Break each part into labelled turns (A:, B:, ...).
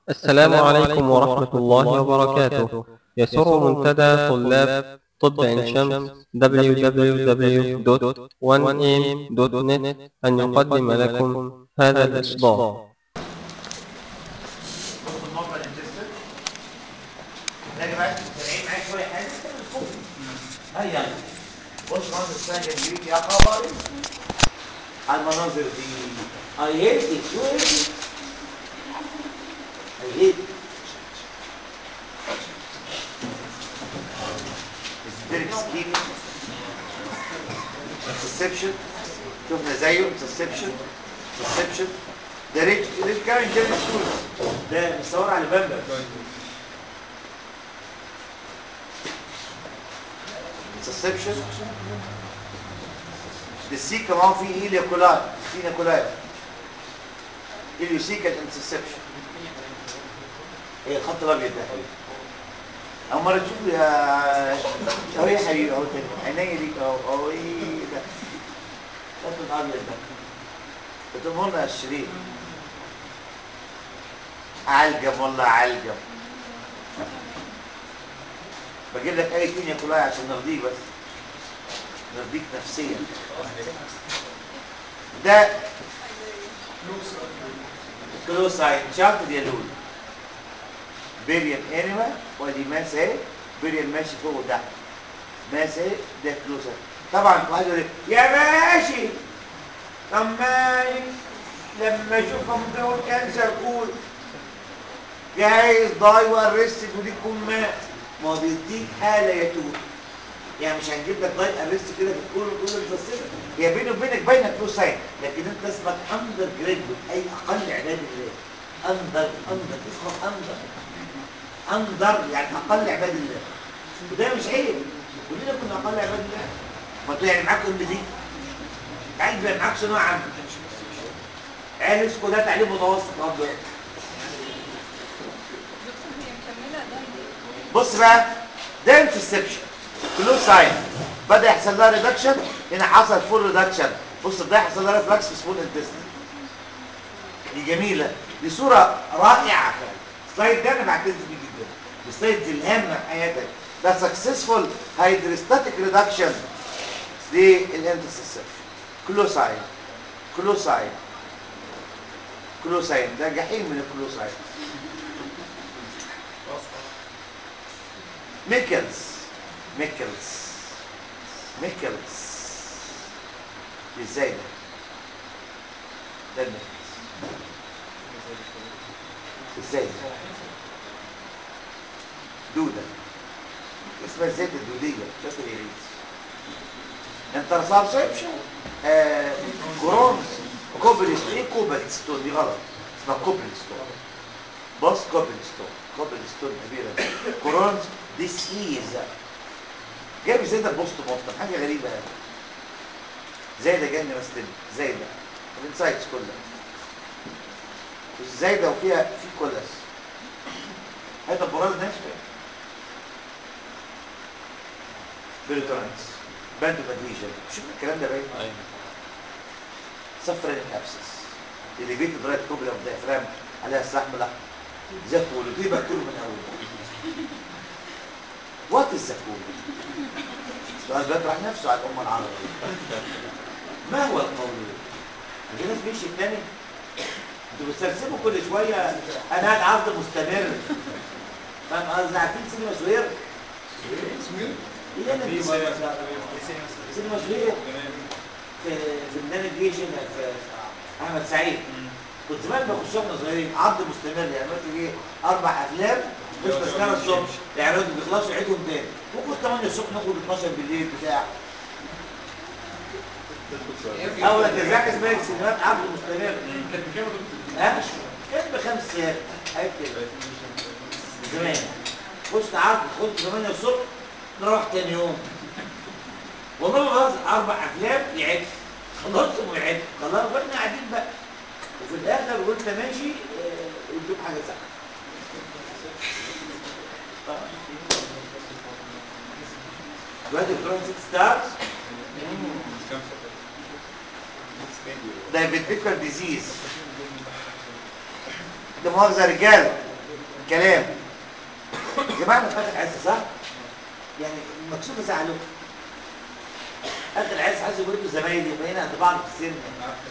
A: السلام عليكم ورحمة الله وبركاته يسر منتدى طلاب طب عين شمس www.1am.net أن يقدم لكم هذا الإصدار
B: النقطة الانتستين نلاقي بقى سامعين معايا شوية حاجة فوق هيا بص منظر السنة جنبيك يا خبر على المناظر دي I hate it you hate it I hate it Hysteric scheme Interception شفنا زيه Interception Interception ده ريج ريج كارين جيري سكول ده مصور على بامبا Interception السي كمان فيه إيليا كولاي سينا كولاي إليوسيكال انترسبشن هي الخط الأبيض ده أول مرة تشوفه يا أهو يا حبيبي أهو تاني عينيا ليك أهو أهو إيه ده الخط الأبيض ده بتمرنا الشريط علجم والله علجم بجيب لك اي كينيا كلها عشان نرضيك بس نرضيك نفسيا ده كلوساين شافت اليالول بيريان انيما ودي ماس اهي بيريان ماشي فوق وتحت ماس اهي ده كلوساين طبعا واحد يقول لي يا ماشي طب مالك لما اشوفهم دول كانسر كول جايز ضاي وارستد ودي تكون مات ما هو بيديك حاله يتوب يعني مش هنجيب لك ضاي ارست كده في الكول وتقول انت الصفر هي بيني وبينك باينه كلو ساين لكن انت اسمك اندر جريد اي اقل اعداد الله اندر اندر اسمك اندر اندر يعني اقل عباد الله وده مش عيب كلنا كنا اقل عباد الله ما انتوا يعني معاكم ام دي عايز يبقى معاك ثانويه عامه عيال اسكو ده تعليم متوسط لغايه دلوقتي بص بقى ده انترسبشن كلو ساين بدا يحصل لها ريدكشن هنا حصل فول ريدكشن بص ده يحصل لها ريفلكس في سمول انتستين دي جميله دي صوره رائعه السلايد ده انا بعتز بيه جدا السلايد دي الهامه في حياتك ده سكسسفول هيدروستاتيك ريدكشن للانترسبشن كلوساين كلوساين كلوساين ده جحيم من الكلوساين ميكلز ميكلز ميكلز ازاي ده ده الميكلز ازاي ده دودة اسمها الزيت الدودية شكل يريد انترسبشن آه كورونز كوبريست ايه كوبريستون دي غلط اسمها كوبريستون بص كوبريستون كوبريستون كبيرة كورونز ديسيز جايب زي ده بوست مطلق حاجة غريبة يعني زي ده جنة مستن زي ده الانسايتس كلها ازاي ده وفيها في كولاس هذا براز نفسه بيرتورانس باندو ماديجن شوف الكلام ده باين
A: أيوة.
B: سفرين ابسس اللي بيت درايت كوبلا والديافرام عليها السحم الاحمر زكول ودي بقتله من اول وات الزكول السؤال بيطرح نفسه على الامه العربيه ما هو القول في ناس بيمشي الثاني انتوا بتسرسبوا كل شويه انا قاعد عرض مستمر فاهم قصدي عارفين سينما سوير؟ ايه انا دي سينما سوير في في النافيجيشن في احمد سعيد كنت زمان بخش واحنا صغيرين عرض مستمر يعني مثلا ايه اربع افلام مش تذكره الصبح يعني ما بيخلصوا يعيدهم تاني ممكن 8 الصبح ناخد 12 بالليل بتاع اول كذاك اسمها السينمات عرض مستمر ها كان بخمس ساعات حاجات كده زمان خش عرض خد 8 الصبح نروح تاني يوم والله ما بهزر اربع افلام يعد خلصت ويعد خلاص واحنا قاعدين بقى وفي الاخر قلت ماشي آه، ادوك حاجه ساعه دلوقتي بتروح ست ستارز دايبيتيكال ديزيز ده مؤاخذه يا رجاله كلام يا جماعه انا فاتح عز صح؟ يعني مكسوف ازعله اخر عز حاسس بقول له زمايلي بقينا قد بعض في السن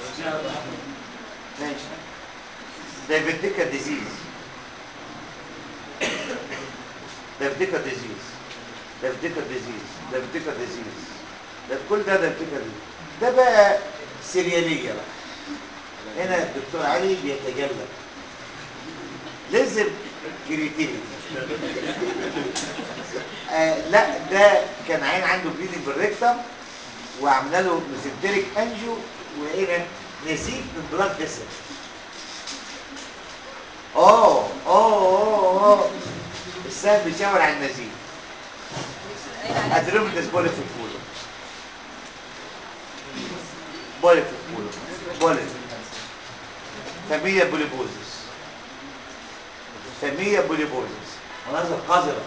B: ماشي دايبتيكا ديزيز دايبتيكا ديزيز دايبتيكا ديزيز دايبتيكا ديزيز ده كل ده دايبتيكا ديزيز ده بقى سرياليه بقى هنا الدكتور علي بيتجلى لازم كريتيفيتي آه لا ده كان عين عنده بليدنج بالريكتم وعملنا له ميزنتريك انجيو ولقينا نزيف من بلاد فيسل اه اه اه اه السهم بيشاور على النزيف ادريمتس بولي في الكولو بولي في الكولو بولي فاميليا بوليبوزس فاميليا بوليبوزس مناظر قذرة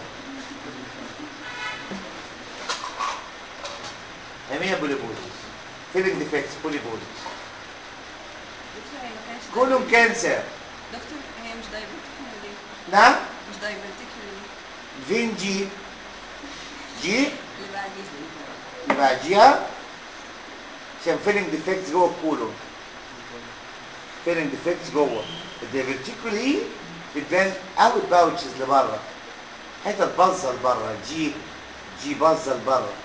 B: فاميليا بوليبوزس فيلينج ديفكتس بوليبوزس
C: دكتور هي ما كانش
B: كلهم كانسر
C: دكتور هي مش دايبرتيكولي ليه؟
B: نعم
C: مش دايبرتيكولي ليه؟
B: فين جي جي
C: اللي بعديه
B: اللي بعديها عشان فيلينج ديفكتس جوه الكولون فيلينج ديفكتس جوه الديفرتيكولي بتبان اوت باوتشز لبره حته باظه لبره جي جي باظه لبره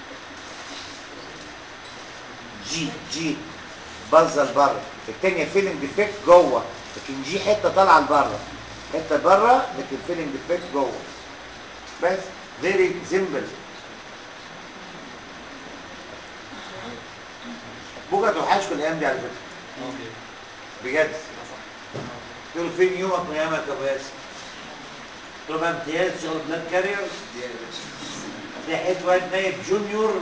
B: جي جي باظه لبره الثانيه فيلينج ديفكت جوه لكن جي حته طالعه لبره حته بره لكن فيلينج ديفكت جوه بس فيري سيمبل بوجا توحشكوا الايام دي على فكره بجد قلت له فين يومك من ايامك يا ابو ياسر؟ قلت له بقى امتياز شغل بلاد كارير لقيت واد نايب جونيور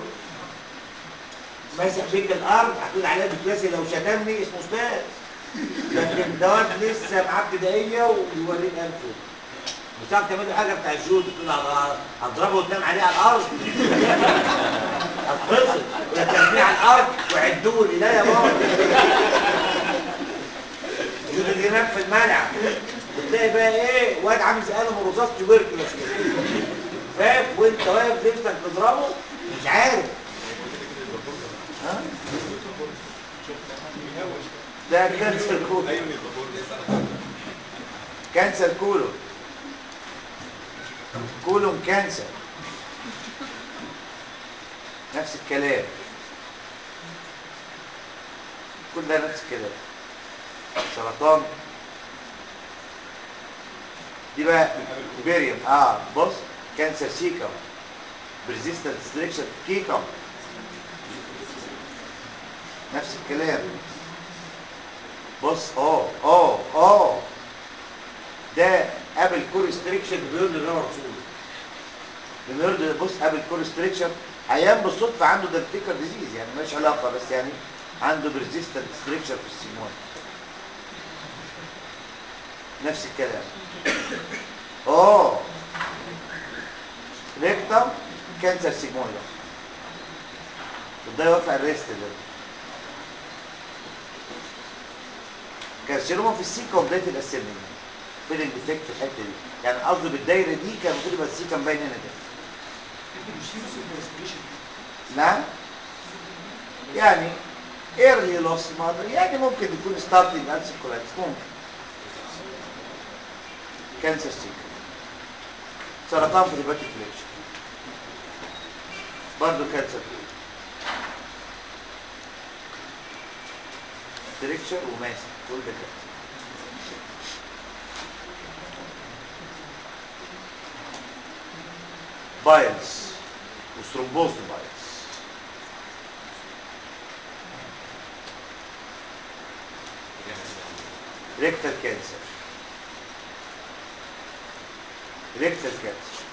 B: ماسك بيك الارض هتقول عليه بالكلاسي لو شتمني اسمه استاذ لكن ده واد لسه معاه ابتدائيه ويوريك انفه مش هتعرف تعمل له حاجه بتاع الجود تقول له هضربه وتنام عليه على الارض هتفصل ولا ترميه على الارض وعدوا لي لا يا بابا الجود اللي ينام في الملعب وتلاقي بقى ايه واد عامل زي قلم الرصاص تبركلس كده فاهم وانت واقف نفسك تضربه مش عارف ها؟ ده كانسر كولو كانسر كولو كولون كانسر نفس الكلام كل ده نفس الكلام سرطان دي بقى بيريوم اه بص كانسر سيكم بريزيستنت ستريكشن كيكم نفس الكلام بص اه اه اه ده قبل كورستريكشن بيقول للرابر سول بيقول بص قبل كورستريكشن عيان بالصدفه عنده دايبتيكال ديزيز يعني مالش علاقه بس يعني عنده بريزيستنت ستريكشر في السيمون نفس الكلام اه ريكتم كانسر سيجمويد ده يوافق الريست ده كارسينوما في السيكا وبدايه الاسيمنج فيلنج ديفكت في الحته دي يعني قصدي بالدايره دي كان المفروض يبقى السيكا باين هنا ده نعم يعني ايرلي لوس مادر يعني ممكن يكون ستارتنج انسيكولايتس ممكن كانسر سيكا سرطان في الهيباتيك فليكشن برضه كانسر ستريكشر وماسك كل ده كده بايلز وثرومبوز بايلز ريكتال كانسر ريكتال كانسر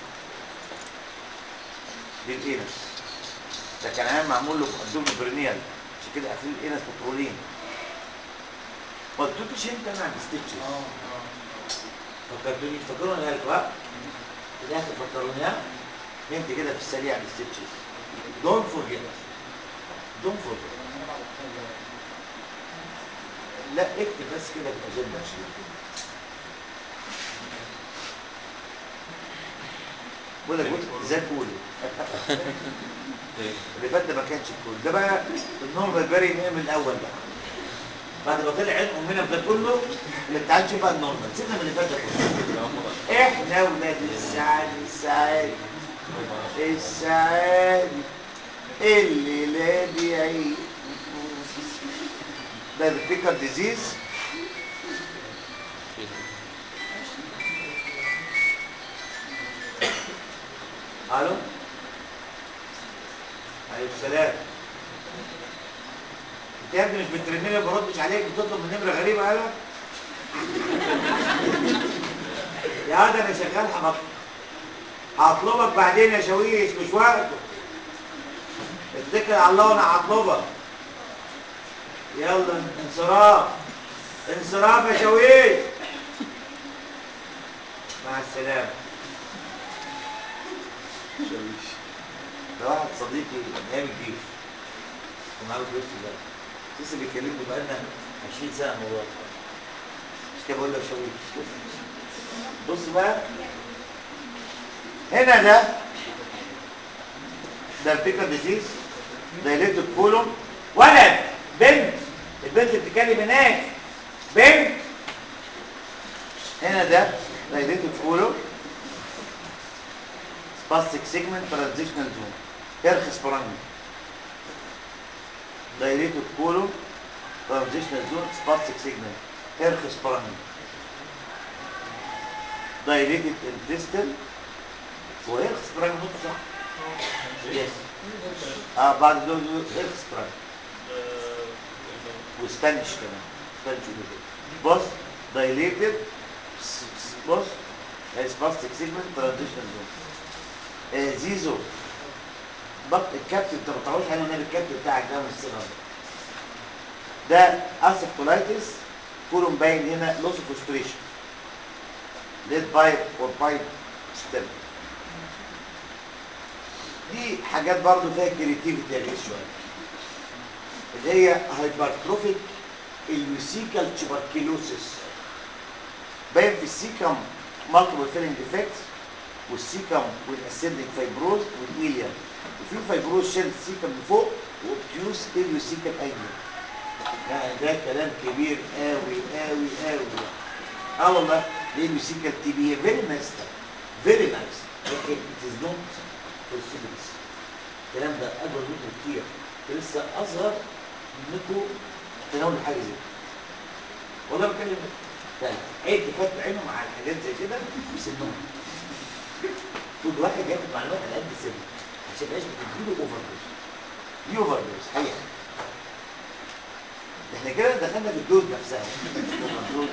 B: دي الانس ده كان عام معمول له مقدم برينيال عشان كده قافلين الانس بترولين ما قلتلكش انت انا عن ستيتشز فكرتوني فكروني قالكوا ها في الاخر فكروني ها نمت كده في السريع عن ستيتشز دونت فورجيت دونت فورجيت لا اكتب بس كده في الاجنده بقول لك بص ازاي كولو اللي فات ده ما كانش كولو ده بقى النورمال باري من الاول بقى بعد ما طلع علم امنا ده كله اللي تعال نشوف بقى النورمال سيبنا من اللي فات ده كله احنا ولاد السعادة السعادة السعادة الليلة دي عيد ده الفكر ديزيز الو عليكم السلام انت يا ابني مش بترنني ما بردش عليك بتطلب من نمره غريبه انا يا عاد انا شغال هبط هطلبك بعدين يا شويش مش وقته اتكل على الله وانا هطلبك يلا انصراف انصراف يا شويش مع السلامه ده واحد صديقي من ايام الجيش كان عامل جيش ده لسه بيكلمني بقالنا 20 سنه الموضوع ده مش كده بقول لك شويش بص بقى هنا ده ده الفكره ديزيز دايليتد كولوم ولد بنت البنت بتتكلم هناك بنت هنا ده دايليتد كولوم spastic segment transitional zone ارخص فرنجي دايليتد كولوم transitional zone spastic segment ارخص فرنجي دايليتد intestine هو ارخص فرنجي نقطة صح يس اه بعد دول دول ارخص فرنجي وسبانيش كمان سبانيش وكده بص دايليتد بص spastic segment transitional zone آه زيزو بط الكابتن انت ما تعرفش حاجه ان الكابتن بتاعك ده من الصغر ده اسيكولايتس كولوم باين هنا لوس اوف اوستريشن ليد بايب اور بايب ستيل دي حاجات برضو فيها كريتيفيتي يا غير شويه اللي هي هايبرتروفيك الويسيكال تشبركيلوسيس باين في السيكم مالتيبل فيلنج ديفكتس والسيكم والاسيدك فايبروز والايليا وفي فايبروز شيل السيكم من فوق وبتيوس اليو سيكم ايليا يعني ده كلام كبير قوي قوي قوي اه والله اليو سيكم تي بي فيري نايس فيري نايس لكن ات از نوت بوسيبلز الكلام ده اكبر منه كتير لسه اصغر منكم تناول حاجه زي كده والله بتكلم يعني عيب تحط عينه مع الحاجات زي كده بسنهم كل واحد ياخد معلومات على قد سنه عشان مبقاش بتديله اوفر دوز دي اوفر دوز حقيقه احنا كده دخلنا في الدوز نفسها اوفر دوز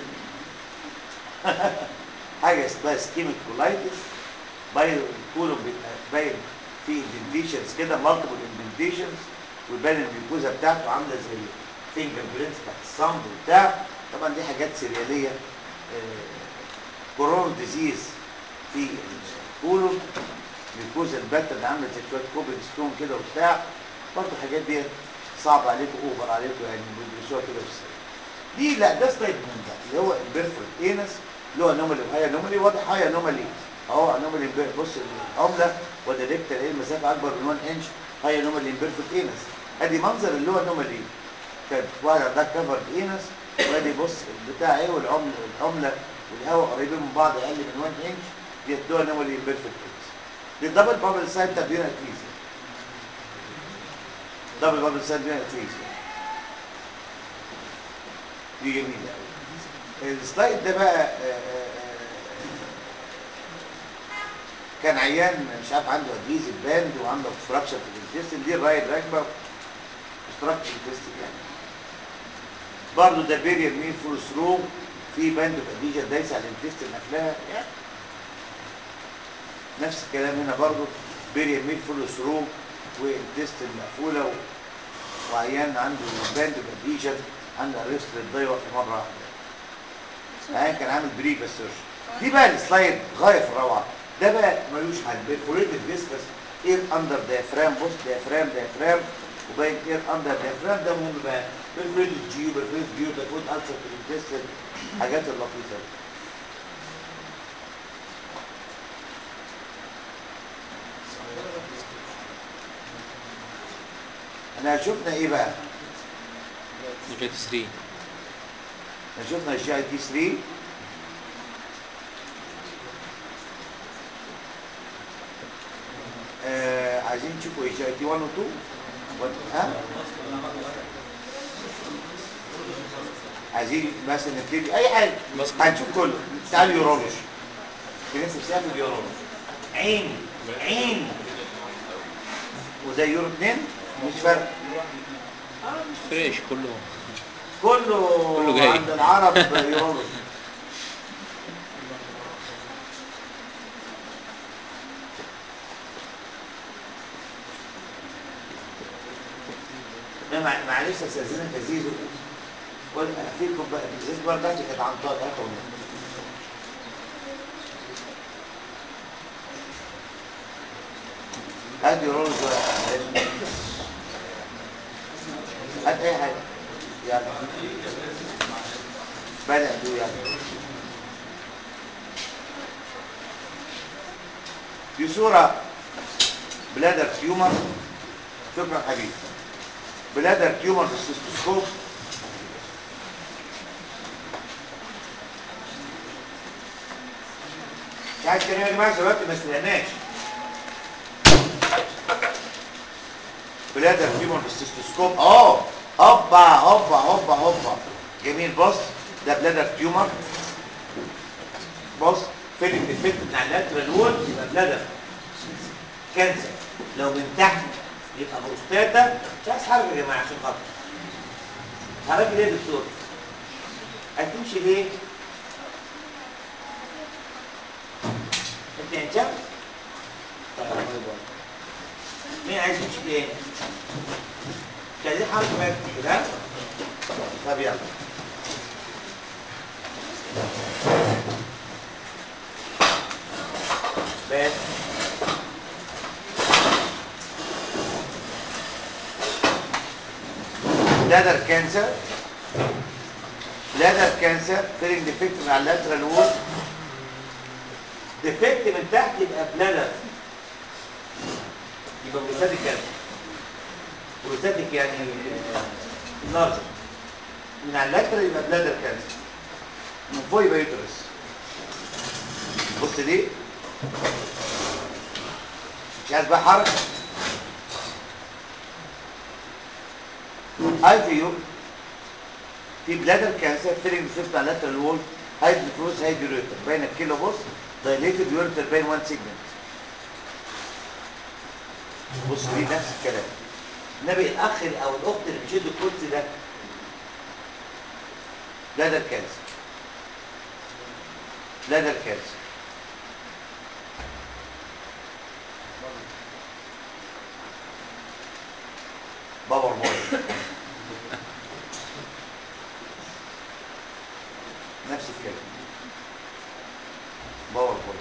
B: حاجه اسمها سكيميك كولايتس باين الكولوم بيبقى باين في اندنتيشنز كده مالتيبل اندنتيشنز ويبان الميوكوزا بتاعته عامله زي فينجر برينتس بتاعت الصمد وبتاع طبعا دي حاجات سرياليه كورون ديزيز في الكولوم ميوكوزا الباترن عامله زي شويه كوبل ستون كده وبتاع برضه الحاجات دي صعب عليكم اوفر عليكم يعني بيدرسوها كده في السرير دي لا ده ستايل من ده اللي هو البيرفورت انس اللي هو انومالي وهاي انومالي واضح هاي انومالي اهو انومالي بص العمله وده ريكتال ايه المسافه اكبر من 1 انش هاي انومالي بيرفورت انس ادي منظر اللي هو انومالي كانت واحد عندها كفر انس وادي بص البتاع ايه والعمله العمله والهواء قريبين من بعض اقل من 1 انش يدوها انومالي بيرفورت انس دي دبل بابل سايد بتاع دينا اتريزيا دبل بابل سايد دينا اتريزيا دي جميله قوي السلايد ده بقى آآ آآ كان عيان مش عارف عنده ادهيزيف باند وعنده اوبستراكشن في الانتستين دي الرايت راكبه اوبستراكشن انتستين يعني برضه ده بيرير مين فول ثرو في باند اوف اديجن دايسه على الانتستين قافلاها يعني نفس الكلام هنا برضه بيرير مين فول ثرو وانتستين مقفوله وعيان عنده باند اوف اديجن عنده ارست للضيوه في مره واحده يعني كان عامل بريفا سيرش دي بقى السلايد غايه في الروعه ده بقى ملوش حل بيرفوريتد فيسكس اير اندر ديافرام بص ديافرام ديافرام وباين اير اندر ديافرام ده مهم بقى بيرفوريتد جيو بيرفوريتد جيو ده فود السر في الانتستين حاجات اللطيفه دي احنا شفنا ايه بقى
D: جي 3
B: احنا شفنا الجي اي تي 3 آه عايزين تشوفوا ايه جي اي تي 1 و 2 ولا- ها عايزين مثلا نبتدي اي حاجه
D: بس.
B: هنشوف كله تعالوا يورولوجي في ناس بتعمل اليورولوجي عين عين وزي يورو 2 مش فارق
D: فريش كله
B: كله
D: كله جاي.
B: عند العرب يورولوجي لا مع- معلش استاذنك يا زيزو قول فيكم بقى الاسبوع بتاعتي كانت عن طريق هاتوا هات يورولوجي واحد. هات اي حاجه يلا بدأ دو يلا دي صورة بلادر تيومر شكرا حبيبي بلادر تيومر في السيستوسكوب مش عايز كلام يا جماعه دلوقتي ما استناش بلادر تيومر في السيستوسكوب اه هوبا هوبا هوبا هوبا جميل بص ده بلادر تيومر بص فين الديفكت بتاع اللاترال وول يبقى بلادر كانسر لو من تحت يبقى بروستاتا مش عايز حركه يا جماعه عشان خاطر حركه ليه يا دكتور؟ هتمشي ليه؟ انت انت طيب مين عايز يمشي فين؟ مش عايزين حركه بقى كتير ها؟ طب يلا بس بلادر كانسر بلادر كانسر فيلينج ديفكت مع اللاترال وول ديفكت من تحت يبقى بلادر يبقى بروستاتيك كانسر بروستاتيك يعني لارج من على اللاترال يبقى بلادر كانسر من فوق يبقى يوترس بص دي مش عايز بقى حركه اي في يو في بلادر كانسر فيلينج سيست على اللاترال وول هايد نفروز هايد يوريتر باين الكيلو بص دايليتد يوريتر باين 1 سيجمنت بص دي نفس الكلام النبي الاخ او الاخت اللي بيشد الكرسي ده بلادر كانسر بلادر كانسر باور بوي نفس الكلام باور بوي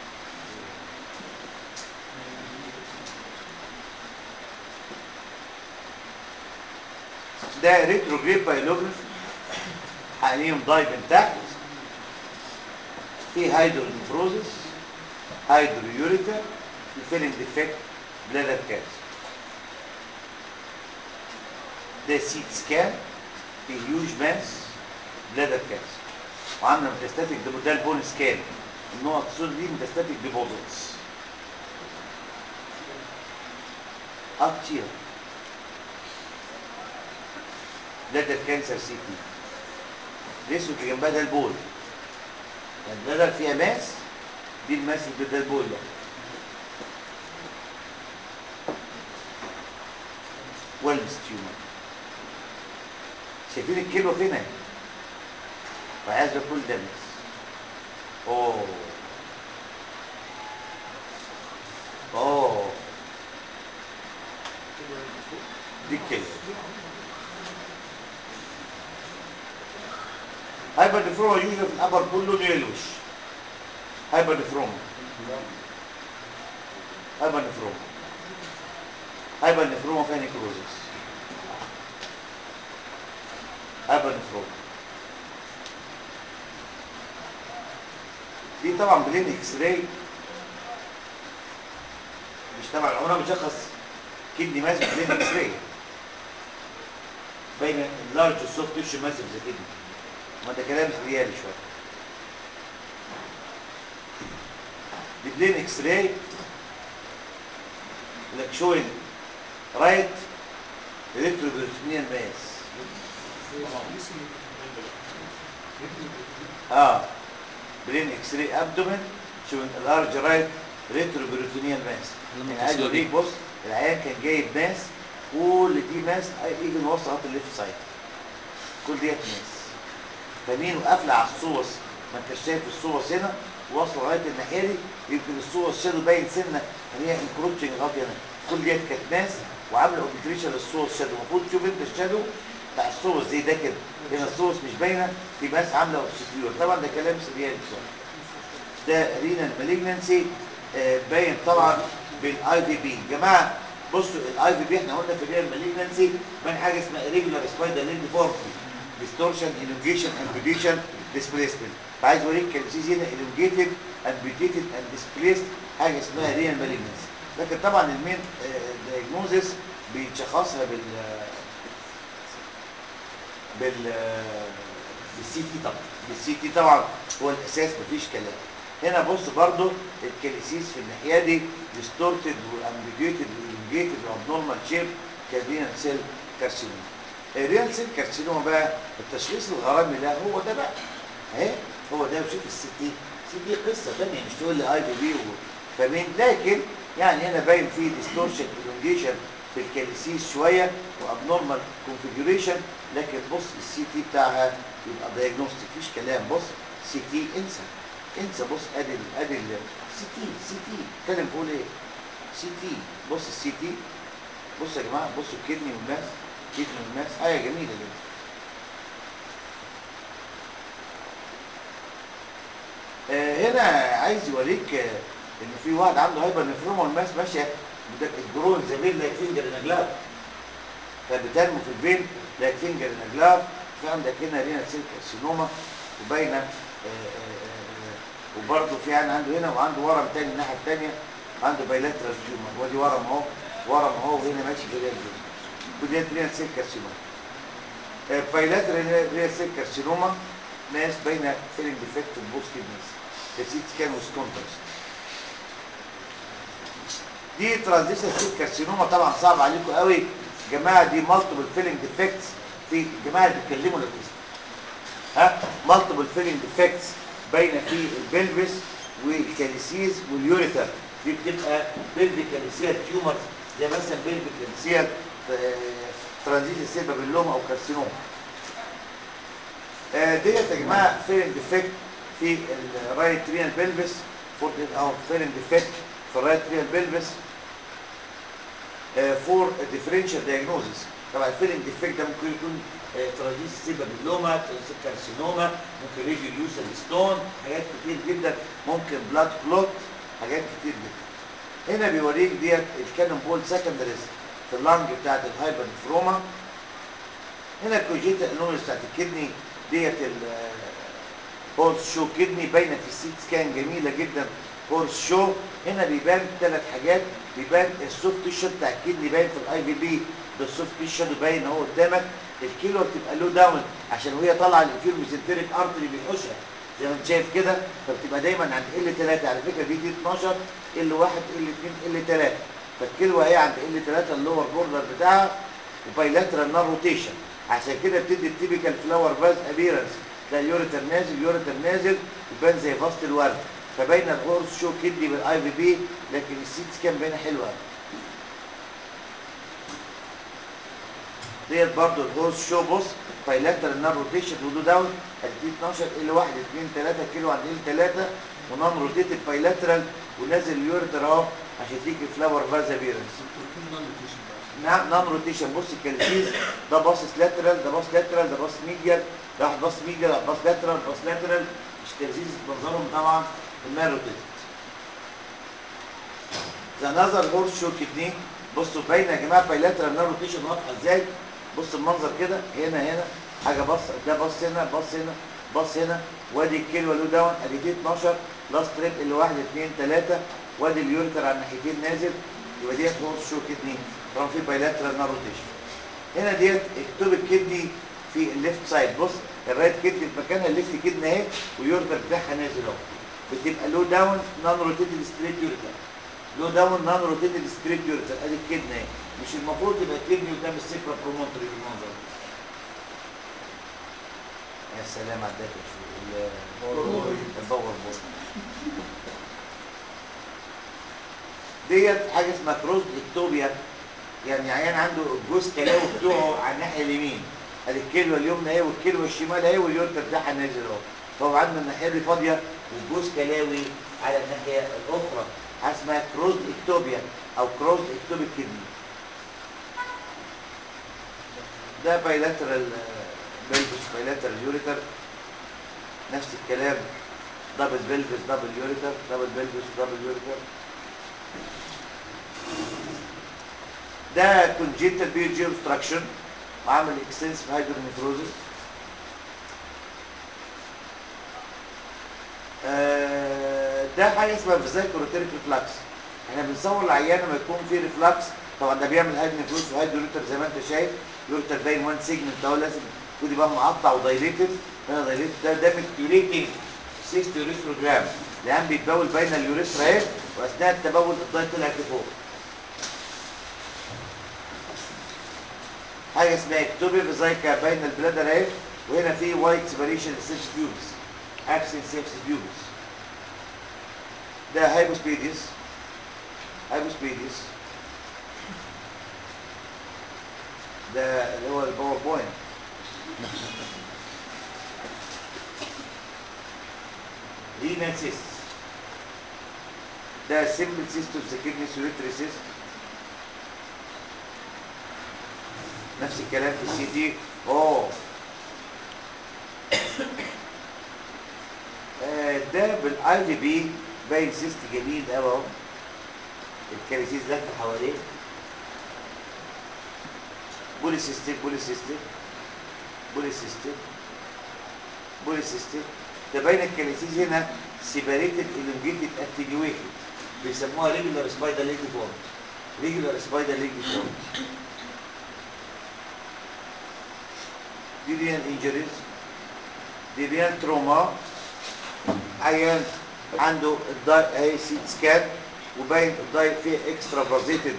B: ده ريتروجريد بايلوجرافي حقنيهم دايب من تحت في هايدرو نفروزس هايدرو يوريتا فيلينج ديفكت بلادر كانسر ده سيت سكان في هيوج ماس بلادر كانسر وعامله ميتاستاتيك ده البون سكان النقط السود دي ميتاستاتيك ديبوزيتس اه كتير بلادر كانسر سي تي الاسود اللي جنبها ده البول يعني البلادر فيها ماس دي الماس اللي ده البول ده ويلمس تيومر شايفين الكيلو فين اهي وهذا كل ده ماس اوه اوه دي الكيلو هايبر نفروما يوجد في الابر كله يلوش هايبر نفروما هايبر نفروما هايبر نفروما فيها نيكروزس هايبر نفروما دي طبعا بلين اكس راي مش طبعا عمرها بتشخص كدني ماس بلين اكس راي بين اللارج والسوفت تيشو ماسف زي كده ما ده كلام زيادة شويه the plain x-ray like showing right retroperitoneal mass اه برين اكس راي ابدومن showing a large right retroperitoneal mass
D: لما
B: يعني عايز
D: تصير
B: اوريك بص العيان كان جايب ماس كل دي ماس ايفن وسط الليفت سايد كل ديت ماس فمين وقافله على الصوص ما انت شايف الصوص هنا واصله لغايه الناحيه دي يمكن الصوص شادو باين سنه ان هي انكروتشنج لغايه هنا كل ديت كانت ماس وعامله اوبتريشن للصوص شادو المفروض تشوف انت الشادو بتاع الصوص زي ده كده هنا الصوص مش باينه في ماس عامله اوبستيور طبعا ده كلام سريان شويه ده رينال مالجنسي باين طبعا بالاي في بي جماعه بصوا الاي في بي احنا قلنا في الرينال مالجنسي باين حاجه اسمها irregular spider limb deformity distortion elongation amputation displacement فعايز اوريك الكالسيس هنا elongated amputated and displaced حاجه اسمها رينال مالجنسي لكن طبعا المين دايجنوزس بيتشخصها بال بال بالسي تي طبعا بالسي تي طبعا هو الاساس مفيش كلام هنا بص برضو الكاليسيس في الناحيه دي ديستورتد وامبيجيتد والانجيتد وابنورمال شيب كرينال سيل كارسينوما الرينال سيل كارسينوما بقى التشخيص الغرامي ده هو ده بقى اهي هو ده وشوف السي تي السي تي قصه ثانيه مش تقول لي اي بي بي فاهمين لكن يعني هنا باين فيه ديستورشن الونجيشن في الكاليسيس شويه وابنورمال كونفيجريشن لكن بص السي تي بتاعها يبقى دايجنوستيك مفيش كلام بص سي تي انسى انسى بص ادي ال- ادي سي تي سي تي اتكلم بقول ايه سي تي بص السي تي بص يا جماعه بصوا الكدني والماس كدني والماس حاجه جميله جدا آه هنا عايز يوريك آه ان في واحد عنده هايبر نفروما والماس ماشيه الجرون زميل لايك فينجر ان جلاف فبتنمو في الفين لايك فينجر ان جلاف في عندك هنا رينا سيل كارسينوما وباينه آه، آه، آه، وبرضه في عين عنده هنا وعنده ورم تاني الناحيه الثانيه عنده بايلاترال تيومر وادي ورم اهو ورم اهو وهنا ماشي في الريال وديت رينا سيل كارسينوما بايلاترال رينا سيل كارسينوما ناس باينه فيلنج ديفكت في البوست كيدنيز ده سيت سكان ويز كونتراست دي ترانزيشن سيل كارسينوما طبعا صعب عليكم قوي جماعه دي مالتيبل فيلنج ديفكتس في جماعه اللي بيتكلموا الاوتيزم ها مالتيبل فيلنج ديفكتس باينه في البلفس والكاليسيز واليوريتر دي بتبقى بلفي كاليسيال تيومر زي مثلا بلفي كاليسيال ترانزيشن سيل بابيلوما او كارسينوما آه، ديت يا جماعه فيلنج ديفكت في الرايت ريال بلفس او فيلنج ديفكت في الرايت ريال بلفس فور ديفرنشال دايجنوزس طبعا الفيلنج ديفكت ده ممكن يكون ترانزيس سيبا بلوما كارسينوما ممكن ريجي يوسل ستون حاجات كتير جدا ممكن بلاد كلوت حاجات كتير جدا هنا بيوريك ديت الكانون بول سكندريز في اللنج بتاعت الهايبر نفروما هنا الكوجيتا انوميس بتاعت الكدني ديت الهورس شو كدني باينه في السيت سكان جميله جدا هورس شو هنا بيبان ثلاث حاجات بيبان السوفت تيشو بتاع الكدني باين في الاي في بي ده السوفت تيشو باين اهو قدامك الكيلو بتبقى لو داون عشان وهي طالعه الانفير ميزنتريك ارتري بيحوشها زي ما انت شايف كده فبتبقى دايما عند ال 3 على فكره دي دي 12 ال 1 ال 2 ال 3 فالكيلو هي عند ال 3 اللور بوردر بتاعها وبايلاترال نار روتيشن عشان كده بتدي التيبيكال فلاور باز ابيرنس تلاقي اليوريتر نازل يوريتر نازل يبان زي فاست الورد فباين الهورس شو كدني بالاي في بي لكن السيت سكان باينه حلوه قوي ديت برضو الهورس شو بص بايلاترال نار روتيشن ودو داون ادي 12 ال 1 2 3 كيلو عند ال 3 ونون روتيتد بايلاترال ونازل اليوريتر اهو عشان تيجي فلاور باز ابيرنس نعم نون روتيشن بص الكالسيس ده باصص لاترال ده باص لاترال ده باص ميديال ده واحد باص ميديال ده باص لاترال باص لاترال مش كالسيس منظرهم طبعا النار روتيتد ذا نظر هورس شو كدني بصوا باينه يا جماعه بايلاترال نار روتيشن واضحه ازاي بص المنظر كده هنا هنا حاجه بص ده بص هنا بص هنا بص هنا وادي الكيلو له داون ادي دي 12 لاست تريب اللي 1 2 3 وادي اليورتر على الناحيتين نازل يبقى ديت هورس شو كدني طبعا في بايلاترال نار روتيشن هنا ديت اكتب الكدني في الليفت سايد بص الرايت كدني في مكانها الليفت كدني اهي واليورتر بتاعها نازل اهو بتبقى لو داون نون روتيتد ستريت يورتر لو داون نون روتيتد ستريت يورتر ادي الكدني اهي مش المفروض تبقى الكدني قدام السكرة برومونتري بالمنظر ده. يا سلام على الداتا الباور بول ديت حاجه اسمها كروز اكتوبيا يعني عيان عنده الجوز كلاوي بتوعه على الناحيه اليمين ادي الكلوه اليمنى اهي والكلوه الشمال اهي واليورتا بتاعها نازل اهو فهو عنده الناحيه دي فاضيه والجوز كلاوي على الناحيه الاخرى حاجه اسمها كروز اكتوبيا او كروز اكتوبيك كدني ده بايلاترال بلبس بايلاترال يوريتر نفس الكلام دبل بلبس دبل يوريتر دبل بلبس دبل يوريتر ده كونجيتال بيرجي اوبستراكشن وعامل اكستنسيف هايدرونيفروزس ده حاجه اسمها فيزايكوروتيريك ريفلاكس احنا بنصور العيان لما يكون في ريفلاكس طبعا ده بيعمل هايدرونيفروز وهايدرونيتر زي ما انت شايف يوريتر باين وان سيجمنت اهو لازم المفروض يبقى مقطع ودايليتد هنا دايليتد ده ده ميكتوريتنج سيست يوريثروجرام العيان بيتبول بين اليوريثرا اهي واثناء التبول الضغط طلع لفوق حاجه اسمها اكتوبيا فيزايكا بين البلادر اهي وهنا في وايت سيبريشن سيبس تيوبس اكسن سيبس تيوبس ده هايبوسبيديس هايبوسبيديس ده اللي هو الباوربوينت رينال سيست ده سيمبل سيست اوف ذا كدني سوليتري سيست نفس الكلام في السي دي اوه آه، ده بالاي في بي باين سيست جميل قوي اهو الكاليسيس لفه حواليه بوليسيستيك بوليسيستيك بوليسيستيك بوليسيستيك ده باين الكاليسيس هنا سيباريتد الونجيتد اتنيويتد بيسموها ريجولار سبايدر ليجي فورم ريجولار سبايدر ليجي فورم دي ريال انجريز دي ريال تروما عيان عنده الداي اهي سيت سكان وباين الداي فيه اكسترا فازيتد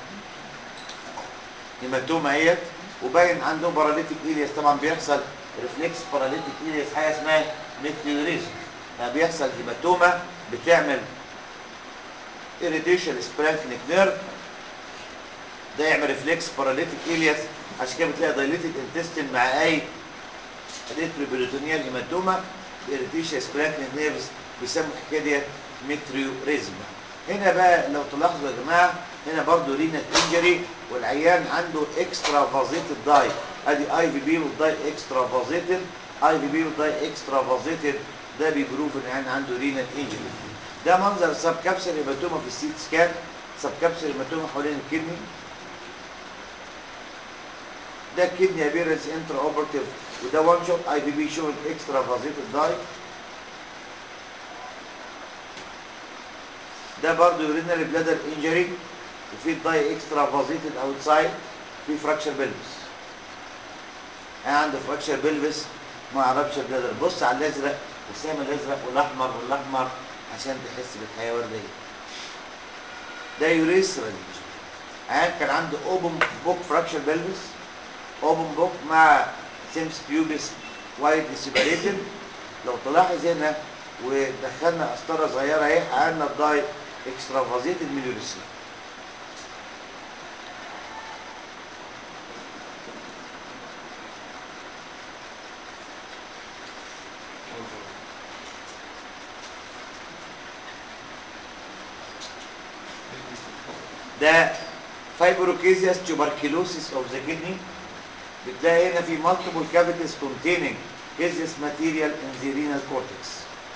B: هيماتوما اهيت وباين عنده باراليتيك ايلياس طبعا بيحصل ريفلكس باراليتيك ايلياس حاجه اسمها ميتيوريزم يعني بيحصل هيماتوما بتعمل irritation سبرانكنيك نيرف ده يعمل ريفلكس باراليتيك ايلياس عشان كده بتلاقي دايليتد انتستين مع اي ريتروبريتونيال هيماتوما irritation سبرانكنيك نيرفز بيسموا الحكايه ديت متريوريزم هنا بقى لو تلاحظوا يا جماعه هنا برضو رينا انجري والعيان عنده اكسترا فازيتد داي ادي اي في بي والداي اكسترا فازيتد اي في بي والداي اكسترا فازيتد ده بيبروف ان العيان عنده رينا انجري ده منظر سب كابسل هيماتوما في السيت سكان سب كابسل هيماتوما حوالين الكدني ده كدني ابيرنس انترا اوبرتيف وده وان شوت اي في بي شوينج اكسترا فازيتد داي ده برضه يورينري بلادر انجري وفي الداي اكسترا فازيتد اوتسايد في فراكشر بلبس انا عنده فراكشر بلبس ما اعرفش البلادر بص على الازرق والسهم الازرق والاحمر والاحمر عشان تحس بالحياه ورديه ده يوريثرال عيان كان عنده اوبن بوك فراكشر بلبس اوبن بوك مع سيمس بيوبس وايد سيبريتد لو تلاحظ هنا ودخلنا قسطره صغيره اهي عملنا الداي اكسترافازيتد من اليوريثرال ده فايبروكيزياس tuberculosis اوف ذا كدني بتلاقي هنا في multiple cavities containing caseous material in the renal cortex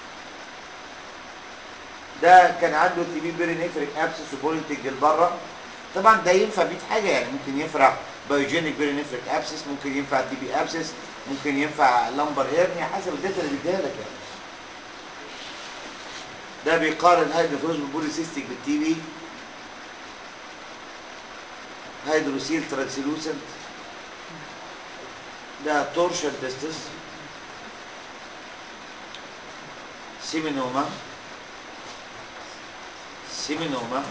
B: ده كان عنده تي بي بيرينيفريك ابسس وبوليتنج لبره طبعا ده ينفع 100 حاجه يعني ممكن ينفع بايوجينيك بيرينيفريك ابسس ممكن ينفع تي بي ابسس ممكن ينفع لمبر هيرنيا حسب الداتا اللي بيديها لك يعني ده بيقارن هيدروفوز بالبوليسيستيك بالتي بي هيدروسيل ترانسلوسنت ده تورشن تستس سيمينوما سيمينوما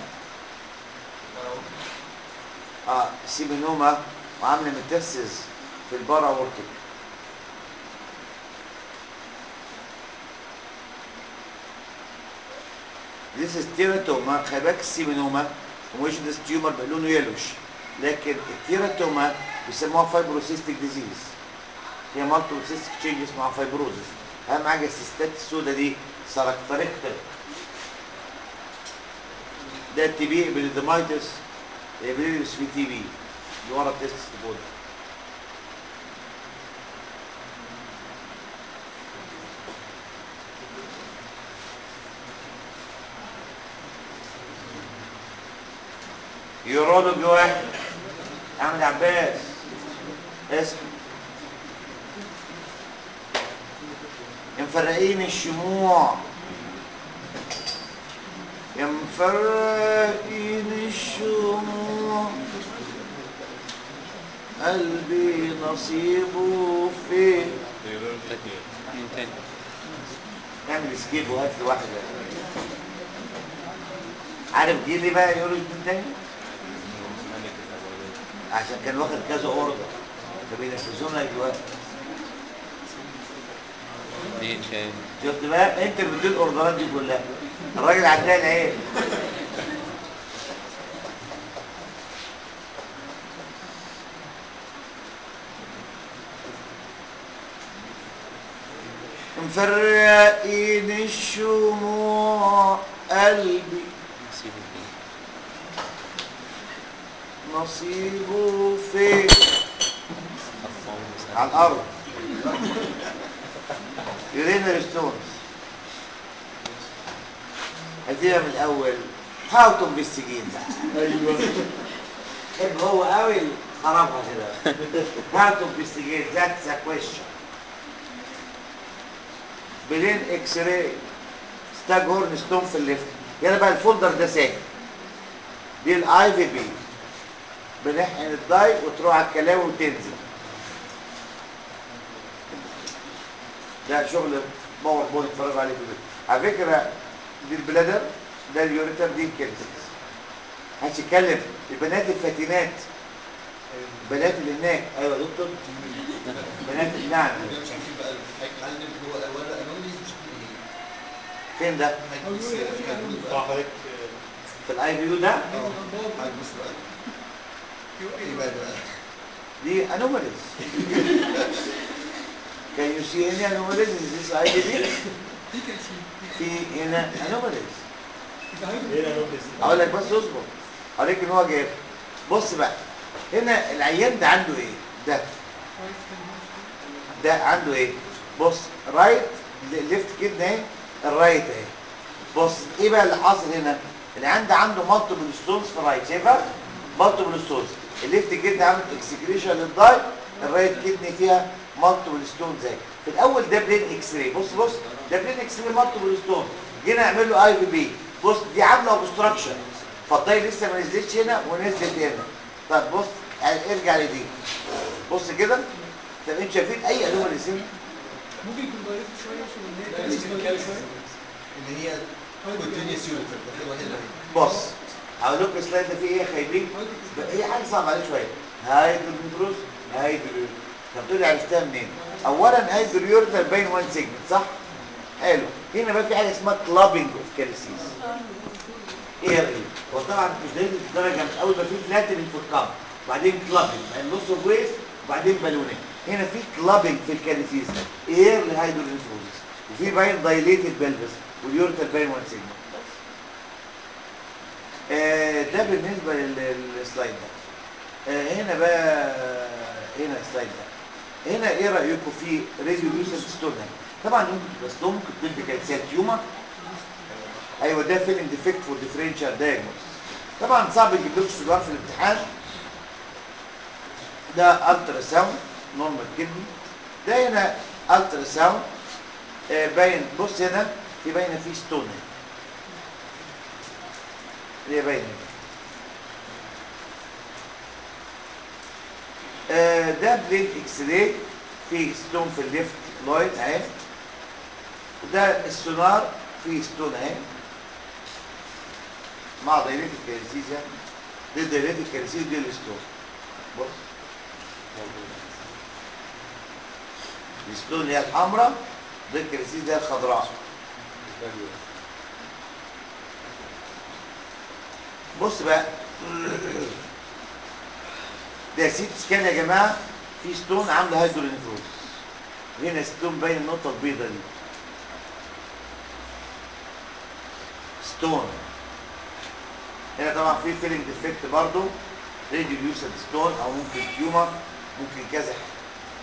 B: اه سيمينوما وعامله متسس في البارا ورتك This is teratoma خلي بالك السيمينوما ومش ده تيومر بقى لونه يلوش لكن التيراتوما بيسموها فايبروسيستيك ديزيز هي مالتو سيستيك تشينجز مع فايبروزس اهم حاجه السيستات السوداء دي ساركتريكتر ده التي بي ابيليدمايتس ابيليدمس في تي بي اللي ورا التستس اللي ده يرادوا بواحد احمد عباس اسم مفرقين الشموع يا مفرقين الشموع قلبي نصيبه فين
D: من تاني
B: اعمل سكيب وهات لي واحده عارف دي ليه بقى يقولوا اتنين تاني عشان كان واخد كذا اوردر فبينفذونا دلوقتي
D: اتنين تاني
B: شفت بقى انت اللي بتدي الاوردرات دي كلها الراجل عداها العين مفرقين الشموع قلبي
D: نسيبه فيه
B: نصيبه فين
D: اللهم صل
B: على الارض يورينا ستونز هديها من الاول هاو تو انفستيجيت ايوه حب هو قوي خربها كده هاو تو انفستيجيت ذاتس ا كويشن بلين اكس راي ستاج هورن ستون في الليفت يلا بقى الفولدر ده ساكت دي الاي في بي بنحقن الداي وتروح على الكلاوي وتنزل ده شغل باور بوينت اتفرج عليه في البيت على فكره دي البلادر ده اليوريتر دي الكنسس هتتكلم البنات الفاتنات بنات اللي هناك ايوه يا دكتور بنات نعم
E: مش عارفين بقى هيتعلم هو ولا انونيز مش عارفين ايه
B: فين ده
E: هيدرس هيدرس بقى
B: في الاي بي يو ده
E: اه هيدرس بقى ايه بقى ده
B: دي anomalies can you see any anomalies in this IDB في هنا anomalies اقول لك بس اصبر اوريك ان هو جايب بص بقى هنا العيان ده عنده ايه ده ده عنده ايه بص رايت ليفت كده اهي الرايت اهي بص ايه بقى اللي حاصل هنا العيان ده عنده مالتيبل ستونز في الرايت شايفها مالتيبل ستونز الليفت كده عامل اكسكريشن للداي الرايت كدني فيها مالتيبل ستونز اهي في الاول ده بلين اكس راي بص بص ده بلين اكس راي مالتيبل ستون جينا نعمل له اي في بي بص دي عامله اوبستراكشن فالداي لسه ما نزلتش هنا ونزلت هنا طب بص ارجع لدي بص كده طب انتوا شايفين اي انوماليز هنا
F: ممكن يكون دايركت شويه عشان ان هي كانت دايركت شويه
E: ان هي كونتينيوس يوريتر داخلها هنا
B: بص هقول لكم السلايد ده فيه ايه يا خايبين هي حاجه صعبه عليه شويه هايدروبروس هايدرو طب تقول لي عرفتها منين اولا هايدرويورتر باين وان سيجمنت صح حلو هنا بقى في حاجه اسمها كلابنج اوف كالسيس ايه يا رجل هو طبعا مش ده الدرجه من اول ما في فلاتنج في القبر وبعدين كلابنج بعدين نص اوف ويست وبعدين بالونين هنا في كلابنج في الكالسيس اير لهايدروفروزس وفي باين دايليتد بلبس واليورتر باين وان سيجمنت آه، ده بالنسبة لل- للسلايد ده آه، هنا بقى هنا السلايد ده هنا ايه رأيكم في ريزوليوشن ستون طبعا ممكن بس ده ممكن تدي كالسيال تيومر ايوه ده فيلم ديفكت فور ديفرنشال دايجنوس طبعا صعب يجيب لكم سؤال في الامتحان ده الترا ساوند نورمال كدني ده هنا الترا ساوند آه، باين بص هنا في باينه في ستون هنا اللي هي باينه هنا. آه، ده بلين اكس راي في ستون في الليفت لوين اهي وده السونار فيه ستون اهي مع دايرة الكالسيز يعني دي دايرة الكالسيز دي الستون بص الستون اللي هي الحمراء دي الكالسيز اللي هي الخضراء بص بقى ده سيت سكان يا جماعه في ستون عامله هيدرونيفروز هنا ستون باين النقطه البيضاء دي ستون هنا طبعا في فيلنج ديفكت برضه راديو يوسد ستون او ممكن تيومر ممكن كذا حاجه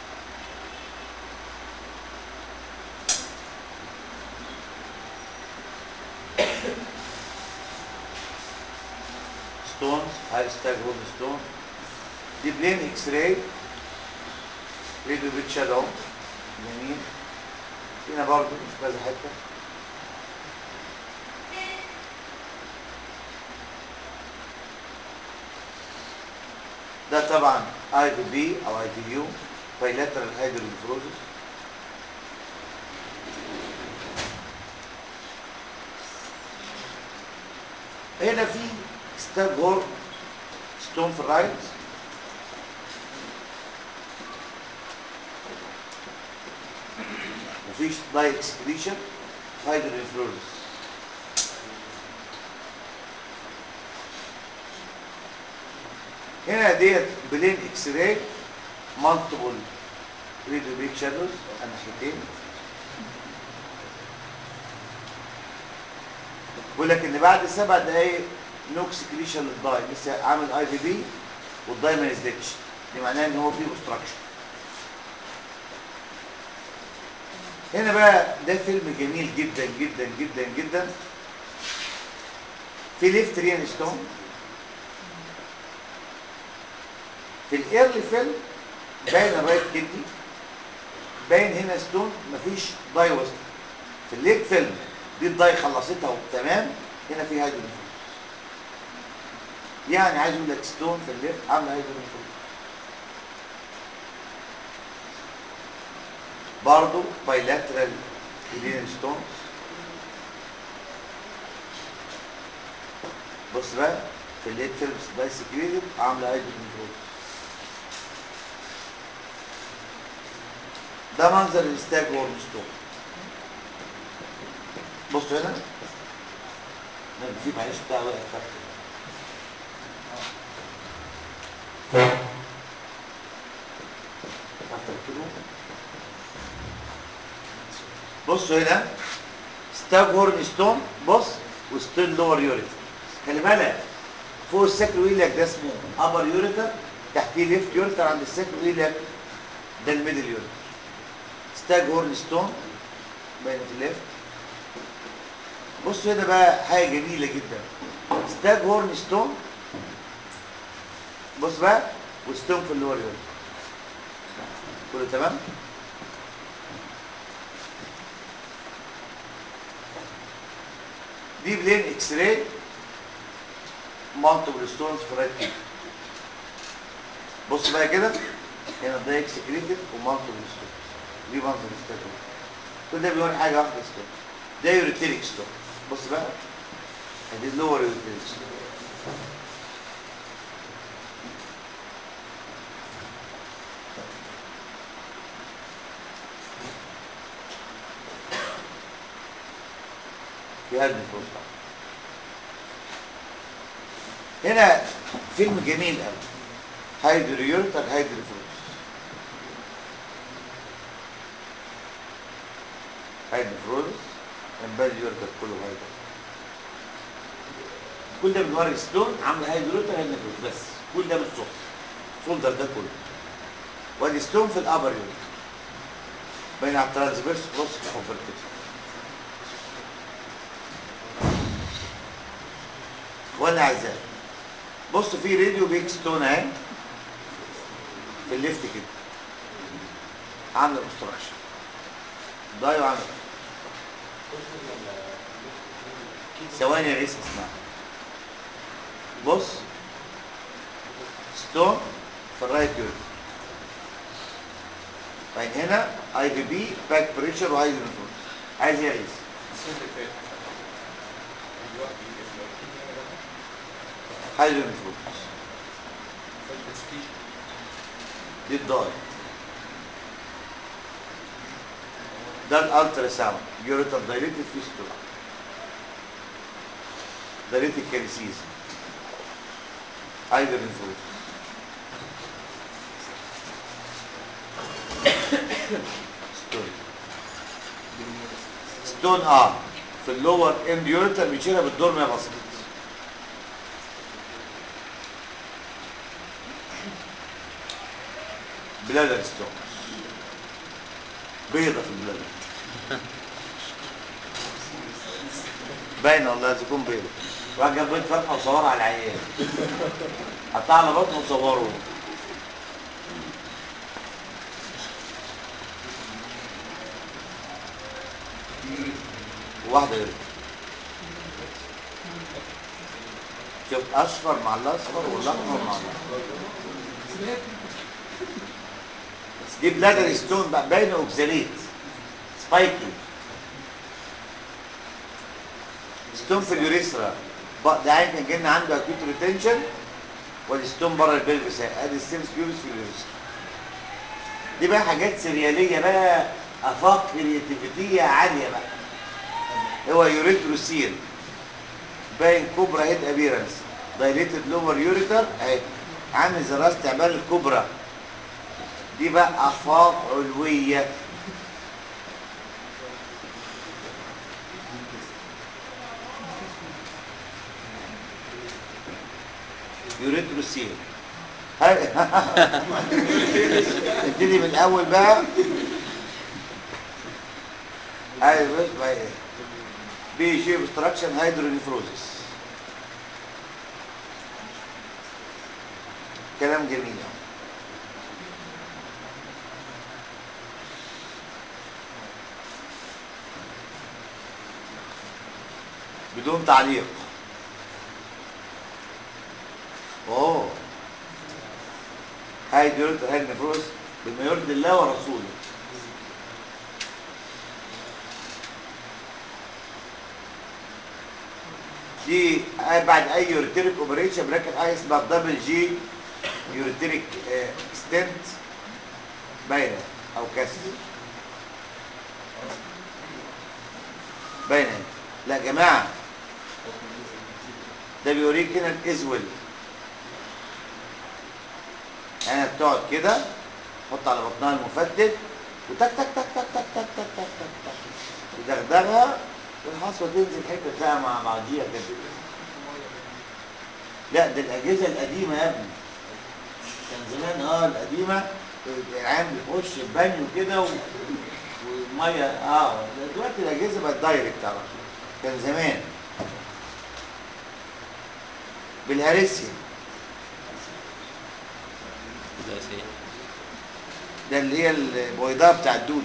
B: ستونز هاي ستاج هول ستون دي بلين اكس راي راديو بيت شادو جميل هنا برضه في كذا حته ده طبعا اي بي بي او اي بي يو بايلاترال هيدروفروزس هنا في ستاب هور ستون في الرايت وفي داي اكسكريشن هيدروفروزس هنا ديت بلين اكس راي مالتيبل ريديو بيك شادوز الناحيتين بيقول لك ان بعد سبع دقايق نو اكسكريشن للداي لسه عامل اي في بي والداي ما نزلتش دي معناه ان هو فيه اوبستراكشن هنا بقى ده فيلم جميل جدا جدا جدا جدا في ليفت ريان ستون في الايرلي فيلم باين الرايت كدني باين هنا ستون مفيش داي وسط في الليت فيلم دي الداي خلصتها تمام هنا في هيدروجين يعني عايز اقول لك ستون في الليفت عامله هيدروجين برضه بايلاترال كلين ستونز بص بقى في الليت فيلم داي سكريتد عامله هيدروجين ده منظر الاستاج وورمستون بصوا هنا نعم في معلش بتاع واقف تحت بصوا هنا ستاج هورن ستون بص وستون لور يوريتر خلي بالك فوق السكر ويلك ده اسمه ابر يوريتر تحتيه ليفت يوريتر عند السكر ويلك ده الميدل يوريتر ستاج هورن ستون باين في الليفت بصوا هنا بقى حاجه جميله جدا ستاج هورن ستون بص بقى وستون في اللور يوريتر كله تمام دي بلين اكس راي مالتيبل ستونز في رايت كيد بص بقى كده هنا ده اكسكريتد ومالتيبل ستونز دي منظر الستاتو كل ده بيوري حاجه واحده ستون ده يوريتيريك ستون بص بقى ادي اللور يوريتيريك ستون في هذا الفرصة هنا فيلم جميل قوي هايدرو يورتر هايدرو فلوس هايدرو فلوس امبال يورتر كله هايدرو كل ده بنوري ستون عامل هايدرو يورتر هايدرو فلوس بس كل ده بالصوت الفولدر ده كله وادي ستون في الابر يورتر باين على الترانسفيرس كروس كونفرتيشن اخوانا اعزائي بص في راديو بيك ستون اهي في الليفت كده عامله اوبستراكشن ضايع عامل ثواني يا عيسى اسمع بص ستون في الرايت يورد بعد هنا اي في بي باك بريشر وهايدروفون عايز ايه يا ريس
E: السنة اللي فاتت الوقت
B: هايدروفون
E: فالكلاسيفيكيشن
B: دي الضاي ده الالترا ساوند يوريتر دايريتد فيستولا دايريتد كاليسيز هايدروفون ستون ستون اه في اللور اند يوريتر بيشيلها بالدور ما بسيط بلادر ستون بيضة في البلادر باينة والله تكون بيضة واحد جاب بيض فتحة وصورها على العيان حطها على بطنه وصوره واحدة يوريتر شوف اصفر مع الاصفر والاحمر مع الاحمر دي بلادر ستون بقى باينه اوكزاليت سبايكي ستون في اليوريثرا بقى ده عين كان جاينا عنده اكيوت ريتنشن وادي ستون بره البلفس اهي. ادي السيمس بيوبس في اليوريثرا دي بقى حاجات سرياليه بقى افاق كرياتيفيتيه عاليه بقى هو يوريتروسيل باين كوبرا هيد ابيرنس دايليتد لور يوريتر اهي عامل زي راس تعبان الكوبرا دي بقى افاق علويه يوريتروسيل هاي- نبتدي من الاول بقى ايوه بص بقى ايه بي شيب ستراكشن هيدرونيفروزس كلام جميل أوي. بدون تعليق اوه هاي ديورت هاي النفروس بما يرضي الله ورسوله دي آه بعد اي يورتيريك اوبريشن بنركب حاجه اسمها دبل جي يورتيريك ستنت باينه او كسر باينه هنا. لا يا جماعه ده بيوريك هنا الازول هنا بتقعد كده تحط على بطنها المفتت وتك تك تك تك تك تك تك تك تك تك تدغدغها والحصوه تنزل حته ساعه مع بعضيها كده لا ده الاجهزه القديمه يا ابني كان زمان اه القديمه العيال بيخش البانيو كده و... والميه اه دلوقتي الاجهزه بقت دايركت على طول كان زمان بالهرسيا
D: الأساسية
B: ده اللي هي البويضاء بتاع الدودة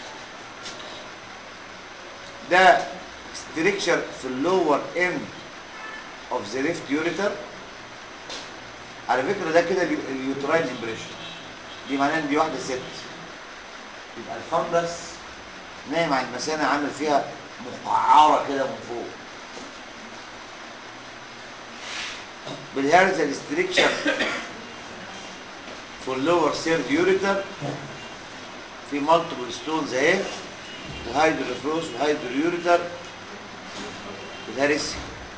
B: ده ستريكشر في اللور اند اوف ذا ليفت يوريتر على فكرة ده كده اليو- اليوتراين امبريشن دي معناه ان دي واحدة ست يبقى الفندس نايم على المثانة عامل فيها مقعرة كده من فوق بالهرزة الستريكشر في اللور سيرد يوريتر في مالتيبل ستونز اهي وهايدروفروس وهايدرو يوريتر بالهرسي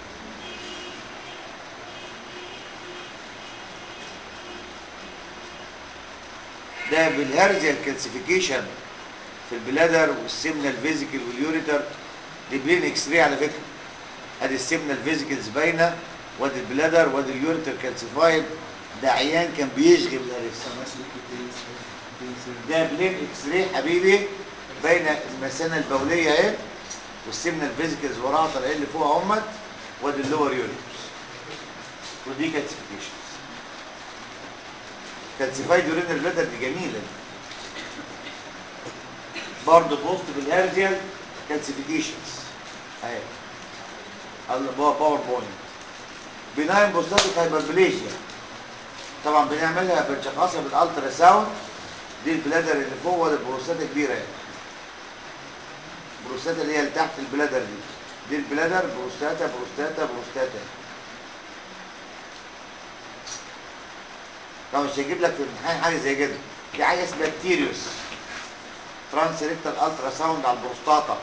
B: ده بالهرزي الكالسيفيكيشن في البلادر والسيمنال فيزيكال واليوريتر دي بلين اكس راي على فكره ادي السيمنال فيزيكلز باينه وادي البلادر وادي اليوريتر كالسيفايد ده عيان كان بيشغل الهرسي ده بلين اكس راي حبيبي بين المثانه البوليه اهي والسمنه الفيزيكلز وراها طالعين لفوق اهمت وادي اللور يوريترز ودي كالسيفيكيشنز كالسيفايد يورينال بلادر دي جميله دي. برضه بوست بالهرزيال كالسيفيكيشنز اهي باوربوينت بناين بوستاتيك هايبربليجيا طبعا بنعملها بنشخصها بالالترا ساوند دي البلادر اللي فوق ولا البروستاتا كبيره يعني البروستاتا اللي هي اللي تحت البلادر دي دي البلادر بروستاتا بروستاتا بروستاتا طبعا مش هيجيب لك في الامتحان حاجه زي كده في حاجه اسمها تيريوس ترانس ريكتال الترا ساوند على البروستاتا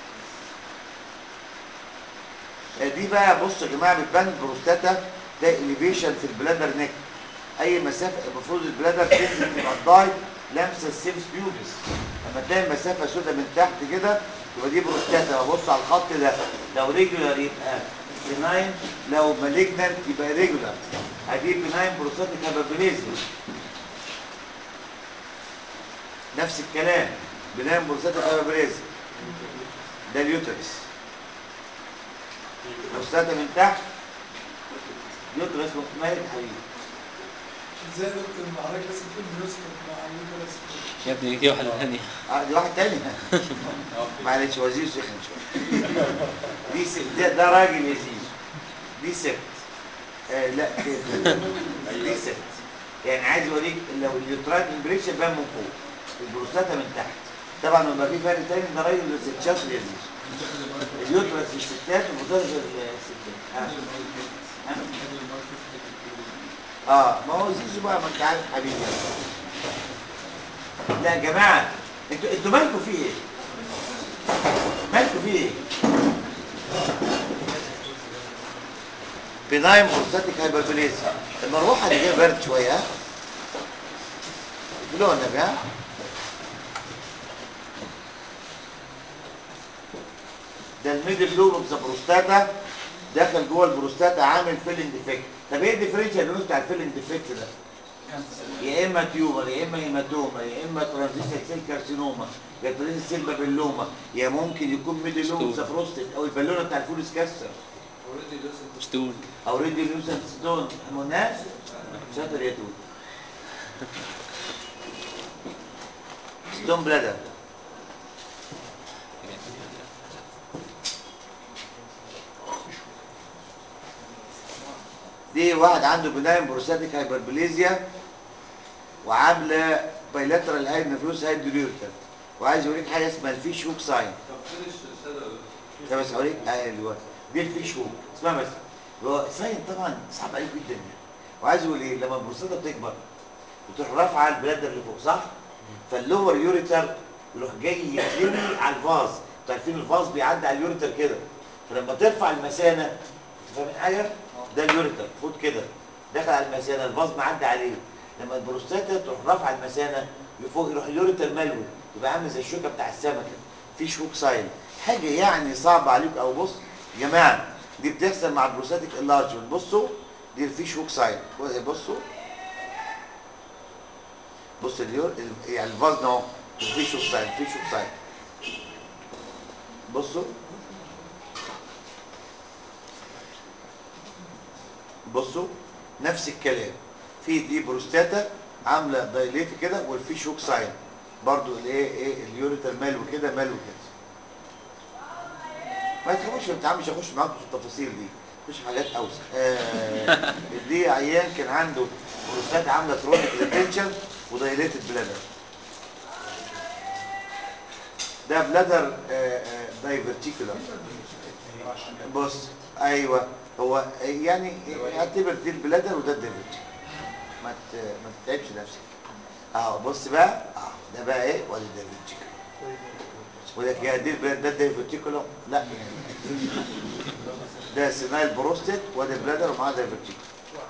B: دي بقى بصوا يا جماعه بتبان البروستاتا ده اليفيشن في البلادر نيك اي مسافه المفروض البلادر تنزل تبقى الضاي لامسه السيفس بيوبس لما تلاقي المسافه سودة من تحت كده يبقى دي بروستاتا ببص على الخط ده لو ريجولار يبقى بناين لو مالجنانت يبقى ريجولار ادي بناين بروستاتيك هابابيليزم نفس الكلام بناين بروستاتيك هابابيليزم ده اليوترس بروستاتا من تحت يوترس مالك حبيبي
F: ازاي يا دكتور مع حضرتك لازم تكون بيوسكت مع اليوترس
D: يا ابني دي واحدة ثانية
B: اه دي واحد تاني معلش وزير سخن شويه دي ست ده, ده راجل يا زيزو دي ست آه لا كده دي ست يعني عايز اوريك لو اليوترايت امبريشن بان من فوق البروستاتا من تحت طبعا لما في فرق تاني ده راجل ست شاطر يا زيزو اليوترس في الستات والبروستاتا في الستات آه. اه ما هو زيزو بقى ما انت عارف حبيبي لا يا جماعه انتوا انتوا مالكم في ايه؟ مالكم في ايه؟ بنايم بروستاتيك هايبربليزيا المروحه دي جايه برد شويه ها؟ قولوا النبي ها؟ ده الميدل لوب اوف ذا بروستاتا داخل جوه البروستاتا عامل فيلنج ديفكت طب ايه الديفرنشال ديجنوز بتاع الفيلنج ديفكت ده؟ يا اما تيومر يا اما هيماتوما يا اما ترانزيشن سيل كارسينوما يا ترانزيشن سيل بابيلوما يا ممكن يكون ميدل لوب اوف ذا بروستات او البالونه بتاع الفول سكاسر
D: ستون
B: او ريدي لوسنت ستون مناس شاطر يا توت ستون بلادر دي واحد عنده بنايم بروستاتيك هايبربليزيا وعامله بايلاترال هايد نفلوس هايد ديليوتر وعايز اوريك حاجه اسمها الفيش هوك ساين ده بس اوريك ايوه دي الفيش هوك اسمها بس هو ساين طبعا صعب عليك جدا يعني وعايز يقول ايه لما البروستاتا بتكبر بتروح رافعه البلادر اللي فوق صح؟ فاللور يوريتر يروح جاي يتلمي على الفاز انتوا عارفين الفاز بيعدي على اليوريتر كده فلما ترفع المثانه انتوا فاهمين حاجه؟ ده اليوريتر فوت كده داخل على المثانه الفاز معدي عليه لما البروستاتا تروح رافعه المثانه لفوق يروح اليوريتر ملوي يبقى عامل زي الشوكه بتاع السمكه في شوك ساين حاجه يعني صعبه عليك او بص يا جماعه دي بتحصل مع البروستاتيك انلارجمنت بصوا دي الفيش هوك ساين بصوا بص اليور يعني الفازن اهو الفيش هوك ساين الفيش هوك ساين بصوا بصوا نفس الكلام في دي بروستاتا عامله دايليت كده والفيش هوك ساين برضو الايه ايه اليوريتر مالو كده مالو كده ما تخافوش في الامتحان مش هخش معاكم في التفاصيل دي مش حاجات اوسع آه دي عيان كان عنده بروستات عامله كرونيك ريتنشن ودايليتد بلادر ده بلادر دايفرتيكولار بص ايوه هو يعني اعتبر دي البلادر وده الدايفرتيكولار ما ت- ما تتعبش نفسك اهو بص بقى اهو ده بقى ايه ولا الدايفرتيكولار ولك يا دي البلاد ده الدايفرتيكولار لا يعني ده سينايل بروستات وده بلادر ومعاه دايفرتيكولار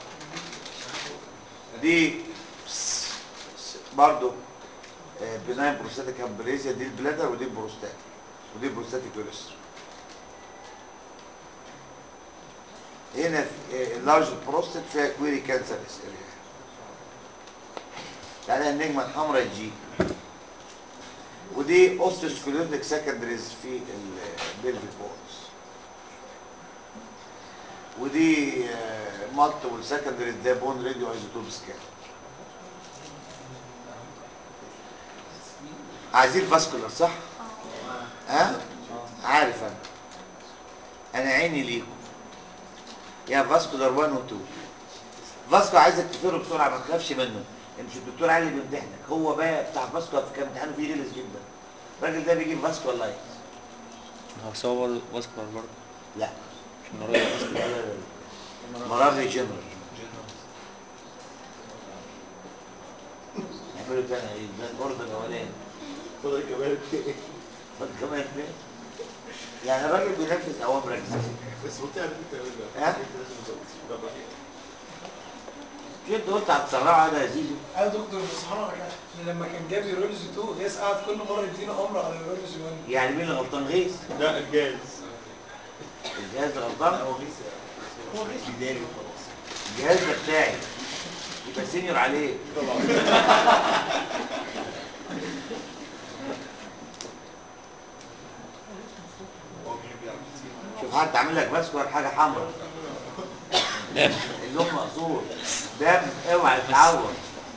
B: دي س- س- برضو آه، بناين بروستاتيك امبريزيا دي البلادر ودي البروستات ودي بروستاتيك يوريستر هنا اللارج بروستات فيها كويري كانسر اريا تعالى النجمه الحمراء جي ودي اوستوسكليروتيك سكندريز في البلفيك بونز ودي مالتيبل سكندريز ده بون راديو ايزوتوب سكان عايزين فاسكولار صح؟ ها؟ عارف انا انا عيني ليكم يا فاسكولار 1 و 2 فاسكو عايزك تفره بسرعه ما تخافش منه مش الدكتور علي اللي بيمتحنك هو بقى بتاع فاسكولار كان امتحانه فيه غلس جدا الراجل ده بيجيب فاسكولار لايت
D: هو بس هو برضه باسكولار برضه
B: لا
D: مش من قريب
B: لا لا لا مرار جنرال نعمله تاني ايه ده الاوردر الاولاني فضل كمان فضل كمان اتنين. يعني الراجل بينفذ اوامرك
E: بس ممتع ان انت تعمل
B: ها؟ مش انت قلت هتسرعه انا يا زيزو
F: يا دكتور سبحان الله كان- لما كان جاب يورولوجي 2 غيث قعد كل مره يدينا امر على يورولوجي 1
B: يعني مين اللي غلطان غيث؟
E: لا الجاز
B: الجهاز اللي غلطان
E: هو غيث هو غيث بداري وخلاص
B: الجهاز ده بتاعي يبقى سينيور عليه
E: طبعا هو بيحب يعمل كتير.
B: شوف حد عامل لك باسكور حاجه حمراء اللون مقصور دم اوعى تتعور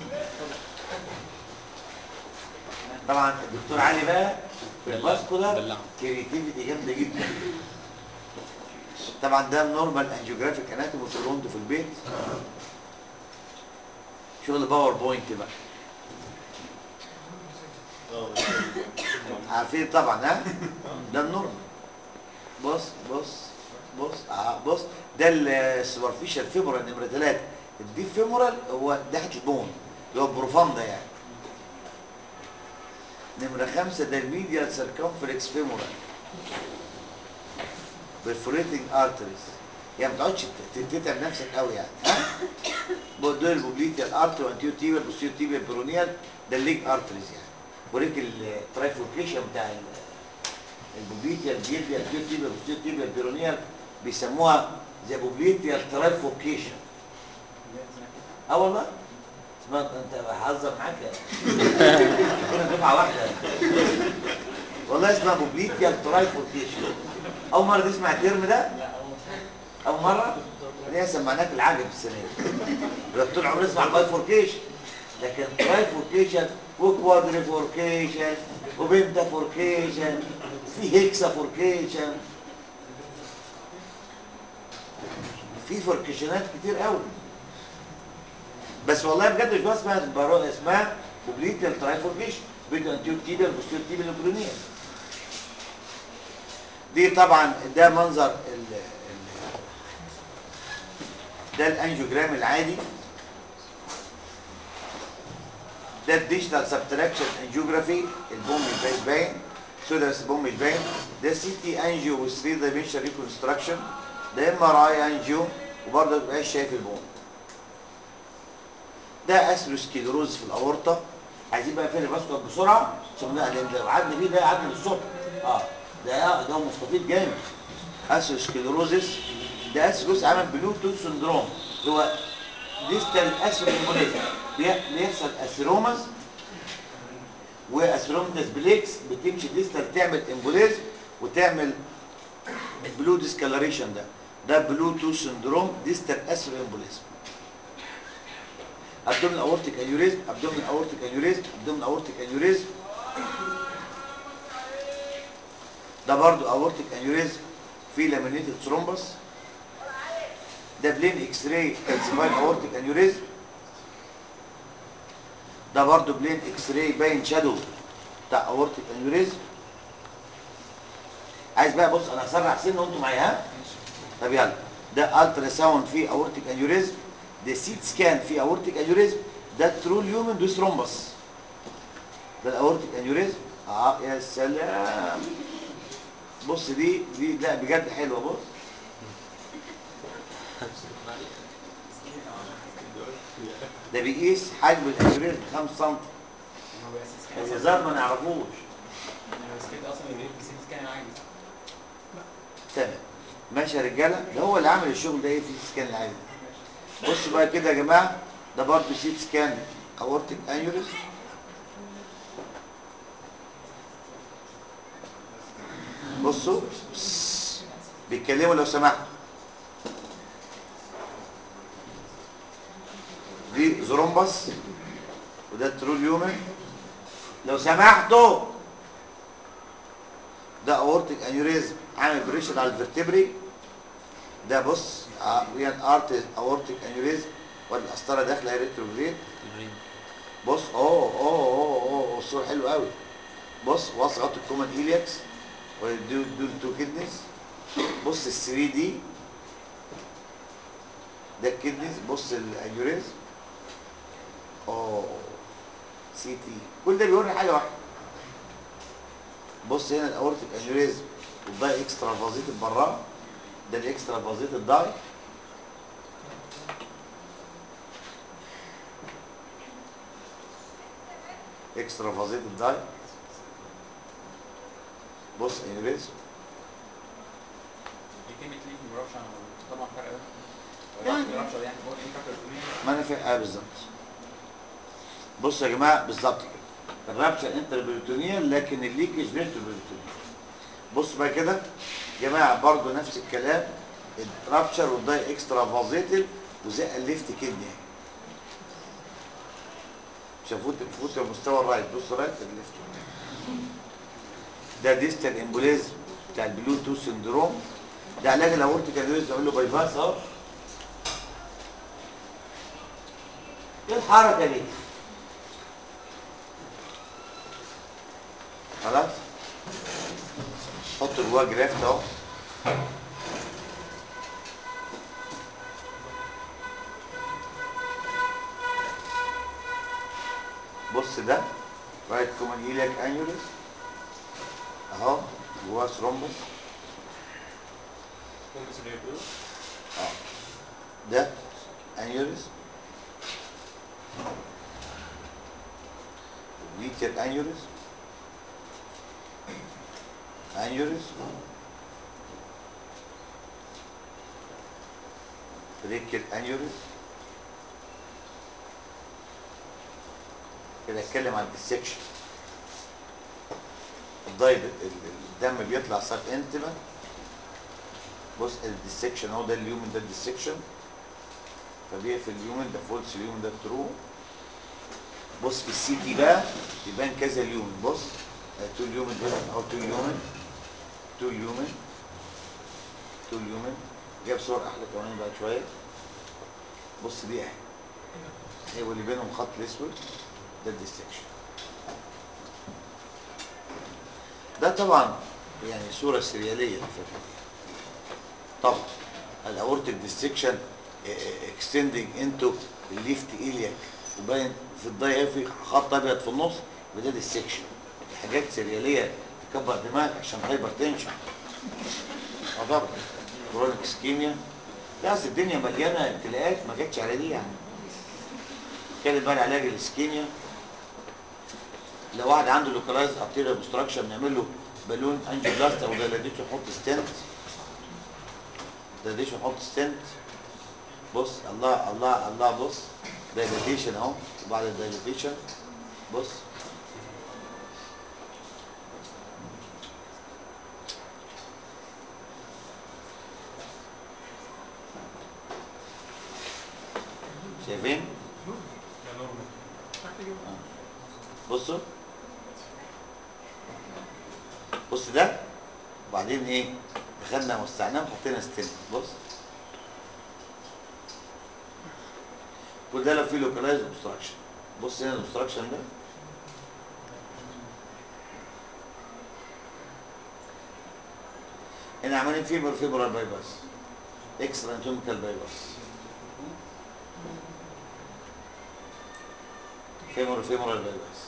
B: طبعا الدكتور علي بقى في الباسكولار
D: دلعه.
B: كريتيفيتي جامده جدا طبعا ده النورمال انجيوجرافيك اناتومي وتقولوا في البيت شغل باوربوينت بقى
E: اه
B: عارفين طبعا ها ده النورمال بص بص بص آه بص ده السوبرفيشال فيمورال نمره ثلاثه الديب فيمورال هو ناحيه البون اللي هو البروفاندا يعني نمره خمسه ده الميديال سيركمفلكس فيمورال برفوريتنج ارتريز يعني ما تقعدش ت- تتعب نفسك قوي يعني ها دول البوبليتيال ارتري وانتيو تيبيال بوستيو تيبيال بيرونيال ده الليج ارتريز يعني وريك الترايفوركيشن بتاع ال- البوبليتيال بيلفيال تيو تيبيال بوستيو تيبيال بيرونيال بيسموها زي بوبليتيال ترايفوركيشن اه والله اسمها انت بهزر معاك كنا دفعه واحده والله اسمها بوبليتيال ترايفوركيشن اول مره تسمع الترم ده اول مره ليه سمعناك العجب السنه دي يبقى طول عمري اسمع بايفوركيشن لكن ترايفوركيشن وكوادريفوركيشن وبنتافوركيشن في هيكسافوركيشن في فوركيشنات كتير قوي بس والله بجد مش بس اسمها برو- اسمها بوبليتيال ترايفوركيشن بين انتيو تيبيال بوستير تيبيال وبرونيال دي طبعا ده منظر ال ال ده الانجيوجرام العادي ده الديجيتال سبتراكشن انجيوجرافي البوم مش باين باين سودا بس البوم مش باين ده سي تي انجيو و 3 دايمنشن ريكونستراكشن ده ام ار اي انجيو وبرضه ما تبقاش شايف البوم ده اسلوسكيلروز في الاورطه عايزين بقى فين الباسكت بسرعه عشان ده لان لو قعدنا فيه ده قعدنا للصبح اه ده ده مستفيد جامد اسلوسكيلروزس ده اسلوس عمل بلوتوث سندروم هو ديستال اسيرومونيزم بيحصل اسيرومز واسيرومنس بليكس بتمشي ديستال تعمل امبوليزم وتعمل البلو ديسكالريشن ده ده بلوتوث سندروم ديستال اسيرو امبوليزم ابدومين اورتيك انيوريزم ابدومين اورتيك انيوريزم ابدومين اورتيك انيوريزم ده برضو اورتيك انيوريزم في لامينيتد ثرومبس ده بلين اكس راي كالسيفايد اورتيك انيوريزم ده برضو بلين اكس راي باين شادو بتاع اورتيك انيوريزم عايز بقى بص انا هسرع سنه وانتوا معايا ها طب يلا ده الترا ساوند فيه اورتيك انيوريزم ده سيت سكان فيه اورتيك انيوريزم ده ترو اليومن دو ثرومبس ده الاورتيك انيوريزم اه يا سلام بص دي دي لا بجد حلوه بص ده بيقيس حجم الانيوريزم 5 سم الهزار ما نعرفوش تمام ماشي يا رجاله ده هو اللي عامل الشغل ده ايه في السكان العادي بصوا بقى كده يا جماعه ده برضه سيت سكان اورتيك انيوريزم بصوا بس. بيتكلموا لو سمحتوا دي زرومبس وده التروليومن لو سمحتوا ده اورتيك انيوريزم عامل بريشر على الفرتبري ده بص ويان ارت اورتيك انيوريزم والقسطره داخله ريتروجريد بص اوه اوه اوه اوه الصوره حلو قوي بص وصلت الكومن ايلياكس ودول دول تو كدنس بص ال 3 دي ده الكدنس بص الانيوريزم اوه سي تي كل ده بيوري حاجه واحده بص هنا الاورتيك انيوريزم والداي اكسترا فازيت براه ده الاكسترا فازيت الداي اكسترا فازيت الداي بص انيوريزم
G: دي كلمة ليك مجربش طبعا فرق ده
B: يعني.
G: مجربش يعني هو دي فاكر
B: ما انا فاهم اه بالظبط بصوا يا جماعه بالظبط كده الرابشر انتربريتونيال لكن الليكج ريتروبريتونيال بصوا بقى كده يا جماعه برضو نفس الكلام الرابشر والداي اكسترا فازيتل وزي الليفت كدني اهي شافوت فوت مستوى الرايت بصوا رايت الليفت ده ديستال امبوليزم بتاع البلوتوث سندروم ده علاج الاورتيك انيوريزم اعمل له باي باس اهو ايه الحركه دي خلاص حط جواه جرافت اهو بص ده رايت كومن ايلياك انيوريس اهو جواه ثرومبس اه ده انيوريس medial aneurysm aneurysm brachial aneurysm كده اتكلم عن الديسكشن الضيب الدم بيطلع سب انتما بص الديسكشن اهو ده اليومن ده الديسكشن فبيقفل اليومن ده فولس اليومن ده ترو بص في السي تي بقى يبان كذا اليومن بص تو اليومن هنا اهو تو اليومن تو اليومن تو اليومن جاب صور احلى كمان بعد شويه بص دي اهي اهي واللي بينهم خط الاسود ده الديستكشن ده طبعا يعني صوره سرياليه للفكره دي طبعا الاورتيك ديستكشن اكستندنج انتو الليفت ايلياك وباين في الضيق في خط ابيض في النص وده السكشن دي حاجات سرياليه تكبر دماغك عشان هايبر تنشن اه طبعا كرونيك اسكيميا لا اصل الدنيا مليانه ابتلاءات ما جاتش على دي يعني اتكلم بقى عن علاج الاسكيميا لو واحد عنده لوكالايز ارتيريال اوبستراكشن نعمل له بالون انجيوبلاست او دايلاتيشن نحط ستنت دايلاتيشن نحط ستنت بص الله الله الله بص دايلاتيشن اهو وبعد الدايلاتيشن بص شايفين آه. بصوا بص ده وبعدين ايه دخلنا وسعناه وحطينا ستين بص كل ده لو فيه لوكالايز اوبستراكشن بص هنا الاوبستراكشن ده هنا عمالين فيبر فيبرال باي باس اكسترا انتوميكال باي باس فيمور فيمورال باي باس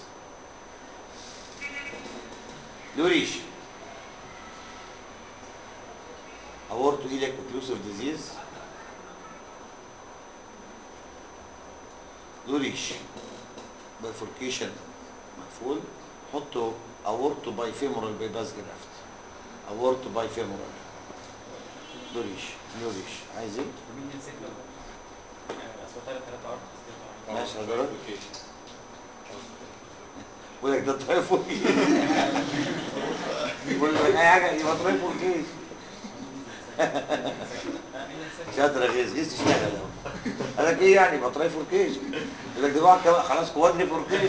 B: لوريش aorto iliac occlusive disease لوريش bifurcation مقفول حطوا aorto bifemoral bypass graft aorto bifemoral لوريش لوريش عايز ايه؟
G: مين من ستة أسوأ ثلاث ثلاثة أربعة
B: ماشي حضرتك بقول لك ده طريف الجيش بقول لك اي حاجه يبقى طريف الجيش شاطر يا غيث غيث اشتغل اهو قال لك ايه يعني يبقى طريف الجيش قال لك ده بقى كمان خلاص كوادري فوركيش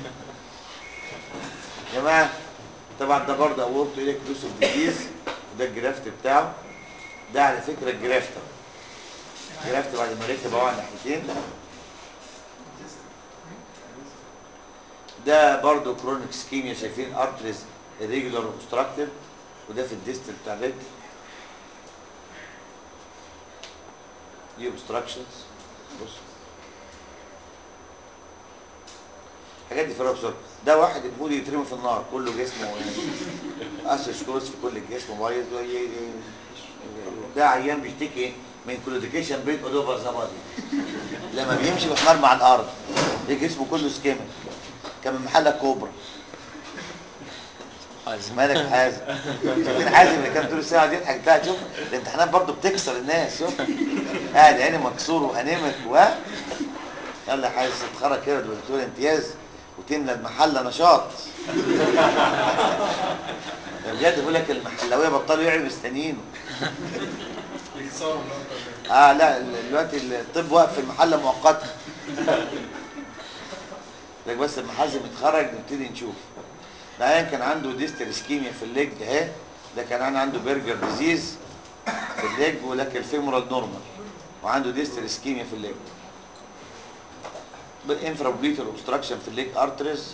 B: يا جماعه طبعا ده برضه اورتو ايه كلوسيف ديزيز وده الجرافت بتاعه ده على فكره الجرافت اهو الجرافت بعد ما ركب اهو على الناحيتين ده برضو كرونيك سكيميا شايفين ارتريز irregular اوبستراكتيف وده في الديستال بتاع الرجل دي اوبستراكشنز بص الحاجات دي فرق بسرعه ده واحد المفروض يترمي في النار كله جسمه يعني اسس كروس في كل الجسم بايظ وي- ده عيان بيشتكي من كلوديكيشن بريك اودوفر زبادي لما بيمشي بيتمر مع الارض ده جسمه كله سكيمل كان من محلك كوبرا
D: حازم
B: مالك يا حازم شايفين حازم اللي كان طول الساعه دي يضحك بتاع شوف الامتحانات برضه بتكسر الناس شوف قاعد عيني مكسور وانيمك و يلا يا حازم تتخرج كده دكتور امتياز وتملى المحله نشاط بجد بيقول لك المحلاويه بطلوا يعملوا مستنيينه
E: يكسروا النقطة
B: اه لا دلوقتي الطب واقف في المحله مؤقتا لك بس المحازم يتخرج نبتدي نشوف العيان كان عنده ديستال اسكيميا في الليج اهي ده كان عن- عنده برجر ديزيز في الليج ولكن الفيمورال نورمال وعنده ديستال اسكيميا في الليج بالانفرابليتر اوبستراكشن في الليج ارتريز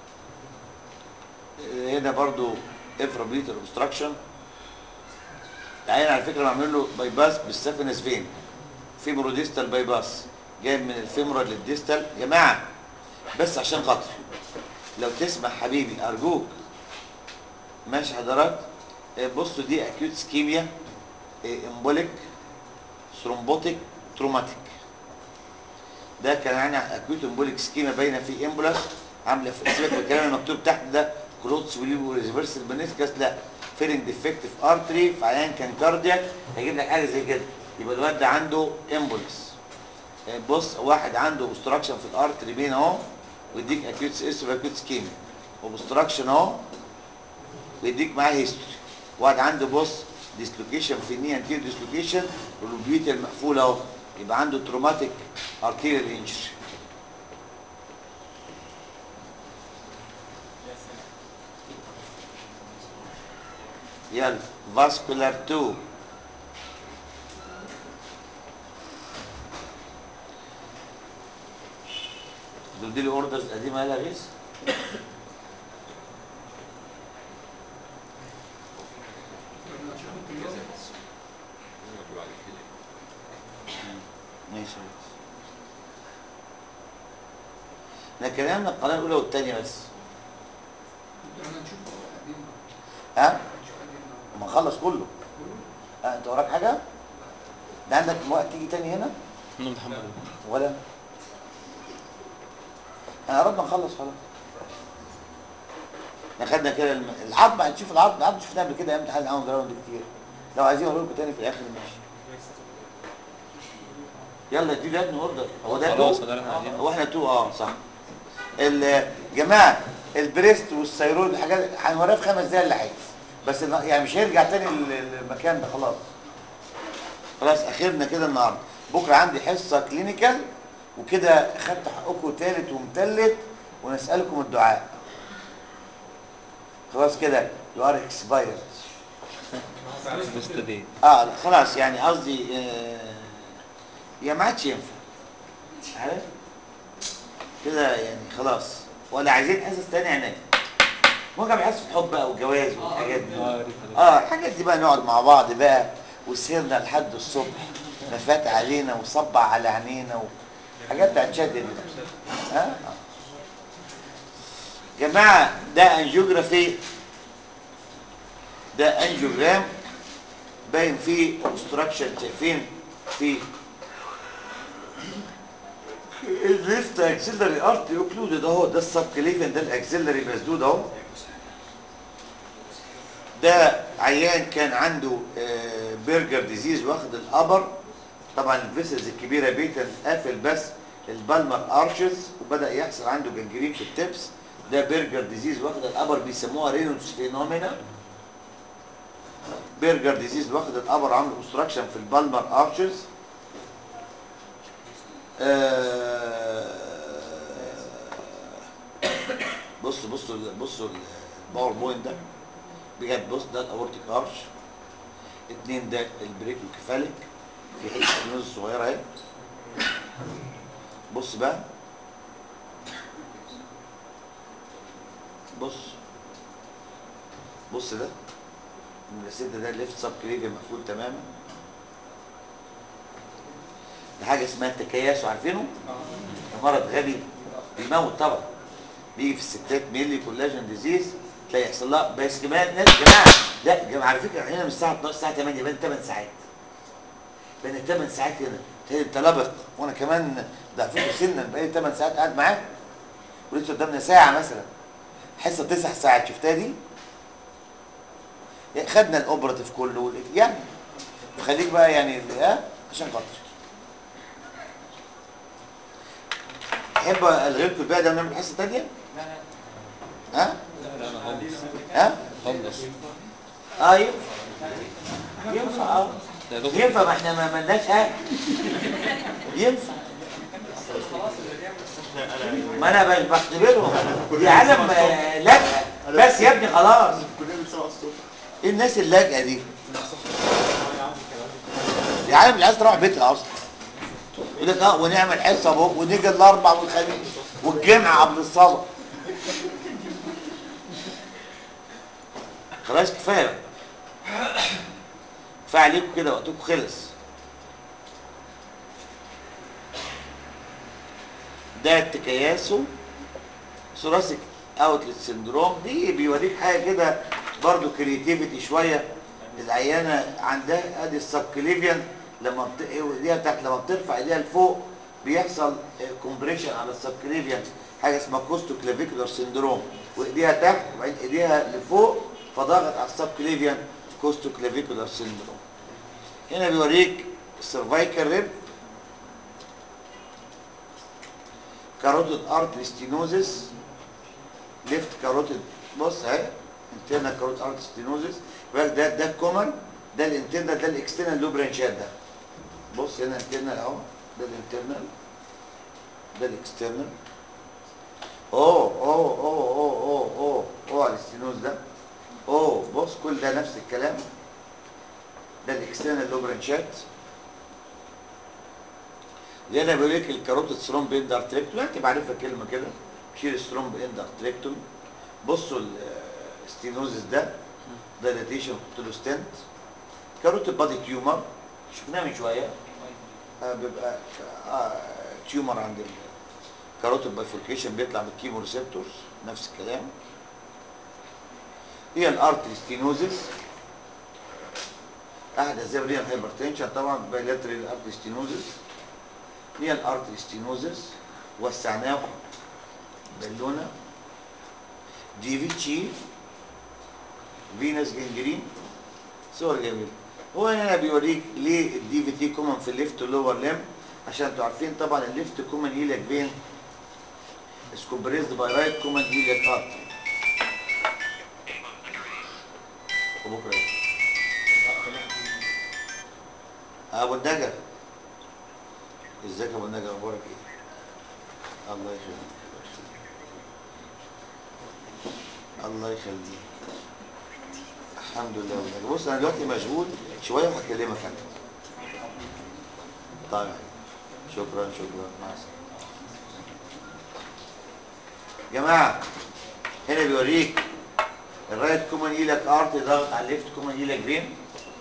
B: هنا برضو انفرابليتر اوبستراكشن العيان على فكره بعمل له باي باس بالسافينس فين فيموروديستال باي باس جايب من الفيمورال للديستال يا جماعه بس عشان خاطر لو تسمع حبيبي ارجوك ماشي حضرات آه، بصوا دي اكيوت سكيميا امبوليك ثرومبوتيك تروماتيك ده كان يعني اكيوت امبوليك سكيميا باينه في امبولاس عامله في سيبك من الكلام المكتوب تحت ده كلوتس وليبو ريفرسال بنسكس لا فيلنج ديفكتيف ارتري في عيان كان كاردياك هيجيب لك حاجه زي كده يبقى الواد ده عنده امبولس آه، بص واحد عنده اوبستراكشن في الارتري بين اهو ويديك اكيوت اس اكيوت سكيميا اوبستراكشن اهو ويديك معاه هيستوري واحد عنده بص ديسلوكيشن في النيه انتير ديسلوكيشن والروبيوت المقفول اهو يبقى عنده تروماتيك ارتيريال انجري يلا فاسكولار 2 دول دي الاوردرز قديمه يلا غيث ماشي يا ريس. احنا كلامنا القناه الاولى والثانيه بس
E: انا نشوف قديم
B: ها
E: نشوف قديم
B: ما نخلص كله ها انت وراك حاجه ده عندك وقت تيجي تاني هنا
D: نور محمد
B: ولا احنا قربنا نخلص خلاص احنا خدنا كده الم... العظم هنشوف العظم العظم شفناه قبل كده ايام امتحان العون جراوند كتير لو عايزين اقول لكم تاني في الاخر ماشي يلا اديله يا ابني اوردر هو ده
D: خلاص
B: تو
D: ده اللي احنا عايزينه
B: هو احنا تو اه صح ال- جماعه البريست والثيرويد الحاجات هنوريها في خمس دقايق اللي عايز بس النا- يعني مش هيرجع تاني ال- المكان ده خلاص خلاص اخرنا كده النهارده بكره عندي حصه كلينيكال وكده خدت حقكم تالت ومتلت ونسالكم الدعاء خلاص كده يو ار اكسبايرد
D: مستدين
B: اه لا خلاص يعني قصدي آه يا ما عادش ينفع عارف كده يعني خلاص ولا عايزين حصص تاني هناك ممكن بحس في الحب بقى والجواز والحاجات دي
D: اه يا ريت
B: اه الحاجات دي بقى نقعد مع بعض بقى وسهرنا لحد الصبح ما فات علينا وصبع على عينينا وحاجات بتاعت شد دي ها آه. جماعه ده انجيوجرافي ده انجيوجرام باين فيه اوبستراكشن شايفين في الليفت اكسلري ارتري اوكلودد اهو ده السب كليفن ده الاكسلري مسدود اهو ده عيان كان عنده آه، برجر ديزيز واخد الابر طبعا الفيسلز الكبيره بيتا قافل بس البالمر ارشز وبدا يحصل عنده جنجرين في التبس ده برجر ديزيز واخد الابر بيسموها رينولدز فينومينا برجر ديزيز واخد الابر عامل اوبستراكشن في البالمر ارشز بص بص بصوا الباوربوينت ده بجد بص ده الاورتيك ارش اتنين ده البريكوكيفاليك في حته نوز صغيره اهي بص بقى بص بص ده السد ده ليفت سب كليفيا مقفول تماما ده حاجه اسمها التكياس عارفينه؟ ده مرض غبي بيموت طبعا بيجي في الستات ميلي كولاجين ديزيز تلاقي يحصل لها بس كمان ناس جماعه لا جماعة على فكره هنا من الساعه 12 الساعه 8 بين 8 ساعات بين 8 ساعات هنا تلاقي انت لبق وانا كمان ده فوق سنا بقالي 8 ساعات قاعد معاك ولسه قدامنا ساعه مثلا حصه 9 ساعات شفتها دي يعني خدنا الاوبراتيف كله والإك- يعني خليك بقى يعني ها عشان خاطر تحب الغيكم الباقي ده ونعمل حصه ثانيه؟ ها؟
D: لا انا هوملس
B: ها؟
D: هوملس
B: اه ينفع ينفع اه
D: يا دكتور
B: ينفع ما احنا ما ملناش اهل ينفع ما انا ب- بختبرهم دي عالم آه، لاجئه بس يا ابني خلاص
E: كلنا من 7 الصبح
B: ايه الناس اللاجئه دي دي عالم مش عايز تروح بيتها اصلا يقول لك اه ونعمل حصه بكره ونيجي الاربع والخميس والجمعه قبل الصلاه خلاص كفايه بقى. كفايه عليكم كده وقتكم خلص ده التكياسو ثوراسيك اوتلت سندروم دي بيوريك حاجه كده برضو كرياتيفيتي شويه العيانه عندها ادي السبكليفيان لما بت... ايديها تحت لما بترفع ايديها لفوق بيحصل كومبريشن على السبكليفيان حاجه اسمها كوستو كلافيكولار سندروم وايديها تحت وبعدين ايديها لفوق فضغط على السبكليفيان كوستو كلافيكولار سندروم هنا بيوريك السيرفايكال ريب كاروتيد ارتري ستينوزس ليفت كاروتيد بص اهي انترنال كاروتيد ارتري ستينوزس ده ده الكومن ده الانترنال ده الاكسترنال لو برانشات ده بص هنا انترنال اهو ده الانترنال ده الاكسترنال اوه اوه اوه اوه اوه اوه اوه على الستينوز ده اوه بص كل ده نفس الكلام ده الاكسترنال لو برانشات زي انا بقول لك الكاروتيد ثرومب اند ارتريكتومي انت عارفها كلمه كده شيل الثرومب اند ارتريكتومي بصوا الستينوزس ده دايلاتيشن حط له ستنت كاروتيد بادي تيومر شفناه من شويه آه بيبقى آه تيومر عند الكاروتيد بايفوركيشن بيطلع من الكيمو ريسبتورز نفس الكلام هي الارتري ستينوزس احد اسباب ريال هايبرتنشن طبعا بايلاترال ارتري ستينوزس هي الارتري ستينوزس وسعناه بالونه دي في تشي فينس جنجرين صور جميل هو هنا بيوريك ليه الدي في تي كومن في الليفت لور ليم عشان انتوا عارفين طبعا الليفت كومن ايلك فين سكوبريزد باي رايت كومن ايلك ارتري وبكره إيه؟ ابو النجا ازيك يا ابو النجا اخبارك ايه الله يخليك الله يخليك الحمد لله والله بص انا دلوقتي مشغول شويه وهكلمك انا طيب شكرا شكرا مع السلامه جماعه هنا بيوريك الرايت كومن ايلك ارت ضغط على الليفت كومن ايلك فين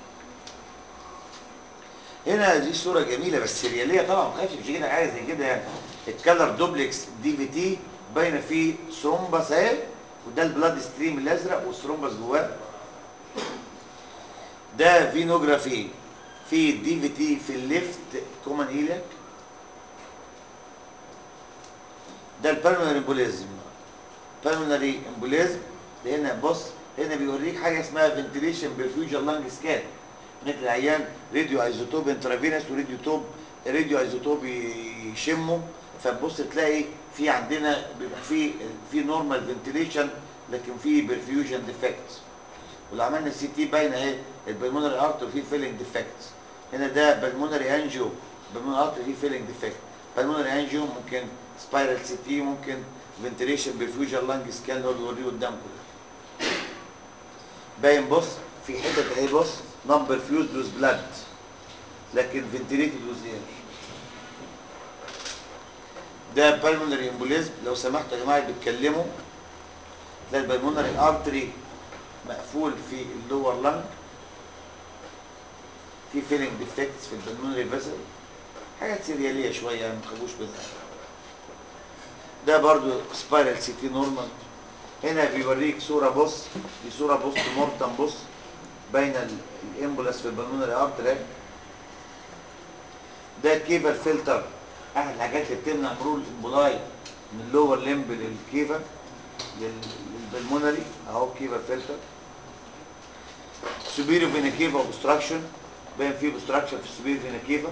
B: هنا دي صوره جميله بس سرياليه طبعا ما تخافش مش كده حاجه زي كده يعني الكلر دوبلكس دي في تي باينه فيه ثرومبس اهي وده البلاد ستريم الازرق والثرومبس جواه ده فينوجرافي في دي في تي في الليفت كومن ايلك ده البالمونري امبوليزم بالمونري امبوليزم هنا بص هنا بيوريك حاجه اسمها فنتليشن برفيوجن لانج سكان هناك العيان راديو ايزوتوب انترافينس وراديو توب راديو ايزوتوب يشمه فتبص تلاقي في عندنا بيبقى في في نورمال فنتليشن لكن في برفيوجن ديفكت ولو عملنا سي تي باينه اهي البلمونري ارتر فيه فيلنج ديفكت هنا ده بلمونري انجيو بالمونري ارتر فيه فيلنج ديفكت بالمونري انجيو ممكن سبايرال سي تي ممكن فنتليشن برفيوجن لانج سكان اللي هو بيوريه قدامكم ده باين بص في حتت اهي بص نمبر فيوز ويز بلاد لكن فنتليتد ويز اير ده بالمونري امبوليزم لو سمحتوا يا جماعه اللي بيتكلموا ده البلمونري ارتري مقفول في اللور لانج في فيلينج ديفكتس في البلمونري فيسل حاجات سيرياليه شويه ما تخافوش منها ده برضو سبايرال سي تي نورمال هنا بيوريك صوره بص دي صوره بوست مورتم بص بين ال- الامبولاس في البلمونري ارتري ده الكيفا فلتر احد الحاجات اللي بتمنع مرور الامبولاي من اللور ليمب للكيفا لل- للبلمونري اهو كيفا فلتر سوبيريو فينا كيفا اوبستراكشن باين فيه اوبستراكشن في السوبيريو فينا كيفا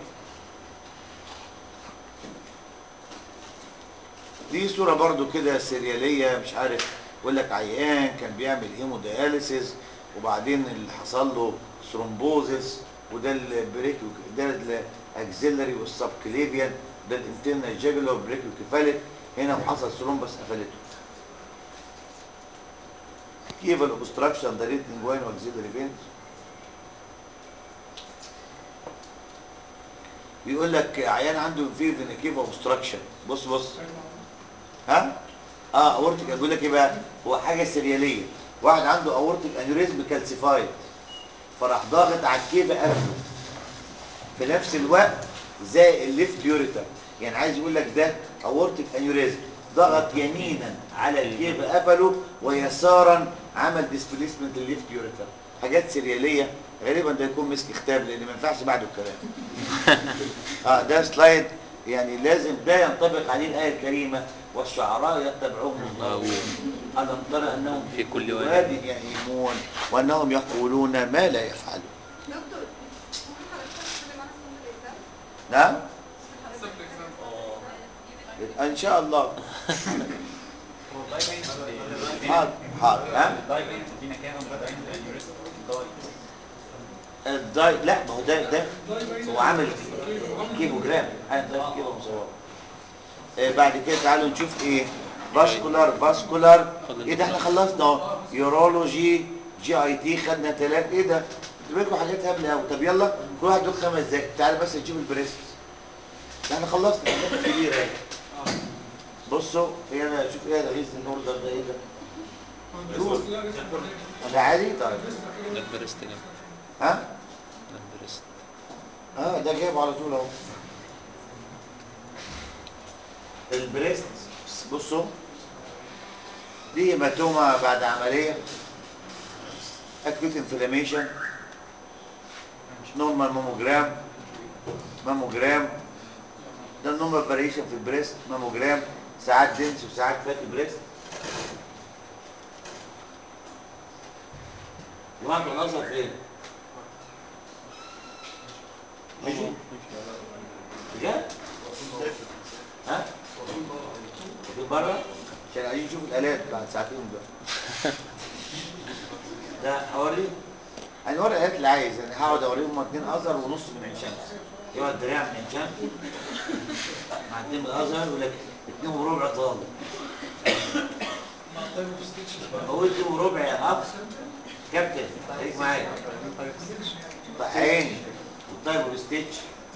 B: دي صورة برضو كده سريالية مش عارف يقول لك عيان كان بيعمل هيمودياليسيس وبعدين اللي حصل له ثرومبوزس وده البريكيو ده الاكزيلري والسبكليفيان ده الانترنال جاجولار بريكيو كيفاليك هنا وحصل ثرومبس قفلته كيفال اوبستراكشن ده ريت لينجوين واكزيلري فينز بيقول لك عيان عنده في فينيكيفا اوبستراكشن بص بص ها اه اورتيك بيقول لك ايه بقى هو حاجه سرياليه واحد عنده اورتيك انيوريزم كالسيفايد فراح ضاغط على الكيفه قفله في نفس الوقت زي الليفت يوريتر يعني عايز يقول لك ده اورتيك انيوريزم ضغط يمينا على الكيفه قفله ويسارا عمل ديسبليسمنت الليفت يوريتر حاجات سرياليه غالبا ده يكون مسك ختاب لان ما ينفعش بعده الكلام اه ده سلايد يعني لازم ده ينطبق عليه الايه الكريمه والشعراء يتبعهم الغاوون الم ترى انهم
D: في كل واد
B: واد يهيمون وانهم يقولون ما لا يفعلون
C: دكتور ممكن حضرتك تتكلم معانا اسمه الاكزام؟
B: نعم
C: حضرتك
B: ان شاء الله
G: هو الداي باين
B: حاضر حاضر ها
G: الداي باين فينا كام الداي اليوريست الداي
B: الداي لا ما هو ده ده هو عامل كيلو جرام حاجه ده كيلو مصور آه بعد كده تعالوا نشوف ايه فاسكولار فاسكولار ايه ده احنا خلصنا اهو يورولوجي جي اي تي خدنا ثلاث ايه ده انتوا بالكم حاجات هبله قوي طب يلا كل واحد له خمس دقايق تعالى بس نشوف البريست ده احنا خلصنا حاجات كبيره اهي بصوا هي انا اشوف ايه ده غيظ الاوردر ده ايه ده شوف ده عادي طيب
D: ده البريست جنب
B: ها
D: ده البريست
B: اه ده جايب على طول اهو البريست بصوا دي هيماتوما بعد عمليه اكيوت انفلاميشن نورمال ماموجرام ماموجرام ده النورمال فاريشن في البريست ماموجرام ساعات دنس وساعات فاتي بريست جماعه الازهر فين؟ ماشي؟ بجد؟ ها؟ واقفين بره؟ عشان عايزين نشوف الآلات بعد ساعتين دول ده هوري هنوري الآلات اللي عايز يعني هقعد اوريهم اتنين أزهر ونص من عين شمس يقعد دراع من عين شمس مع اتنين من الأزهر يقول لك اتنين وربع طالب هو اتنين وربع يا أخ كابتن خليك معايا طحين والطيب والستيتش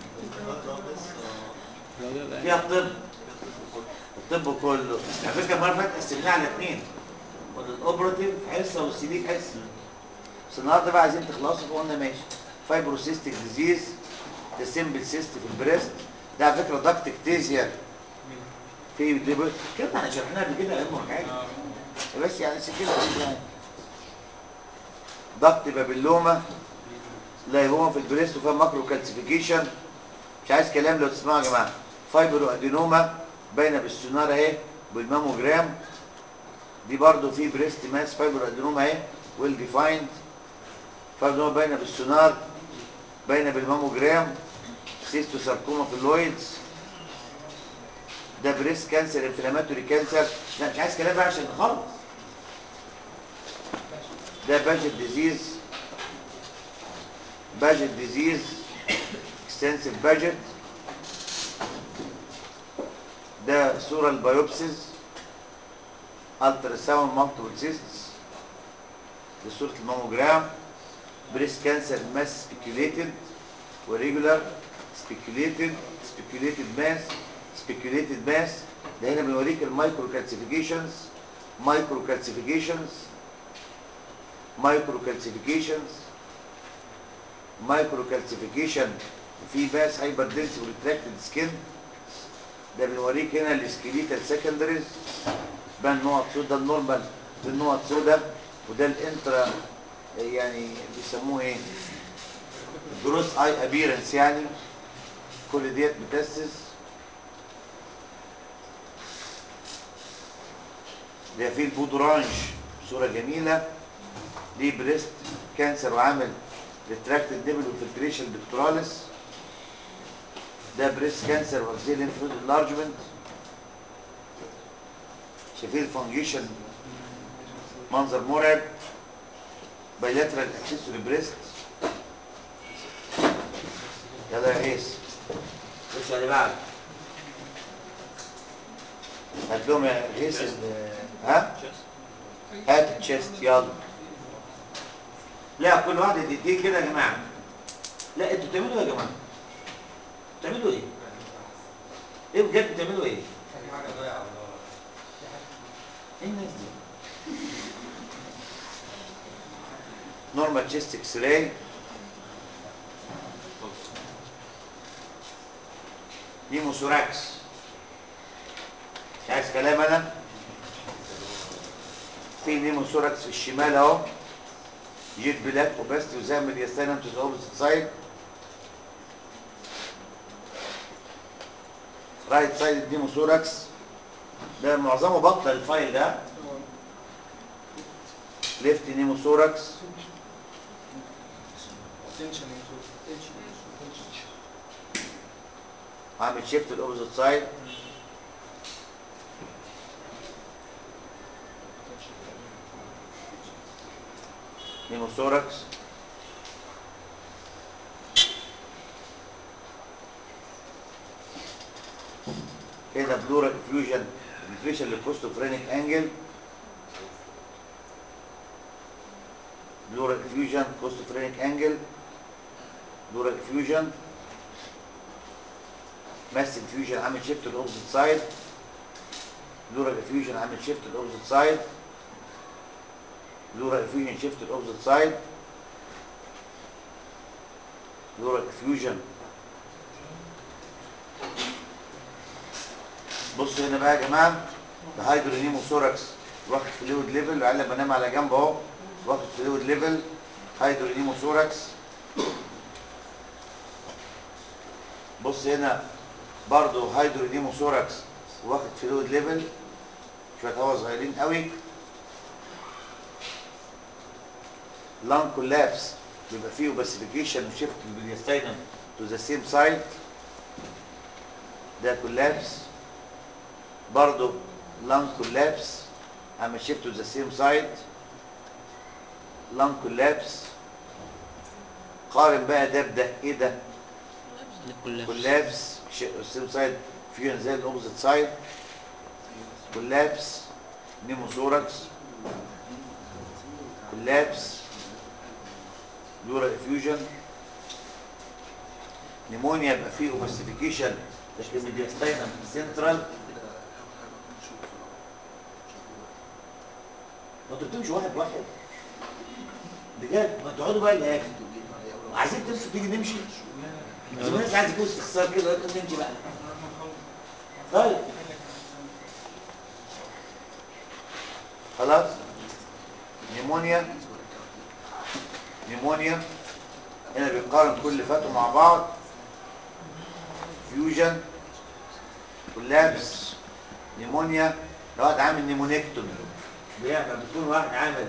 B: فيها الطب الطب كله على فكره المره اللي فاتت قسمناها على اثنين والاوبراتيف حصه والسيليك حصه بس النهارده بقى عايزين تخلصوا فقلنا ماشي فايبروسيستيك ديزيز ده سيمبل سيست في البريست ده على فكره داكت اكتيزيا في ديب- كده احنا شرحناها قبل كده اهم حاجه بس يعني كده يعني ضغط بابلوما لا هو في البريست وفيها ماكرو كالسيفيكيشن مش عايز كلام لو تسمعوا يا جماعه فايبرو ادينوما باينه بالسونار اهي بالماموجرام دي برضو في بريست ماس فايبرو ادينوما اهي ويل ديفايند فايبرو باينه بالسونار باينه بالماموجرام سيستو ساركوما في اللويدز ده بريست كانسر انفلاماتوري كانسر لا مش عايز كلام بقى عشان نخلص ده باجت ديزيز باجت ديزيز اكستنسيف باجت ده صورة البيوبسيز الترا ساوند مالتيبل سيستس دي صورة الماموجرام بريست كانسر ماس سبيكيوليتد وريجولار سبيكيوليتد سبيكيوليتد ماس سبيكيوليتد ماس ده هنا بنوريك المايكرو كالسيفيكيشنز مايكرو كالسيفيكيشنز مايكرو كالسيفيكيشنز مايكرو كالسيفيكيشن في باس هايبر دنس وريتراكتد سكين ده بنوريك هنا السكيليتال سكندريز بان نقط سودا ده النورمال في النقط سودا وده الانترا يعني بيسموه ايه جروس اي ابيرنس يعني كل ديت بتسس ده فيه البودرانج صورة جميلة دي بريست كانسر وعامل ريتراكتد نيبل وفلتريشن دكتوراليس ده بريست كانسر واكسيل انفلود انلارجمنت شايفين الفانجيشن منظر مرعب بايلاترال اكسسوري بريست يلا يا عيس خش على اللي بعد هات لهم يا عيس ال- ها هات التشيست يلا لا كل واحد يديه كده يا جماعه لا انتوا بتعملوا ايه يا جماعه بتعملوا ايه ايه بجد بتعملوا ايه ايه الناس دي نورمال تشيست اكس راي نيموثوراكس مش عايز كلام انا في نيموثوراكس في الشمال اهو جيت بلاك اوباستي وزامل يستنم تو ذا اوبوزيت سايد رايت سايد النيموثوراكس ده معظمه بطل الفايل ده ليفت نيموثوراكس عامل شيفت الاوبوزيت سايد نيموثوراكس هنا بلورال افيوجن ديفريشن للكوستوفرينيك انجل بلورال افيوجن كوستوفرينيك انجل بلورال افيوجن ماس انفيوجن عامل شيفت الاوبزيت سايد بلورال افيوجن عامل شيفت الاوبزيت سايد بلورال افيوجن شيفت الاوبزيت سايد بلورال افيوجن بصوا هنا بقى يا جماعه ده هيدرونيموثوراكس واخد فلويد ليفل وقال لما انام على جنب اهو واخد فلويد ليفل هيدرونيموثوراكس بص هنا برضو هيدرونيموثوراكس واخد فلويد ليفل شويه هوا صغيرين قوي لان كولابس بيبقى فيه اوباسيفيكيشن وشيفت البريستاينم تو ذا سيم سايد ده كولابس برضو لان كولابس عامل شيفت تو ذا سيم سايد لان كولابس قارن بقى ده بده ايه ده كولابس السيم سايد فيوجن زي الاوبوزيت سايد كولابس نيموثوركس كولابس لورال افيوجن نيمونيا يبقى فيه اوبستيفيكيشن لكن ميدياستاينم سنترال ما انتوا بتمشوا واحد واحد بجد ما تقعدوا بقى الاخر عايزين تمشوا تيجي نمشي زي الناس عايز يكون استخسار كده لكن نمشي بقى طيب خلاص نيمونيا نيمونيا هنا بيقارن كل فتره مع بعض فيوجن كولابس نيمونيا لو واحد عامل نيمونيكتومي بيعمل بيكون واحد عامل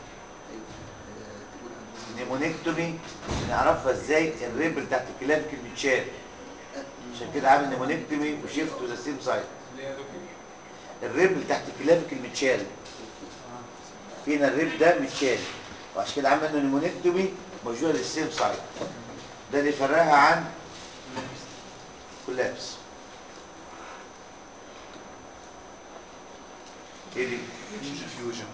B: نيمونيكتومي نعرفها ازاي الريب بتاعت الكلافيكل متشال عشان كده عامل نيمونيكتومي وشيفت تو ذا سيم سايد الريب اللي تحت الكلافيكل متشال فينا الريب ده متشال وعشان كده عملنا نيمونيكتومي موجوده للسيم سايد ده اللي يفرقها عن كولابس ايه دي
E: فيوجن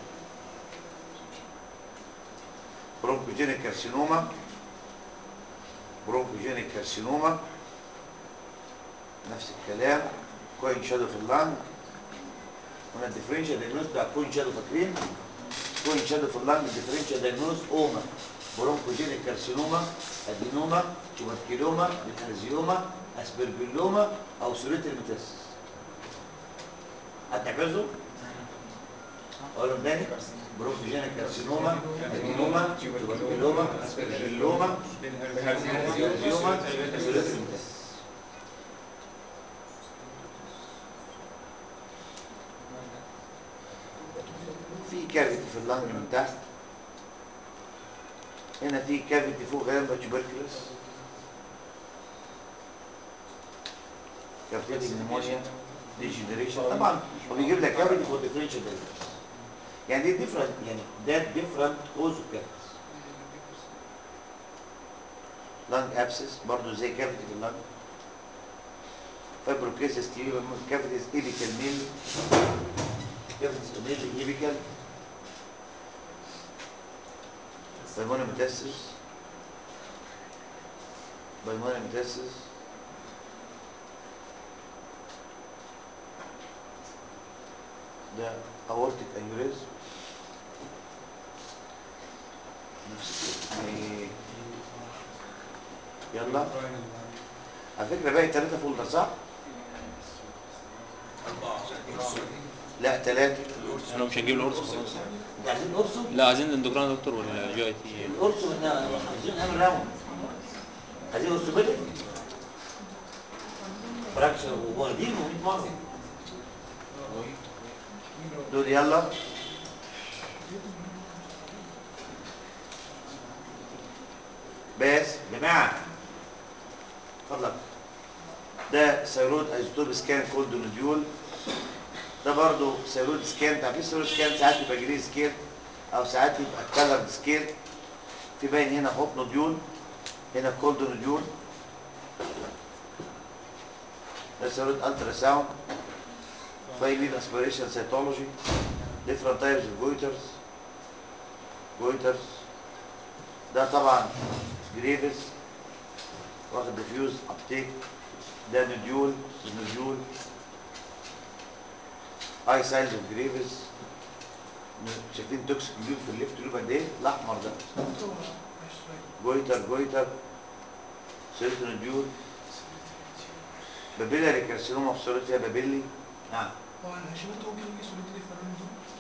B: برونكوجينيك كارسينوما برونكوجينيك كارسينوما نفس الكلام كوين شادو في اللنج قلنا الديفرنشال دايجنوز بتاع كوين شادو فاكرين كوين شادو في اللنج الديفرنشال دايجنوز اوما برونكوجينيك كارسينوما ادينوما توبركيلوما بالارزيوما اسبرجلوما او سوريتال ميتاسيس هتحفظوا اقولهم تاني برونكوجينيك كارسينوما ادينوما توبركيلوما اسبرجلوما بالارزيوما سوريتال ميتاسيس في كافيتي في اللنج من تحت هنا في كافيتي فوق غالبا تيوبركلوس كافيتي نيمونيا ديجنريشن طبعا هو بيجيب لك كافيتي فور ديفرنشال دايجنوز يعني دي ديفرنت يعني ده ديفرنت كوز اوف كافيتي لانج ابسس برضه زي كافيتي في اللنج فايبروكيسس كافيتيز ايبيكال ميل كافيتيز ميل ايبيكال بايمونيا ميتاسيس بايمونيا ميتاسيس ده اورتيك انيوريزم نفس الكلام. يعني يلا على فكره باقي ثلاثه فولدر صح؟ لا ثلاثه
D: احنا مش هنجيب القرص خلاص
B: انت عايزين قرصه؟
D: لا عايزين الاندوكران يا دكتور ولا جي اي تي
B: القرص احنا عايزين نعمل راوند عايزين قرصوبيتك فراكشر واخدينه 100 مره دول يلا بس يا جماعه فضلك ده سيرود ايزوتوب سكان كولد نوديول ده برضو سيرود سكان تعرفين سيرود سكان ساعات يبقى جري سكيل او ساعات يبقى كلر سكيل في باين هنا هوب نوديول هنا كولد نوديول ده سيرود الترا ساوند فايلين اسبيريشن سيتولوجي different types of goiters goiters ده طبعا جريفز واخد ديفيوز ابتيك ده نوديول نوديول اي سايز اوف جريفز شايفين توكسيك نوديول في الليفت لوب قد ايه الاحمر ده جويتر جويتر سيرت نوديول بابيلاري كارسينوما في صورتها بابيلي نعم
F: هو الهاشيموتو ممكن يجي سوليتي في الرول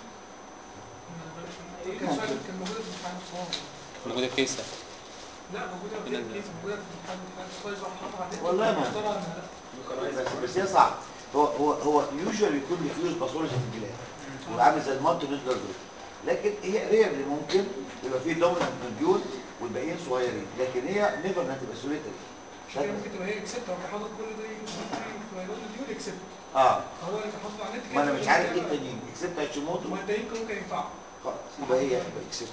F: دول كان سؤال كان موجودة في امتحان الصواب
D: موجوده في كيسه
F: لا موجودة في الكيس موجودة في امتحان امتحان الصواب راح حاطها على النت
B: والله ما-
F: طلع إن لا.
B: بس بس هي صعب هو هو هو يوجوال يكون ديفيوز باثولوجي في الجلاد وعامل زي المالتي نودلر دول لكن هي ريرلي ممكن يبقى فيه دومينانت نوديول والباقيين صغيرين لكن هي نيفر هتبقى سوليتري
F: عشان كده ممكن تبقى هي اكسبت هو كان حاطط كل ده يجي في فايلون ديول اكسبت
B: اه
F: هو اللي كان حاطه على النت
B: ما انا
F: كده
B: مش عارف ايه التانيين اكسبت هاشيموتو
F: ما التانيين كانوا ممكن ينفعوا
B: خلاص يبقى هي يبقى اكسبت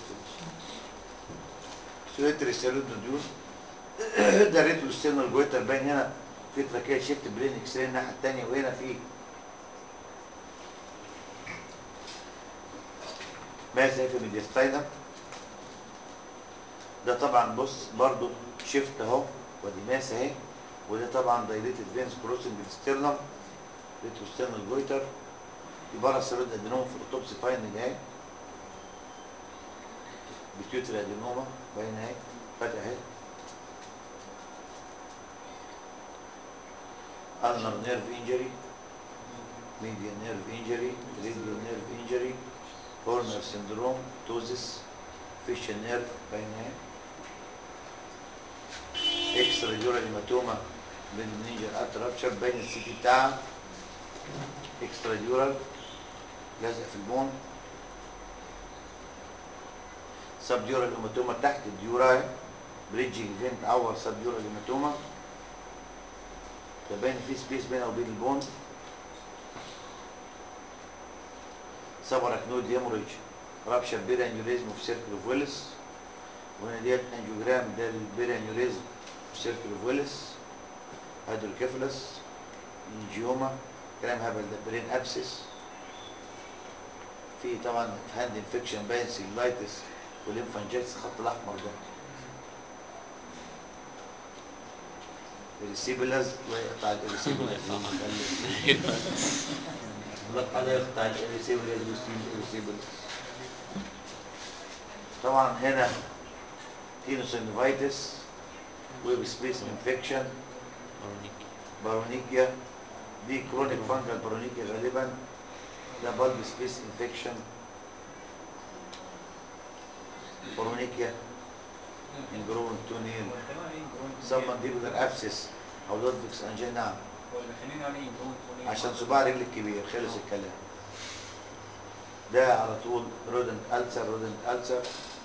B: سوليتري سيلود نوديول ده ريتو ستيرنال جويتر باين هنا في تراكيه شيفت برين اكس راي الناحيه الثانيه وهنا في ماذا في ميديستاينم ده طبعا بص برضو شيفت اهو ودي ماس اهي وده طبعا دايليتد فينس كروسنج الستيرنم ريتو ستيرنال جويتر دي بره سيرود ادينوم في الاوتوبسي فاينل اهي بيتيوتري ادينوما باين اهي فاتح اهي ulnar nerve injury medial nerve injury radial nerve injury Horner syndrome ptosis facial nerve باين اهي اكسترا جورال هيماتوما بالمنينجر اترابشر باين السي تي بتاعها اكسترا جورال لازق في البون سب ديورال هيماتوما تحت الديورا بريدجنج فين تعور سب ديورال هيماتوما فباين في سبيس بينها وبين البون سبركنود هيموريج رابشر بير انيوريزم في سيركل اوف ويلس وهنا ديت انجيوجرام ده البير انيوريزم في سيركل اوف ويلس هيدروكيفالس انجيوما كلام هبل ده برين ابسس في طبعا هاند انفكشن باين سيلايتس والليمفانجيتس الخط الاحمر ده الريسيبلز الله يقطع الريسيبلز لك على يقطع الاريسيبل الاريسيبل طبعا هنا تينوسينوفايتس ويب سبيس انفكشن بارونيكيا دي كرونيك فانجل بارونيكيا غالبا ده بالب سبيس انفكشن بارونيكيا انجرون تونيل سبمنديبولار ابسس او لودفيكس انجينا
G: هو اللي بيخليني يعني يكون يكون
B: عشان صباع رجل الكبير خلص الكلام ده على طول رودنت ألسر رودنت ألسر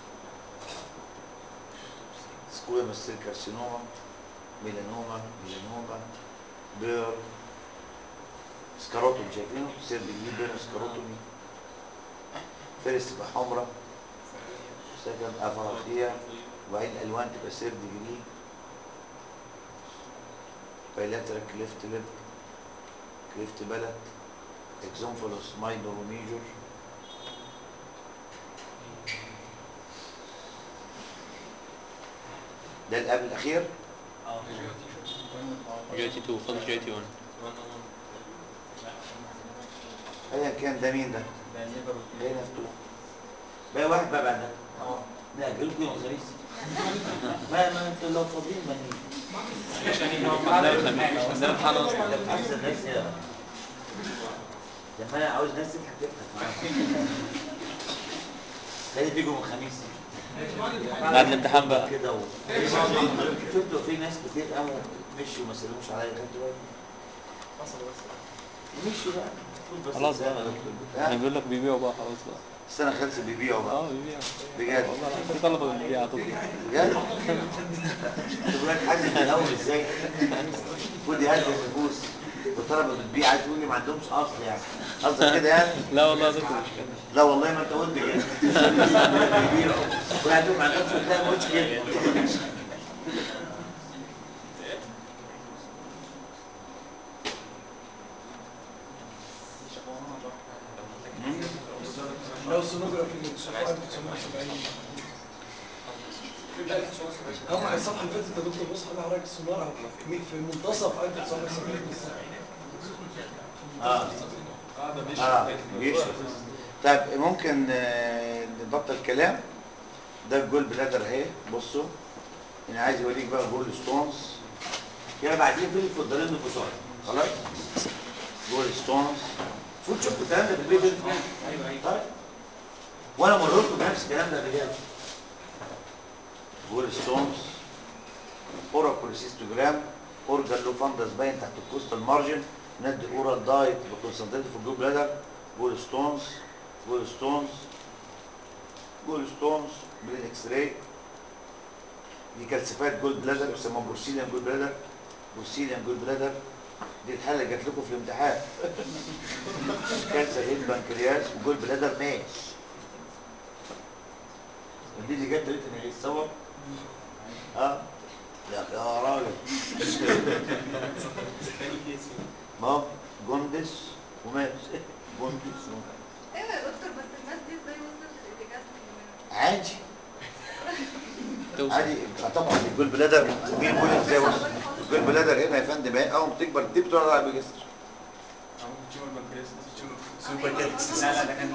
B: سكويمس سيل كارسينوما ميلانوما ميلانوما بير سكاروتوم شايفينه سير بيجيب بين سكاروتومي فيرست تبقى حمراء سكند افراخية وبعدين الالوان تبقى سير ديجري بايلاترال كليفت ليب كليفت بلد اكزومفولوس ماينور وميجور ده اللي قبل الاخير
D: جي تي 2 خلص جي تي 1
B: ايا كان ده مين ده؟
G: ده الليفر
B: ده هنا مفتوح بقى واحد بقى بعد ده نأجلكم يوم الخميس ما ما انتوا لو فاضيين ما نيجي
G: عشان يبقى
D: عندنا امتحان اصلا
B: ده بحسن الناس يا لما انا عاوز ناس تضحك تضحك معايا خلي تيجوا من الخميس
D: بعد الامتحان بقى
B: كده و... شفتوا في ناس كتير قاموا مشوا ما سلموش عليا خدتوا بالك مشوا بقى المفروض بس
D: خلاص
B: السنة
D: بقى.
B: دكتور.
D: احنا
B: ها؟
D: بيقول لك بيبيعوا بقى خلاص بقى
B: السنة خلصت بيبيعوا بقى
D: اه بيبيعوا
B: بجد
D: والله العظيم في طلبه بتبيع على طول
B: بجد تقول لك حد من الاول ازاي المفروض يهدي النفوس والطلبه بتبيع عايز تقول لي ما عندهمش اصل يعني قصدك كده يعني
D: لا والله يا دكتور مش كده
B: لا والله ما انت قلت كده بيبيعوا واحد يقول ما عندهمش لا ما قلتش كده
F: لو سونوجرافي اللي بتشوفوها 1970 هم الصفحه اللي فاتت يا دكتور بص حضرتك السونار اهو في منتصف 1970 بالظبط
B: اه اه بيشرب طيب ممكن آه، نبطل كلام ده الجول بلادر اهي بصوا انا عايز اوريك بقى جول ستونز يلا بعدين فين الفضلين البساط خلاص جول ستونز فوت شوف الكلام ده في البيت ايوه ايوه طيب وانا مررت بنفس الكلام ده بجد جول ستونز اوراكوليسيستوجرام اورجان لو فاندس باين تحت الكوستال مارجن ندي اورال دايت بكونسنتريت في الجول بلادر جول ستونز جول ستونز جول ستونز بالاكس راي دي كالسيفات جول بلادر بيسموها بورسيليان جول بلادر بورسيليان جول بلادر دي الحاله اللي جات لكم في الامتحان كانسر هيد بنكرياس وجول بلادر ماش دي اللي جت لقيت ان هي الصور اه لا يا راجل ما هو جندس وماس جندس وماس
C: ايوه يا دكتور بس الناس دي ازاي وصلت للاتجاه ده؟
B: عادي
D: توصل
B: عادي آه طبعا الجول بلادر مين بيقول ازاي وصل الجول بلادر هنا يا فندم اهي اول ما تكبر دي بتقعد على البيجستر
G: لا لا ده كان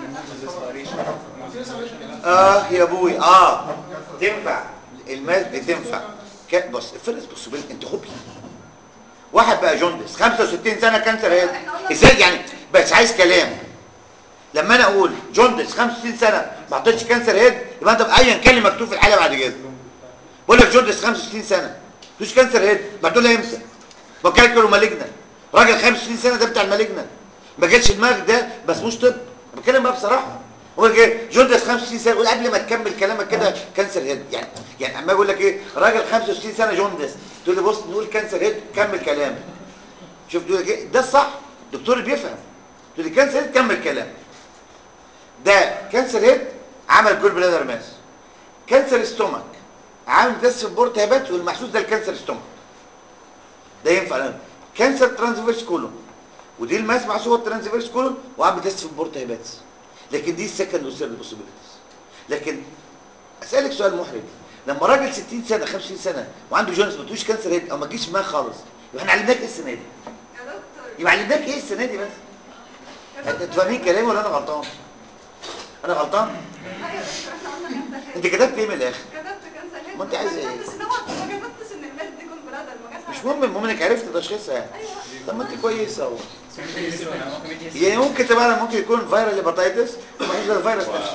G: نموذج
B: اه يا ابوي اه تنفع الماس بتنفع ك- بص الفرس بص بين انت خبي واحد بقى جوندس 65 سنه كانسر هيد ازاي يعني بس عايز كلام لما انا اقول جوندس 65 سنه ما حطيتش كانسر هيد يبقى انت ايا كان اللي مكتوب في الحاله بعد كده بقول لك جوندس 65 سنه مش كانسر هيد ما تقول لي امتى بكالكولو مالجنا راجل 65 سنه ده بتاع المالجنا ما جاتش دماغك ده ما اسموش طب انا بتكلم بقى بصراحه هو ايه جوندس 65 سنه قول قبل ما تكمل كلامك كده كانسر هيد يعني يعني اما اقول لك ايه راجل 65 سنه جوندس تقول لي بص نقول كانسر هيد كمل كلامك شوف تقول لك ايه ده الصح الدكتور اللي بيفهم تقول لي كانسر هيد كمل كلامك ده كانسر هيد عمل جول بلادر ماس كانسر ستومك عامل تست في بورت هبات والمحسوس ده الكانسر ستومك ده ينفع لنا كانسر ترانسفيرس كولون ودي الماس محسوبه ترانسفيرس كولون وعامل تست في البورت هبات لكن دي السكند والثيرد بوسيبيليتيز لكن اسالك سؤال محرج لما راجل 60 سنه 50 سنه وعنده جونز ما تقولش كانسر هيد او ما تجيش في دماغك خالص يبقى احنا علمناك ايه السنه دي
C: يا دكتور
B: يبقى علمناك ايه السنه دي بس انتوا فاهمين كلامي ولا انا غلطان انا غلطان
C: ايوه بس احنا قلنا كان
B: انت كتبت ايه من الاخر
C: كتبت كان سهل
B: ما انت عايزة ايه؟
C: ما كتبتش ان هو ما كتبتش ان الماس دي كون برادر ما جاتش
B: مش مهم المهم انك عرفت تشخيصها يعني
C: ايوه
B: طب ما انت كويسه اهو يعني ممكن تبقى ممكن يكون فيرال هيباتيتس ومفيش غير فيروس نفسه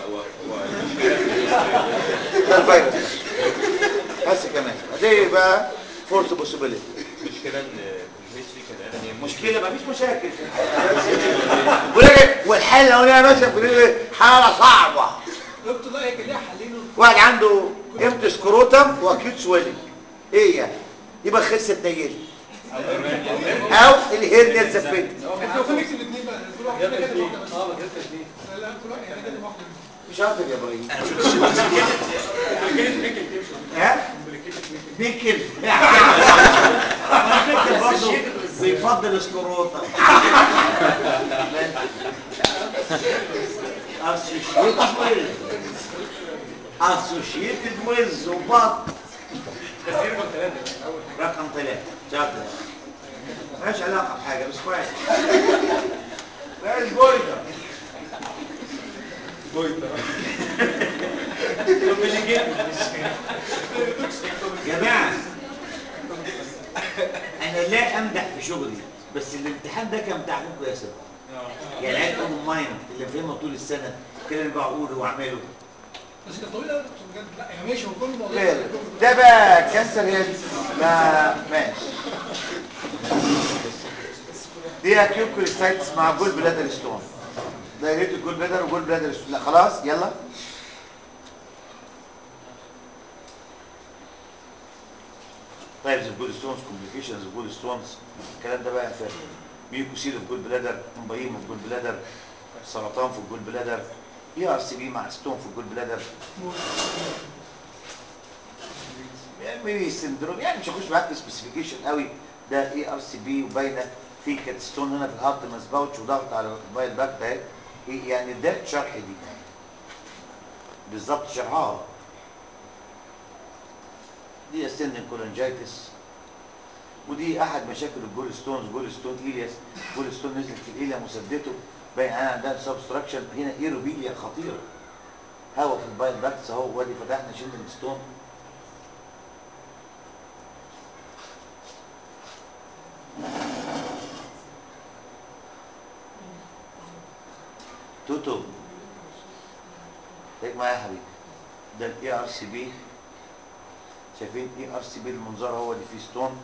B: ده الفيروس بس كمان دي بقى فورس بوسيبيليتي
H: المشكله ان في الهيستوري كان قال ان هي
B: مشكله مفيش مشاكل ولكن والحل لو انا مثلا في حاله صعبه
F: دكتور لا هي كان ليها حلين
B: واحد عنده امت سكروتم واكيوت سويلنج ايه يعني يبقى خلصت نيلي او الهرنيا اتزفت
F: ممكن نكتب الاثنين بقى كل واحد فينا كاتب واحده بس
D: اه ما جبتش ليه
F: لا لا كل واحد يعني كاتب واحده
B: مش عارف يا ابراهيم ها نيكل نيكل برضه بيفضل سكروتم associated with associated with وبط
D: بس دي رقم ثلاثة أول حاجة
B: رقم ثلاثة شاطر مالهاش علاقة بحاجة بس كويس كويس بوينتر جماعة أنا لا أمدح في شغلي بس الامتحان ده كان بتاع أخوكم يا سيدي يعني عيد أوبن مايند اللي فهمه طول السنة كده اللي بقوله وأعمله
F: بس كان طويل قوي يا دكتور بجد لا يعني ماشي هو كل موضوع
B: غير ده بقى كانسر هيد ما ماشي دي اكيوت كوليستايتس مع جول بلادر ستون ده يا ريت الجول بلادر وجول بلادر ستون لا خلاص يلا طيب الجول ستونز كومبليكيشنز الجول ستونز الكلام ده بقى فاهم ميوكوسيل في الجول بلادر امبايم في الجول بلادر سرطان في الجول بلادر اي ار سي بي مع ستون في الجول بلادر ميبي سندروم يعني مش هخش معاك في سبيسيفيكيشن قوي ده اي ار سي بي وباينه في كات ستون هنا في الهارت مسبوتش وضغط على الموبايل باك ده إيه يعني ده شرح دي بالظبط شرحها دي اسندن كولانجايتس ودي احد مشاكل الجول ستونز جول ستون ايلياس جول ستون نزلت في الايليا مسدته باين انا عندها سبستراكشن هنا ايروبيليا خطيره هواء في البايل باكس اهو وادي فتحنا شلنا الستون توتو خليك معايا يا حبيبي ده الاي ار سي بي شايفين اي ار سي بي المنظار هو اللي فيه ستون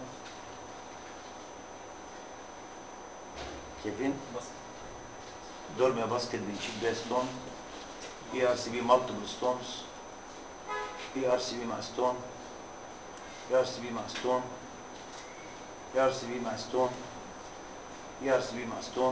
B: شايفين دورميا باسكت بنشيل بيها ستون اي ار سي بي مالتيبل ستونز اي ار سي بي مع ستون اي ار سي بي مع ستون اي ار سي بي مع ستون اي ار سي بي مع ستون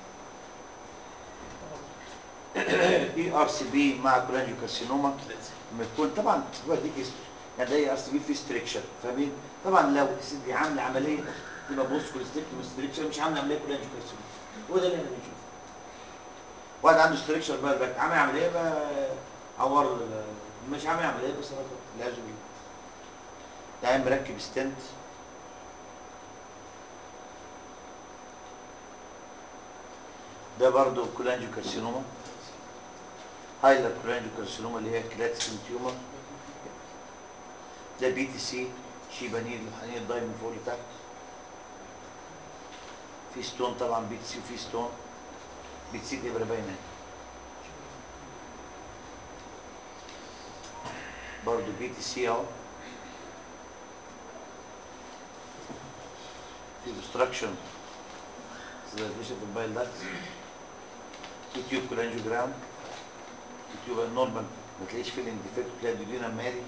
B: اي ار سي بي مع كولانجيو كارسينوما لما تكون طبعا هو دي كيس يعني ده اي ار سي بي فيه ستريكشر فاهمين طبعا لو دي عامله عمليه تبقى بوست كوليستيكتوم ستريكشر مش عامله عمليه كولانجيو كارسينوما هو ده اللي احنا بنشوفه واحد عنده ستريكشر بقى الباك عامل عمليه بقى عور ال- مش عامل عمليه بس رفض العياذ بالله ده مركب ستنت ده برضه كولانجيو كارسينوما هايلر كولانجيو كارسينوما اللي هي كلاتسكين تيومر ده بي تي سي شيبانيل الحنين الضاي من فوق لتحت في ستون طبعا بي تي سي وفي ستون بي تي سي الابره باينه اهي. برضه بي تي سي اهو في obstruction سيزايزيشن في البايل داكت في تيوب كولانجيوجرام في تيوب النورمال ما تلاقيش فيلنج ديفكت تلاقي ديودينا مالي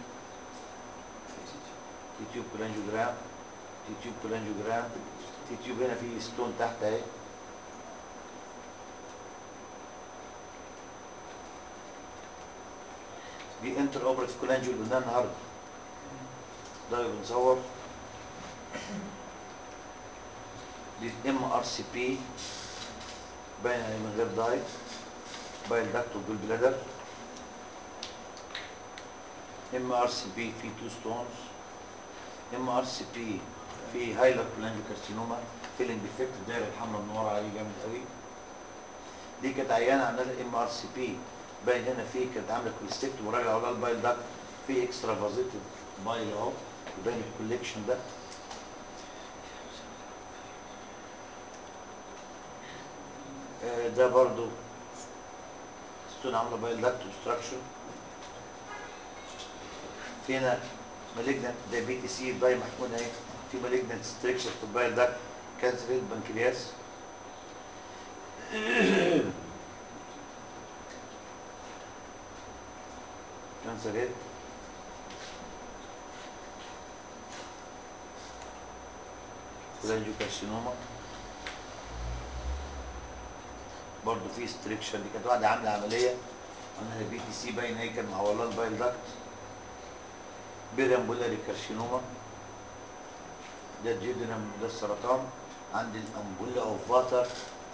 B: في تيوب كولانجيوجرام في تيوب كولانجيوجرام في تيوب هنا في ستون تحت اهي دي انتر اوبراتيف كولانجيو اللي قلناها النهارده ده بنصور دي ام ار سي بي باينه يعني من غير داي بايل داكت وجول بلادر ام ار سي بي في تو ستونز ام ار سي بي في هايلر كولانجيو كارسينوما فيلنج ديفكت الدايره الحمراء منوره عليه جامد قوي دي كانت عيانه عندها ام ار سي بي باين هنا في كانت عامله كوليستيكتوم وراجعه ولا البايل داكت في اكسترا فازيتيف بايل اهو يبان الكوليكشن ده آه، ده برضو ستون عامله بايل داكت اوبستراكشن فينا مالجنت دايبيتي سي باي محمود اهي في مالجنت ستريكشر في البايل داكت كانسر البنكرياس كانسر هيد كولانجيو كارسينوما برضه في ستريكشر دي كانت واحده عامله عمليه عملها بي تي سي باين هي كان معولاه البايل داكت بيرامبولاري كارسينوما ده الجدرم ده السرطان عند الامبولا اوف فاتر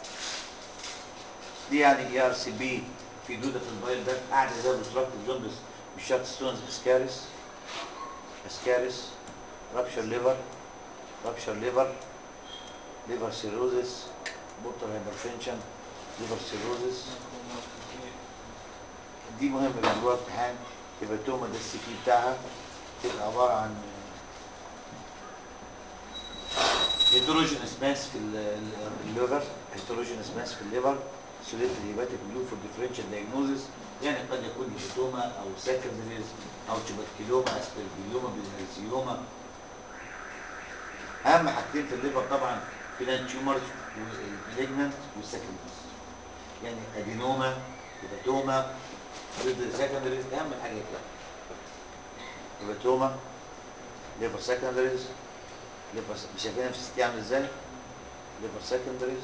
B: دي يعني اي ار سي بي في دوده في البايل داكت قاعده زي بستراكتيف جوندس مش ستونز اسكاريس اسكاريس رابشر ليفر رابشر ليفر ليفر سيروزس بورتال هايبرتنشن ليفر سيروزس دي مهمه بالنسبه امتحان يبقى التومه ده السي بي بتاعها تبقى عباره عن هيتروجينس ماس في ال- ال- الليفر هيتروجينس ماس في الليفر سوليت الهيباتيك بلو فور ديفرنشال دايجنوزس يعني قد يكون هيباتوما او سكندريز او تبكيلوما اسبرجيلوما بالهرزيوما اهم حاجتين في الليفر طبعا بلان تيومرز والمالجنانت والسكندريز يعني ادينوما هيباتوما ضد سكندريز اهم حاجه كده هيباتوما ليفر سكندريز ليفر مش شايفينها في الستي عامل ازاي ليفر سكندريز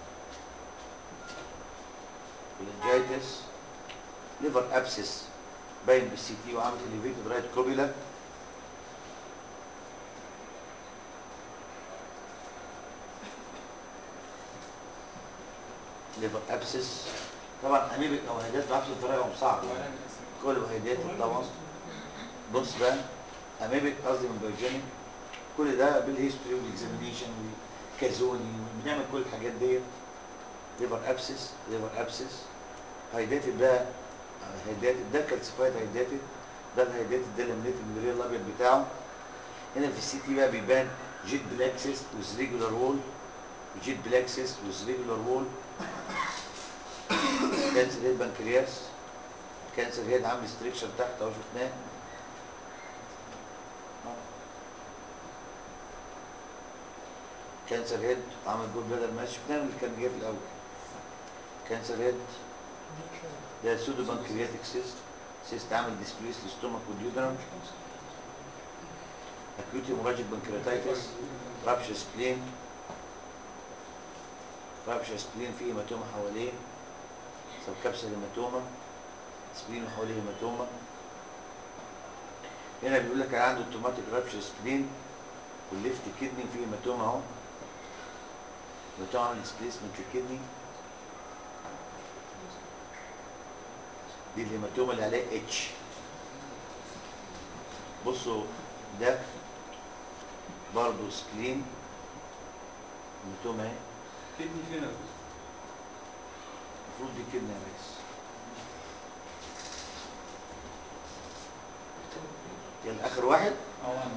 B: كولنجايتس ليفر ابسس باين بالسي تي وعامل اليفيتد رايت كوبيلا ليفر ابسس طبعا اميبك او هيدات ما اعرفش طريقهم صعب يعني كل وهيدات طبعا بص بقى اميبك قصدي من بيوجينيك كل ده بالهيستوري والاكزامينيشن والكازوني بنعمل كل الحاجات ديت ليفر ابسس ليفر ابسس هيداتد ده هيداتد ده كالسيفايد هيداتد ده الهيداتد ده لمنيت المدريه الابيض بتاعه هنا في السي تي بقى بيبان جيت بلاكسس وذ ريجولار وول جيت بلاكسس وذ ريجولار وول كانسر هيد بنكرياس كانسر هيد عامل ستريكشر تحت اهو شفناه كانسر هيد عمل جول بلادر ماشي شفناه من اللي كان جاي في الاول كانسر هيد ده سودو بنكرياتيك سيست سيست عامل ديسبليس للستومك والديودرم اكيوت هيموراجيك بنكرياتايتس رابش سبلين رابش سبلين فيه هيماتوما حواليه سب كابسل هيماتوما سبلين وحواليه هيماتوما هنا بيقول لك عنده اوتوماتيك رابش سبلين والليفت كدني فيه هيماتوما اهو هيماتوما عامل ديسبليسمنت للكدني دي الهيماتوما اللي عليها اتش بصوا ده برضه سبلين هيماتوما اهي
G: كدني فين يا دكتور؟
B: المفروض دي كدني يا ريس يلا اخر واحد
G: اه انا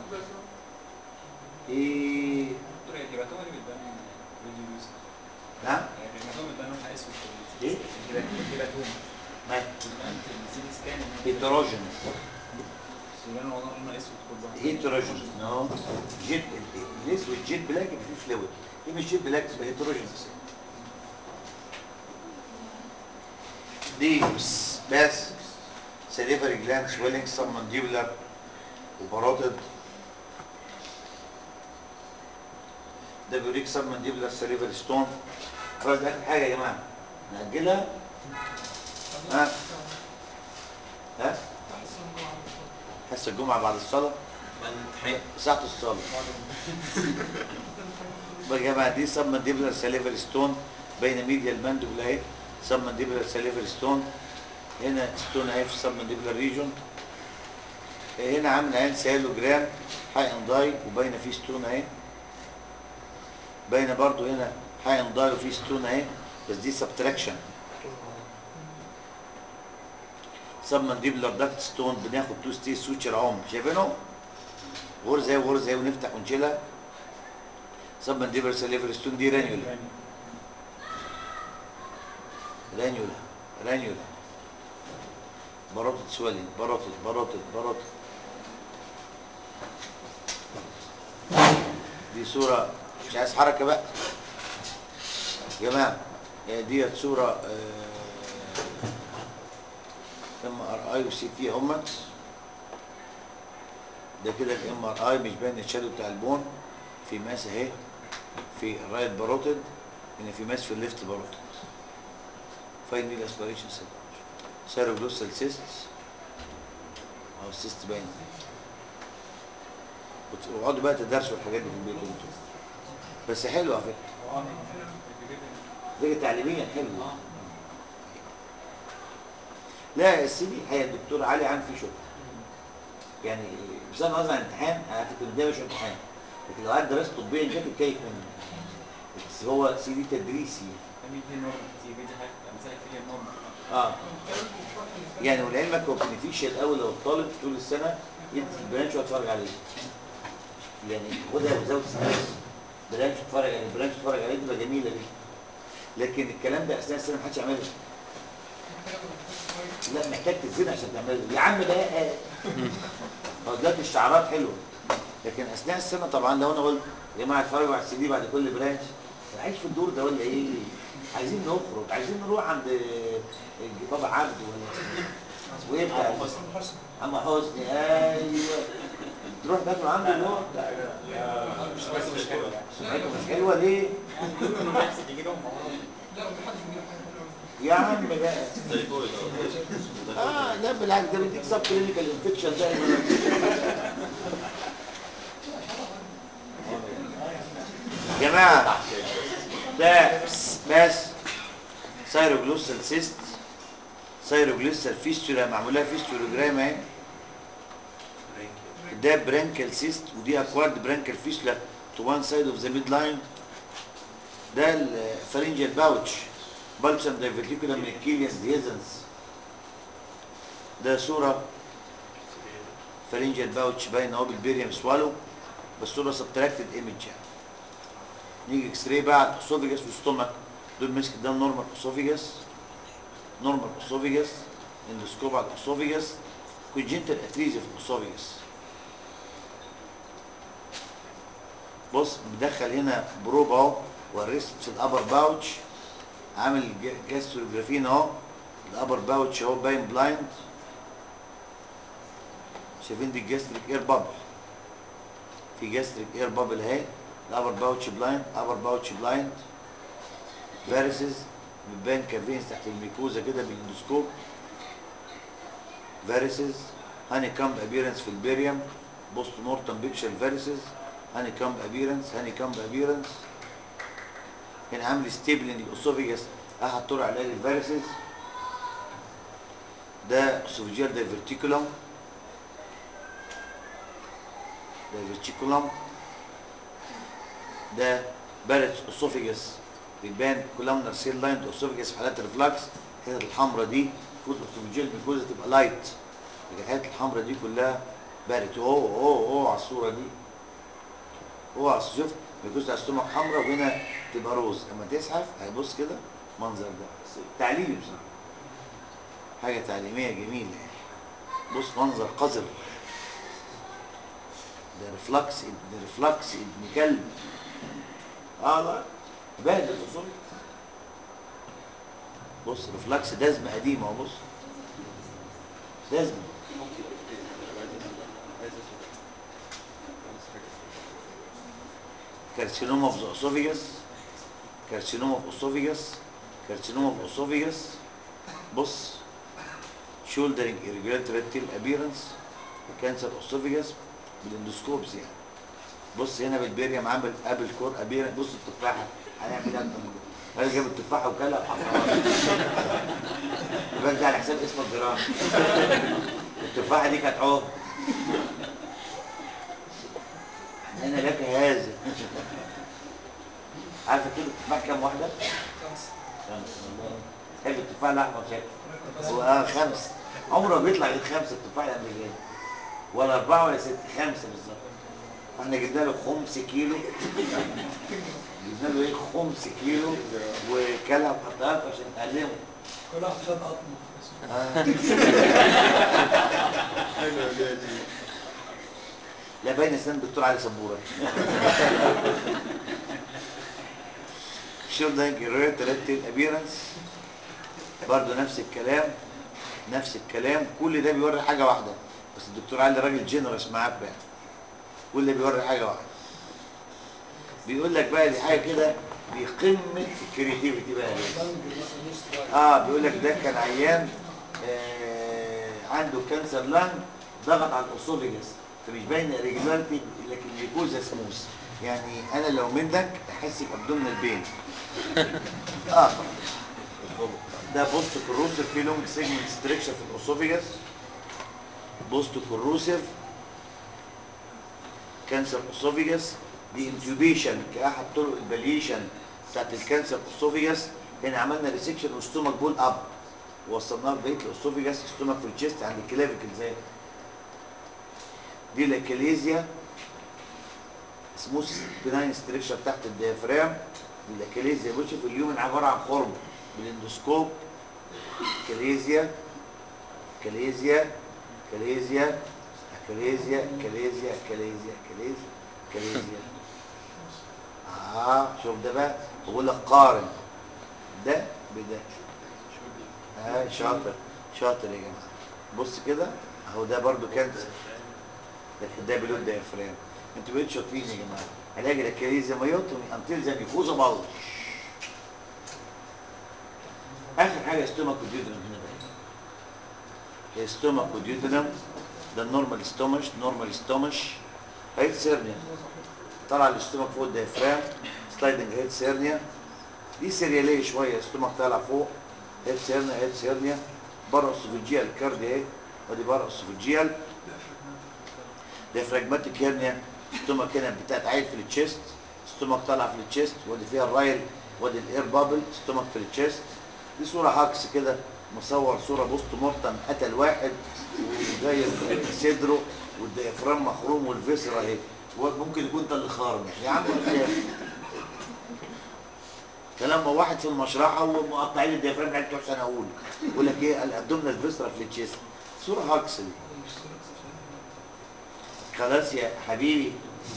B: ايه
G: دكتور هي الهيباتوما دي بتبان فيديو يوز
B: نعم
G: يعني الهيباتوما بتبان لونها اسود في
B: ايه
G: الهيباتوما
B: ما
G: بتبان في السي سكان
B: هيتروجينس
G: سودان والله لونها اسود كله
B: هيتروجينس نو جيت الاسود جيت بلاك يبقى فيه فلويد دي مش جيت بلاك تبقى هيتروجينس دي بس بس سليفري جلاند سويلنج سبمنديبولار وباروتد ده بيوريك سبمنديبولار سليفري ستون خلاص ده اخر حاجه يا جماعه نأجلها ها ها حس الجمعه بعد الصلاه ساعة الصلاة بقى يا جماعة دي سب مانديبولار ساليفري ستون بين ميديال مانديبول اهي سب مانديبولار ساليفري ستون هنا ستون اهي في السب مانديبولار ريجون هنا عامل عين سيالوجرام حي انداي وباينه فيه ستون اهي باينه برضو هنا حي انداي وفيه ستون اهي بس دي سبتراكشن سب مانديبلر داكت ستون بناخد تو ستي سوتشر عم شايفينه غرزه وغرزه ونفتح ونشيلها سب مانديبلر سليفر ستون دي رانيولا رانيولا رانيولا باروتد سويلنج باروتد باروتد باروتد دي صورة مش عايز حركة بقى يا جماعة آه، ديت صورة ام ار اي وسي تي همت ده كده الام ار اي مش باين الشادو بتاع البون في ماس اهي في الرايت باروتد هنا في ماس في الليفت باروتد فاين دي الاسبريشن سيل سيروجلوسال سيست او السيست باين وت- واقعدوا بقى تدرسوا الحاجات دي في البيت انتوا بس حلو على فكره فكره تعليميا حلو لا السي دي هي الدكتور علي عن في شغل يعني بس انا قصدي على الامتحان انا كنت ده مش امتحان لكن لو قعدت درست طبيا كده تتكيف منه بس هو سي دي تدريسي
G: في دي نورمال كتير دي حاجه امثله كتير نورمال
B: اه يعني ولعلمك هو بنفيشال قوي لو الطالب طول السنه يدي البرانش ويتفرج عليه يعني خدها وزود ستريس برانش اتفرج عليه برانش اتفرج عليه تبقى جميله دي لكن الكلام ده اثناء السنه محدش يعمله لا محتاج تزيد عشان تعمله يا عم بقى هو دلوقتي الشعارات حلوه لكن اثناء السنه طبعا لو انا قلت يا جماعه اتفرجوا على السي دي بعد كل برانش أنا عايش في الدور ده ولا ايه؟ عايزين نخرج عايزين نروح عند بابا عبد ولا وايه بتاع عم حسني ايوه تروح تاكل عنده اللي هو بتاع
D: بس مش حلوه
B: سمعته مش حلوه ليه؟
G: بيقولوا انه بيحصل يجي لهم
F: لا وفي حد بيجيب حاجه حلوه
B: يا عم بقى
H: تايفويد
B: اه لا بالعكس ده بيديك سب كلينيكال انفكشن دايما جماعه ده بس بس سايروجلوسال سيست سايروجلوسال فيستولا معمولها فيستولوجرام اهي ده برانكال سيست ودي اكوارد برانكال فيستولا تو وان سايد اوف ذا ميد لاين ده الفارنجال باوتش بالبسم دايفرتيكولا من الكيليان ديزنس ده صورة فارنجال باوتش باين اهو بالبيريم سوالو بس صورة سبتراكتد ايمج يعني نيجي اكس راي بقى على الاسوفيجاس والستومك دول مسك ده نورمال اسوفيجاس نورمال اسوفيجاس اندوسكوب على الاسوفيجاس كونجنتال اتريزيا في الاسوفيجاس بص مدخل هنا بروب اهو والريست في الابر باوتش عامل جاستروجرافين اهو الابر باوتش اهو باين بلايند شايفين دي الجاستريك اير بابل في جاستريك اير بابل اهي الابر باوتش بلايند ابر باوتش بلايند فارسز بتبان كافينز تحت الميكوزا كده بالاندوسكوب فارسز هاني كامب ابيرنس في البيريم بوست مورتم بيكشر فارسز هاني كامب ابيرنس هاني كامب ابيرنس هنا عامل ستيبلنج الاسوفيجاس احد طرق علاج الفارسز ده اسوفيجيال دايفرتيكولوم دايفرتيكولوم ده بارت اسوفيجاس بيبان كولامنر سيل لاين اسوفيجاس في حالات الريفلاكس الحتت الحمراء دي المفروض الاسوفيجيال ميكوزا تبقى لايت لكن الحتت الحمراء دي كلها بارت اوه اوه اوه على الصوره دي اوعى شفت ميكوزا على السtomach حمراء وهنا تبقى روز اما تزحف هيبص كده منظر ده بس تعليمي بصراحه حاجه تعليميه جميله يعني بص منظر قذر ده ريفلكس ده ريفلكس ابن كلب اه لا بهدل اصول بص ريفلكس دزمه قديمه اهو بص دزمه كارسينوما اوف ذا اسوفيجاس كارسينوما اوف اسوفيجاس كارسينوما اوف اسوفيجاس بص شولدرنج irregular ريتيل ابيرنس كانسر اسوفيجاس بالاندوسكوبز يعني بص هنا بالبيريم عامل ابل كور ابيرنس بص التفاحه هنعمل ايه اكتر من كده راجل جاب التفاحه وكلها وحطها يبقى ده على حساب اسم الجرام التفاحه دي كانت عوض انا لك هذا عارفه كده التفاح كام واحده؟
F: خمسه
B: خمسة والله. تحب التفاح التفاح الاحمر شكله هو اه خمسه عمره ما بيطلع غير خمسه التفاح الامريكاني ولا اربعه ولا ست خمسه بالظبط احنا جبنا له خمس كيلو جبنا له ايه خمس كيلو وكلها بقطعات عشان تعلمه
F: كل واحد خد قطمه
B: آه. لا باين اسنان الدكتور علي سبوره شولدر جريت ريتيل ابيرنس برضه نفس الكلام نفس الكلام كل ده بيوري حاجه واحده بس الدكتور علي راجل جنرس معاك يعني كل ده بيوري حاجه واحده بيقول لك بقى دي حاجه كده دي قمه الكريتيفيتي بقى دي. اه بيقول لك ده كان عيان آه عنده كانسر لانج ضغط على الاسوفيجاس فمش باين ريجولاريتي لكن جلوكوزا سموث يعني انا لو منك احس بابدومينال بين اه ده بوست كروسيف في لونج سيجمنت ستريكشر في الاسوفيجاس بوست كروسيف كانسر اسوفيجاس دي انتوبيشن كاحد طرق البليشن بتاعت الكانسر اسوفيجاس هنا عملنا ريسكشن وستومك بول اب وصلناه لبقيه الاسوفيجاس ستومك في الجيست عند الكلافيكل زي دي الاكاليزيا سموث بناين ستريكشر تحت الديافرام دي الاكاليزيا بص في اليومن عباره عن خرم بالاندوسكوب كاليزيا كاليزيا كاليزيا كاليزيا كاليزيا كاليزيا كاليزيا كاليزيا اه شوف ده بقى بقول لك قارن ده بده اه شاطر شاطر يا جماعه بص كده اهو ده برضو كانسر لكن ده بلون ديافرام انتوا بقيتوا شاطرين يا جماعه علاج الكاليزيا مايوتومي انتل زي ميكوزا باوش اخر حاجه ستومك وديودرم هنا بقى ستومك وديودرم ده النورمال ستومش نورمال ستومش هيد سيرنيا طلع الاستومك فوق الديافرام سلايدنج هيد سيرنيا دي سيرياليه شويه ستومك طالع فوق هيد سيرنيا هيد سيرنيا بره السوفيجيال كاردي اهي ودي بره السوفيجيال ديافراجماتيك هيرنيا ستومك هنا بتاعت عيل في التشيست ستومك طالع في التشيست ودي فيها الرايل ودي الاير بابل ستومك في التشيست دي صوره هاكس كده مصور صوره بوست مورتم قتل واحد وجاي صدره والديافرام مخروم والفيسرا اهي ممكن يكون ده اللي خارم يا عم يا كلام واحد في المشرحه ومقطعين الديافرام بتاعت بتوع سنه اولى يقول لك ايه الابدومينال فيسرا في التشيست صوره هاكس دي خلاص يا حبيبي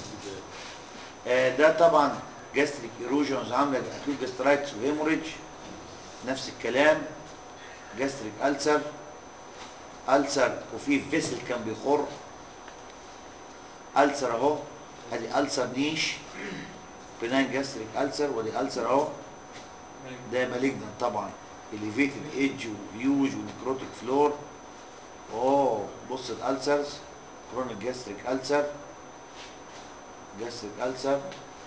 B: آه ده طبعا جاستريك ايروجنز عامله اكيوت جاسترايتس وهيموريدج نفس الكلام جاستريك ألسر ألسر وفي فيسل كان بيخر ألسر اهو ادي ألسر نيش بنان جاستريك ألسر ودي ألسر اهو ده مالجنان طبعا اليفيتد ايدج وهيوج ونكروتيك فلور اوه بص الألسرز كرونيك جاستريك ألسر جاستريك ألسر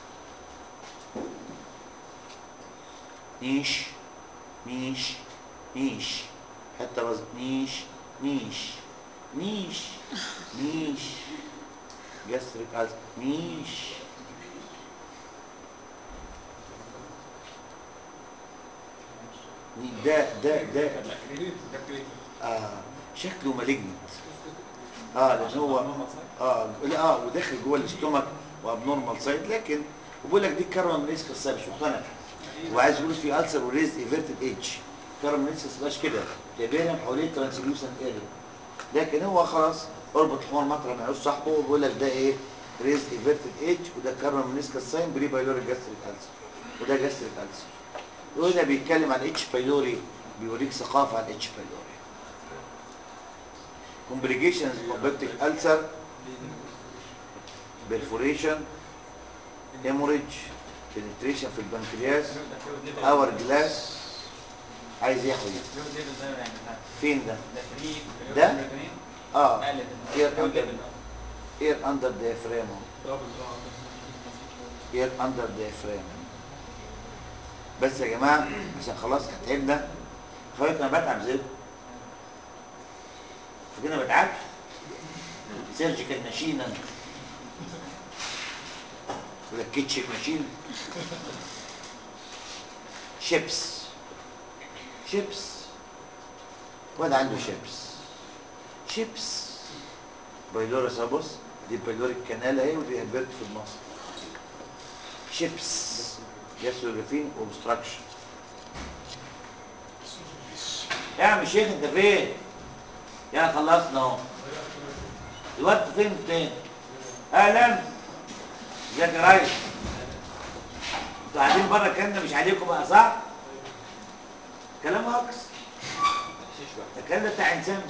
B: نيش نيش نيش حتى رز نيش نيش نيش نيش جاستريك ألسر نيش ده ده ده آه شكله مالجنت اه لان هو اه لا اه وداخل جوه الاستومك وابنورمال سايد لكن وبقول لك دي كارمامينيسكس السبب مش مقتنع وعايز يقول في ألسر وريز ايفيرتد ايدج كارمامينيسكس مبقاش كده تبين حواليه ترانسليوسنت اريا لكن هو خلاص اربط حمار مطرح ما يعوز صاحبه وبيقول لك ده ايه ريز ايفيرتد ايدج وده كارمامينيسكس ساين بري بايلوري جاستريك ألسر وده جاستريك ألسر وهنا بيتكلم عن اتش بايلوري بيوريك ثقافه عن اتش بايلوري complications of peptic ulcer perforation hemorrhage penetration في البنكرياس اور جلاس عايز ايه يا حبيبي فين ده ده؟ اه اير اندر اير اندر diaphragm اير اندر diaphragm بس يا جماعه عشان خلاص هتعبنا خلاص انا بتعب زي فكده بتعب سيرجيكال ماشين انا ولا كيتشن ماشين شيبس شيبس واحد عنده شيبس شيبس بايلورس ابص دي بايلوريك كانال اهي ودي هبرت في المصر شيبس جاسوجرافين اوبستراكشن يا عم شيخ انت فين؟ يا خلصنا اهو الوقت فين فين؟ اهلا ازيك يا ريس؟ انتوا قاعدين بره الكلام مش عليكم بقى صح؟ كلام هكس الكلام ده بتاع انسان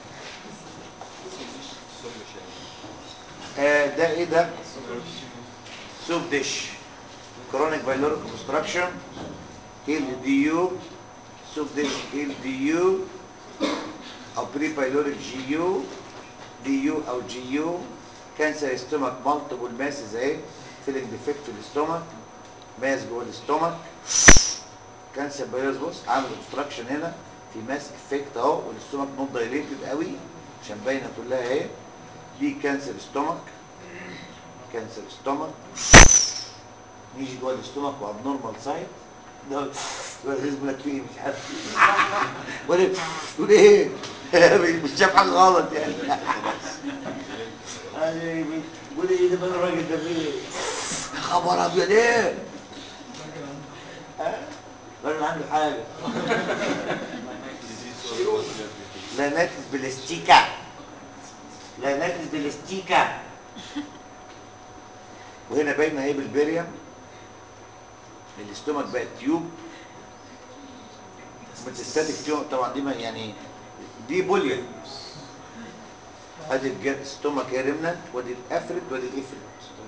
B: آه ده ايه ده؟ سوب ديش كرونيك بايلوريك اوبستراكشن ال دي يو سوب ديش ال دي يو او بري بايلوريك جي يو دي يو او جي يو كانسر ستومك مالتيبل ماسز اهي فيلنج ديفكت في الاستومك ماس جوه الاستومك كانسر بايلوريس بص عامل اوبستراكشن هنا في ماس افكت اهو والاستومك نوت دايليتد قوي عشان باينه كلها اهي دي كانسر ستومك كانسر ستومك نيجي جوه الاستومك وابنورمال سايت ده بيقول لك فيه مش عارف ولا تقول ايه مش شايف حاجه غلط يعني أي بيقول ايه ده بقى الراجل ده فيه يا خبر ابيض ايه ها؟ الراجل عنده حاجه لا ناتس بلاستيكا لا ناتس بلاستيكا وهنا باينه ايه بالبريم الاستومك بقت تيوب متستاتيك تيوب طبعا دي ما يعني دي بوليا ادي الاستومك هي ريمننت وادي الافرد وادي الافرد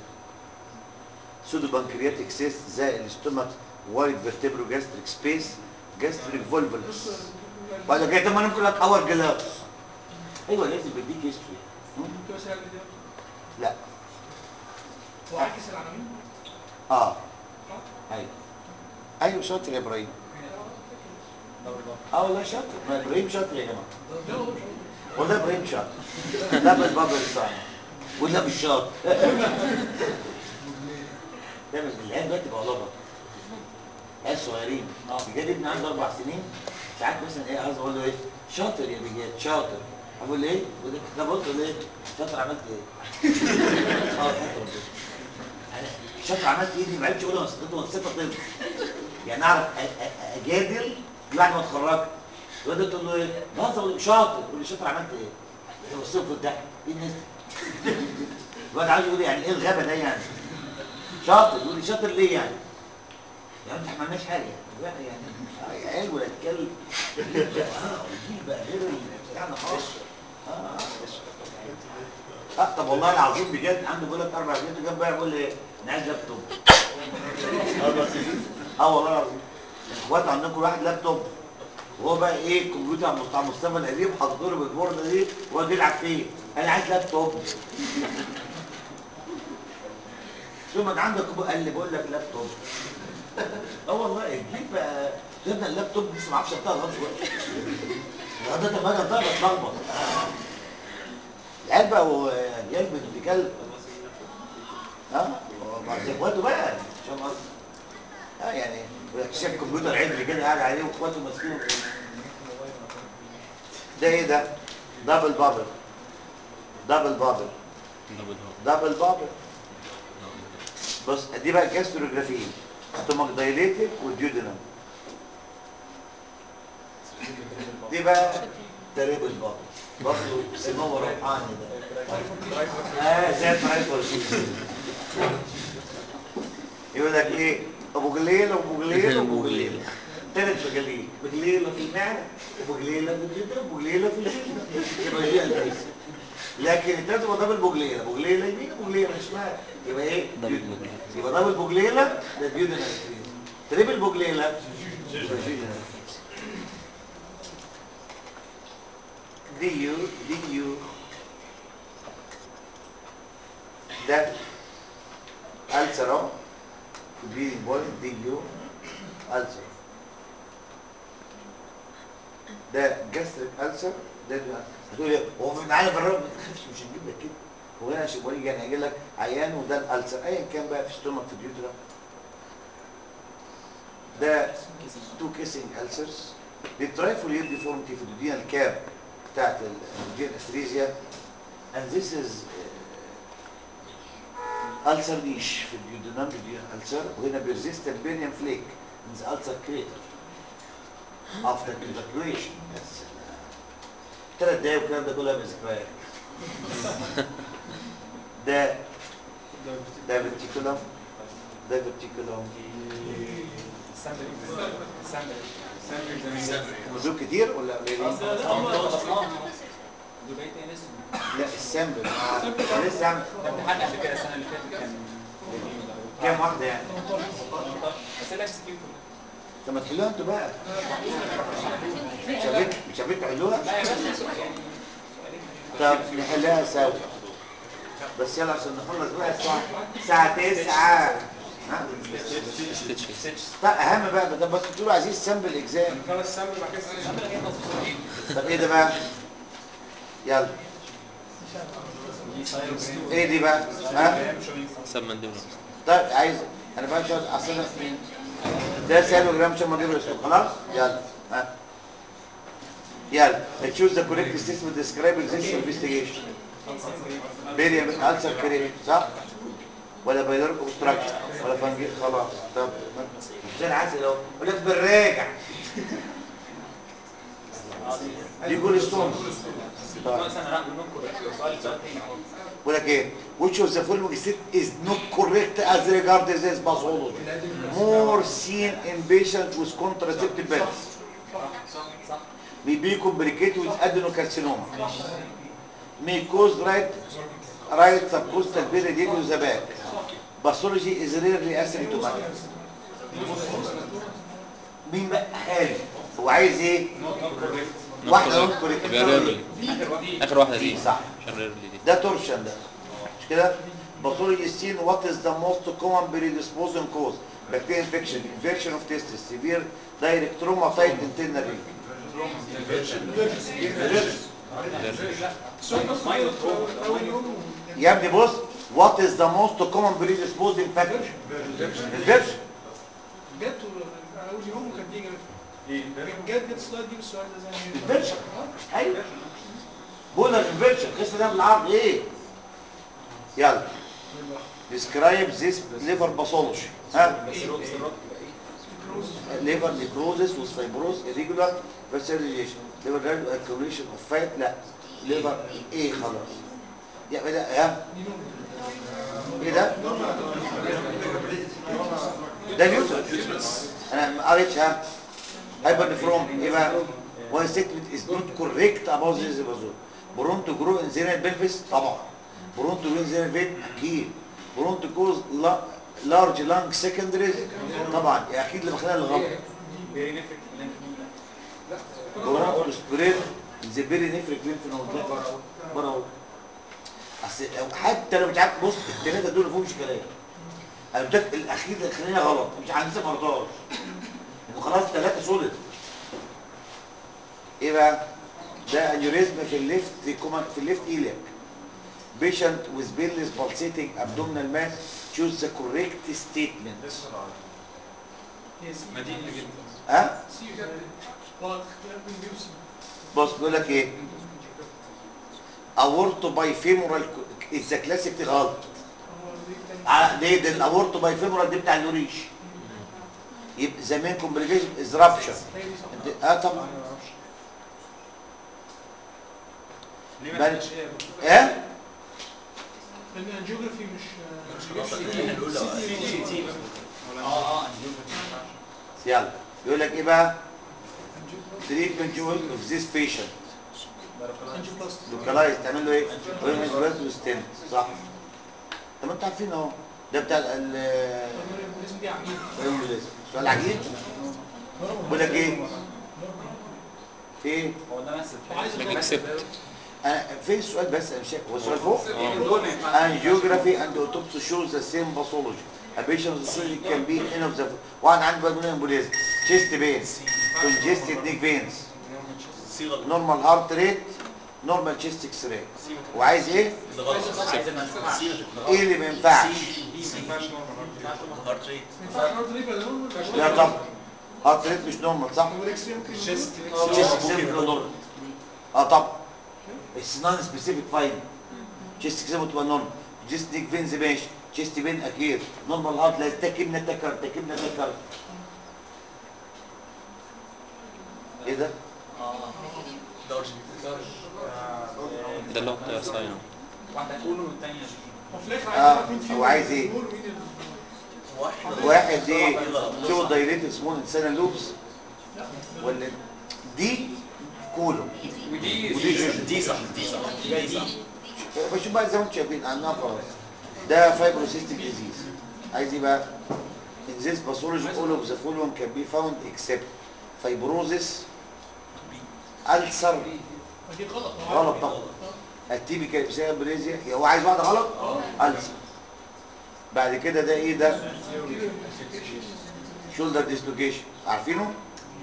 B: سودو بانكرياتيك سيست زي الاستومك وايد فيرتبرو جاستريك سبيس جاستريك فولفلس بعد كده ما نمكن لك اور جلاس ايوه لازم بديك هيستوري
F: انت بس قال لي ده
B: لا
F: وعكس العناوين
B: اه ايوه ايوه شاطر يا ابراهيم اه والله شاطر ما ابراهيم شاطر يا جماعه
F: لا والله مش هقول.
B: والله ابراهيم شاطر لا بالبابا الصانع ولا بالشاطر ده مش العيال دلوقتي بقى لبط عيال صغيرين بجد ابني عنده اربع سنين ساعات مثلا ايه عايز اقول له ايه شاطر يا بجد شاطر اقول له ايه يقول لي طب قلت له ايه شاطر عملت ايه اه حياة ربنا انا شاطر عملت ايه دي ما عرفتش اقولها بس وصفتها طفل يعني اعرف أ- أ- اجادل بعد ما اتخرجت الواد ده تقول له ايه بهزر اقول له شاطر يقول لي شاطر عملت ايه يوصفه في الضحك ايه الناس دي؟ الواد عايز يقول يعني ايه الغبا ده يعني شاطر يقول لي شاطر ليه يعني يعني انت ما عملناش حاجه لا يعني آه، عيال ولا الكلب اه الجيل بقى غير ال- بتاعنا خالص اه اه طب والله العظيم بجد عنده بيقول لك اربع سنين جنب بقى يقول لي انا عايز لابتوب اه والله العظيم اخوات عندكم كل واحد لابتوب وهو بقى ايه الكمبيوتر بتاع مصطفى القديم حاطط له بالبورده دي وهو بيلعب فيه انا عايز لابتوب ثم انت عندك كمبيوتر قال لي بقول لك لابتوب اه والله الجيل بقى تبدا اللابتوب لسه ما اعرفش انطقها لغايه دلوقتي لغايه لما اجي انطقها بتلخبط العيال بقوا عيال بنت كلب اه مع اخواته بقى عشان قصدي اه يعني شاف كمبيوتر عدل كده قاعد عليه واخواته ماسكينه ده ايه ده؟ دبل بابل دبل بابل دبل بابل بص دي بقى جاستروجرافين ستومك دايليتد وديودينم دي بقى تريبل بابل برضه سمو روحاني ده اه زي الترايفل يقول لك ايه ابو جليل ابو جليل ابو جليل ثلاث بجليل بجليله في المعده وبجليله في الجدر وبجليله في الجدر يبقى دي البيس لكن الثالث يبقى دبل بجليله بجليله يمين وبجليله شمال يبقى ايه يبقى دبل بجليله ده ديودنال تريبل بجليله يبقى جيودنال دي يو دي يو ده ألسر اهو بريدنج بوينت دي يو ألسر ده جاستريك ألسر ده ده هتقول لي هو في معانا في الرب ما تخافش مش هنجيب لك كده هو انا عشان بقول يعني هيجي لك عيان وده الألسر ايا كان بقى في ستومك في اليوترا ده تو كيسنج ألسرز الترايفولير ديفورمتي في الدودينا الكاب بتاعت الدودينا استريزيا and this is uh, ulcer niche في الديودينام دودينا ulcer وهنا persistent barium flake in the ulcer crater after evacuation yes ثلاث دقايق والكلام ده كله بذكريات ده ده فيرتيكولوم ده فيرتيكولوم دول كتير ولا قليلين؟
G: دبي تاني لسه
B: لا السامبل آه. لسه عامل
G: ده امتحان قبل كده السنه اللي فاتت كان
B: كام واحده يعني؟
G: بس لا سكيب
B: طب ما تحلوها انتوا بقى مش عارفين مش عارفين تحلوها؟
G: لا يا باشا سؤال يعني
B: طب نحلها سوا بس يلا عشان نخلص بقى الساعة الساعة 9 ها؟ طب أهم بقى ده بس بتقولوا عايزين سامبل إكزام
F: خلاص سامبل بعد كده
B: طب إيه ده بقى؟ يلا إيه دي بقى؟ ها؟
A: سمن دول
B: طيب عايز أنا بقى مش عايز أصلا ده سالو جرام شمال دي بالاسلوب خلاص؟ يلا ها؟ يلا تشوز ذا كوريكت ستيتمنت ديسكرايب اكزيستنج انفستيجيشن بيريا السر كريت صح ولا بايلوريك اوبستراكشن ولا فنجي خلاص طب زي العسل اهو يقول لك بالراجع دي جول ستون طيب
G: خلاص انا راح بنكر سؤال سؤال تاني
B: بقول لك ايه which of the following state is not correct as regards this pathology more seen in patients with contraceptive pills may be complicated with adenocarcinoma may cause right right subcostal periodontal to the back pathology is rarely asymptomatic مين بقى حالي هو عايز ايه واحده نوت كوريكت
A: يبقى ريرلي اخر واحده دي
B: صح
A: عشان ريرلي دي
B: ده تورشن ده مش كده باثولوجي سين وات از ذا موست كومن بريدisposing كوز بكتيريا انفكشن انفكشن اوف تيستس سيفير دايركت تروما تايت انترنال رينج يا ابني بص وات از ذا موست كومن بريدisposing فاكتور الفيرشن
F: جت اول يوم وكانت دي جت جت السلايد دي بالسؤال ده زي ما هي.
B: الفيرشن ايوه بقول لك الفيرشن القسم ده بالعرض ايه يلا describe this liver pathology ها liver necrosis with fibrosis irregular vascularization liver accumulation of fat لا liver ايه خلاص يبقى ده ها ايه ده ده اليوترس انا ما قريتش ها هايبر نفروم ايه بقى one statement is not correct about this episode برونتو جرو انزينال بلفس طبعا برونتو جرو انزينال فين اكيد برونتو كوز لارج لانج سكندريز طبعا اكيد اللي مخليها الغلط
G: بيري نفرك
B: برونتو سبريد ذا بيري نفرك لينف نود لا بره اهو اصل لو- حتى لو مش عارف بص الثلاثه دول ما فيهمش كلام انا قلت لك الاخير ده خلينا غلط مش عايز لسه ما قريتهاش انه خلاص ثلاثه سوليد ايه بقى ده انيوريزم في الليفت كومان في الليفت ايليك patient with bilious pulsating abdominal mass choose the correct statement
F: هي سي
G: مدينة جدا
B: ها
F: سي جت اه اختلاف بين بي وسي
B: بص بيقول لك ايه اورتو باي فيمورال اذا كلاسيك غلط
F: هو دي تاني
B: على ليه ده الاورتو باي فيمورال دي بتاع اللوريش يبقى زمان كومبليكيشن از رابشر
F: هي دي صح
B: انت اه طبعا
G: ليه
B: بل-
G: ما تبقاش ايه يا دكتور؟
B: ايه
F: لان الجيوغرافي مش
G: اه اه
B: يلا بيقول لك ايه بقى treatment joint of this patient
F: انجيوبلاستي
B: لوكالايز تعمل له ايه؟ وينز وستنت صح طب ما انتوا عارفين اهو ده بتاع ال
F: الاسم دي عجيب
B: الانجليزي سؤال عجيب بيقول لك ايه؟ في ايه؟
G: هو ده نفس
F: عايز
A: لك اكسبت
B: انا فين السؤال بس انا مش شايف هو السؤال فوق؟ angiography and autopsy shows the same pathology. A patient's surgery can be any of the واحد عنده بالمونري امبوليزم chest pain congested neck veins normal heart rate normal chest x-ray وعايز ايه؟
G: عايز ما ينفعش
B: ايه اللي ما ينفعش؟
F: ما ينفعش نورمال ريت
B: لا طب هارت ريت مش نورمال صح؟
E: الشيست
B: تشيست اكزام بتبقى نورمال اه طبعا بس نون سبيسيفيك فاين تشيست اكزام بتبقى نورمال تشيست نيك فينز ماشي تشيست بين اكيد نورمال هارت لازم تكبنا تكر تكبنا تكر ايه ده؟
G: درج
H: ده اللي هو بتاع ساينو
G: واحدة كولون والتانية
F: وفي الاخر
B: اه
F: عايز مين فيهم
B: هو عايز ايه؟
F: الدور ومين ال-
B: واحد ايه تو دايليتد سمول انسان لوبس ولا دي كولو
G: ودي
B: ودي جوجو.
G: دي صح دي صح دي صح
B: بشوف بقى زي ما انتم شايفين عنها خلاص ده فايبروسيستيك ديزيز عايز ايه بقى in this pathology all of the following can be found except fibrosis ulcer
F: دي غلط
B: غلط طبعا التيبيكال ابسيه بريزيا هو عايز واحده غلط ألسر بعد كده ده ايه ده شولدر ديسلوكيشن عارفينه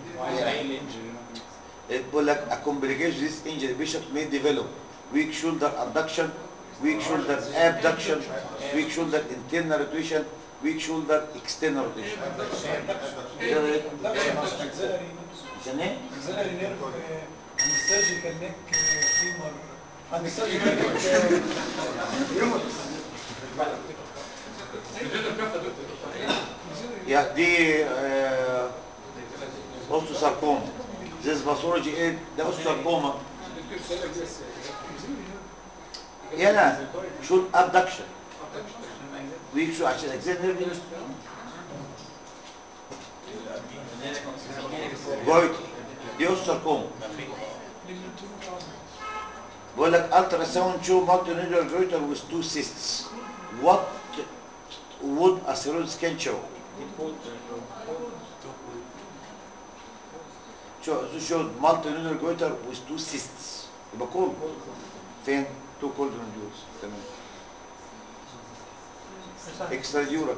B: بيقول لك a complication this injury patient may develop weak shoulder abduction weak shoulder abduction weak shoulder internal rotation weak shoulder external rotation كده ايه عشان ايه
F: زلري نيرف آه، عند السيرجيكال نيك فيمر عند السيرجيكال نيك
B: يا دي اوستوساركوما this pathology ايه ده اوستوساركوما يلا شو الابدكشن ويك شو عشان اجزاء نيرف جويت دي اوستوساركوما بقول لك الترا ساوند شو مالتي نيدل جويتر with two cysts what would a cirrhosis scan show شو شو مالتي نيدل جويتر with two cysts يبقى كول فين تو كولد نودولز تمام اكسترا ديورا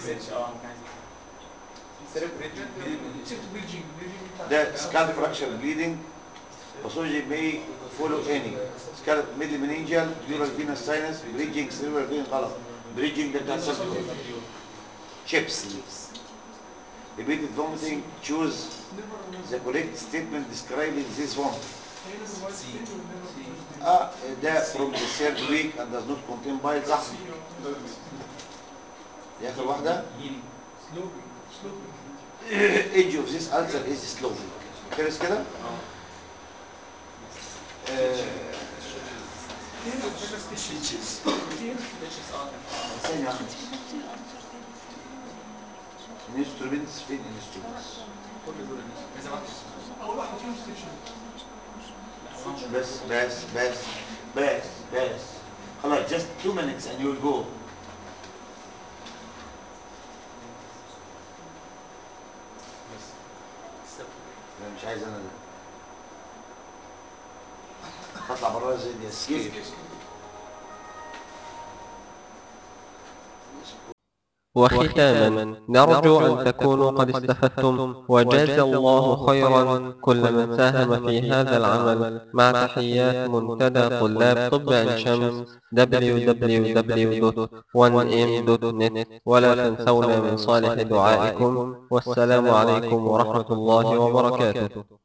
F: سيبت بليدجينج بليدجينج بتاع
B: ده سكال فراكشر بليدنج pathology may follow any scalp middle meningeal dural venous sinus bridging cerebral vein غلط bridging ده بتاع subdural chips repeated vomiting choose the correct statement describing this vomiting اه ده from the third week and does not contain bile صح دي اخر واحده
F: سلوبي سلوبي
B: age of this ulcer is slow خلص كده آه، ثانية واحدة instruments فين instruments
F: اول واحده فيهم ستيشن
B: بس بس بس بس بس خلاص just two minutes and you'll go لا مش عايز انا ده هطلع بره زي دي اسكيب
A: وختاما نرجو أن تكونوا قد استفدتم وجاز الله خيرا كل من ساهم في هذا العمل مع تحيات منتدى طلاب طب عين شمس www.1m.net ولا تنسونا من صالح دعائكم والسلام عليكم ورحمة الله وبركاته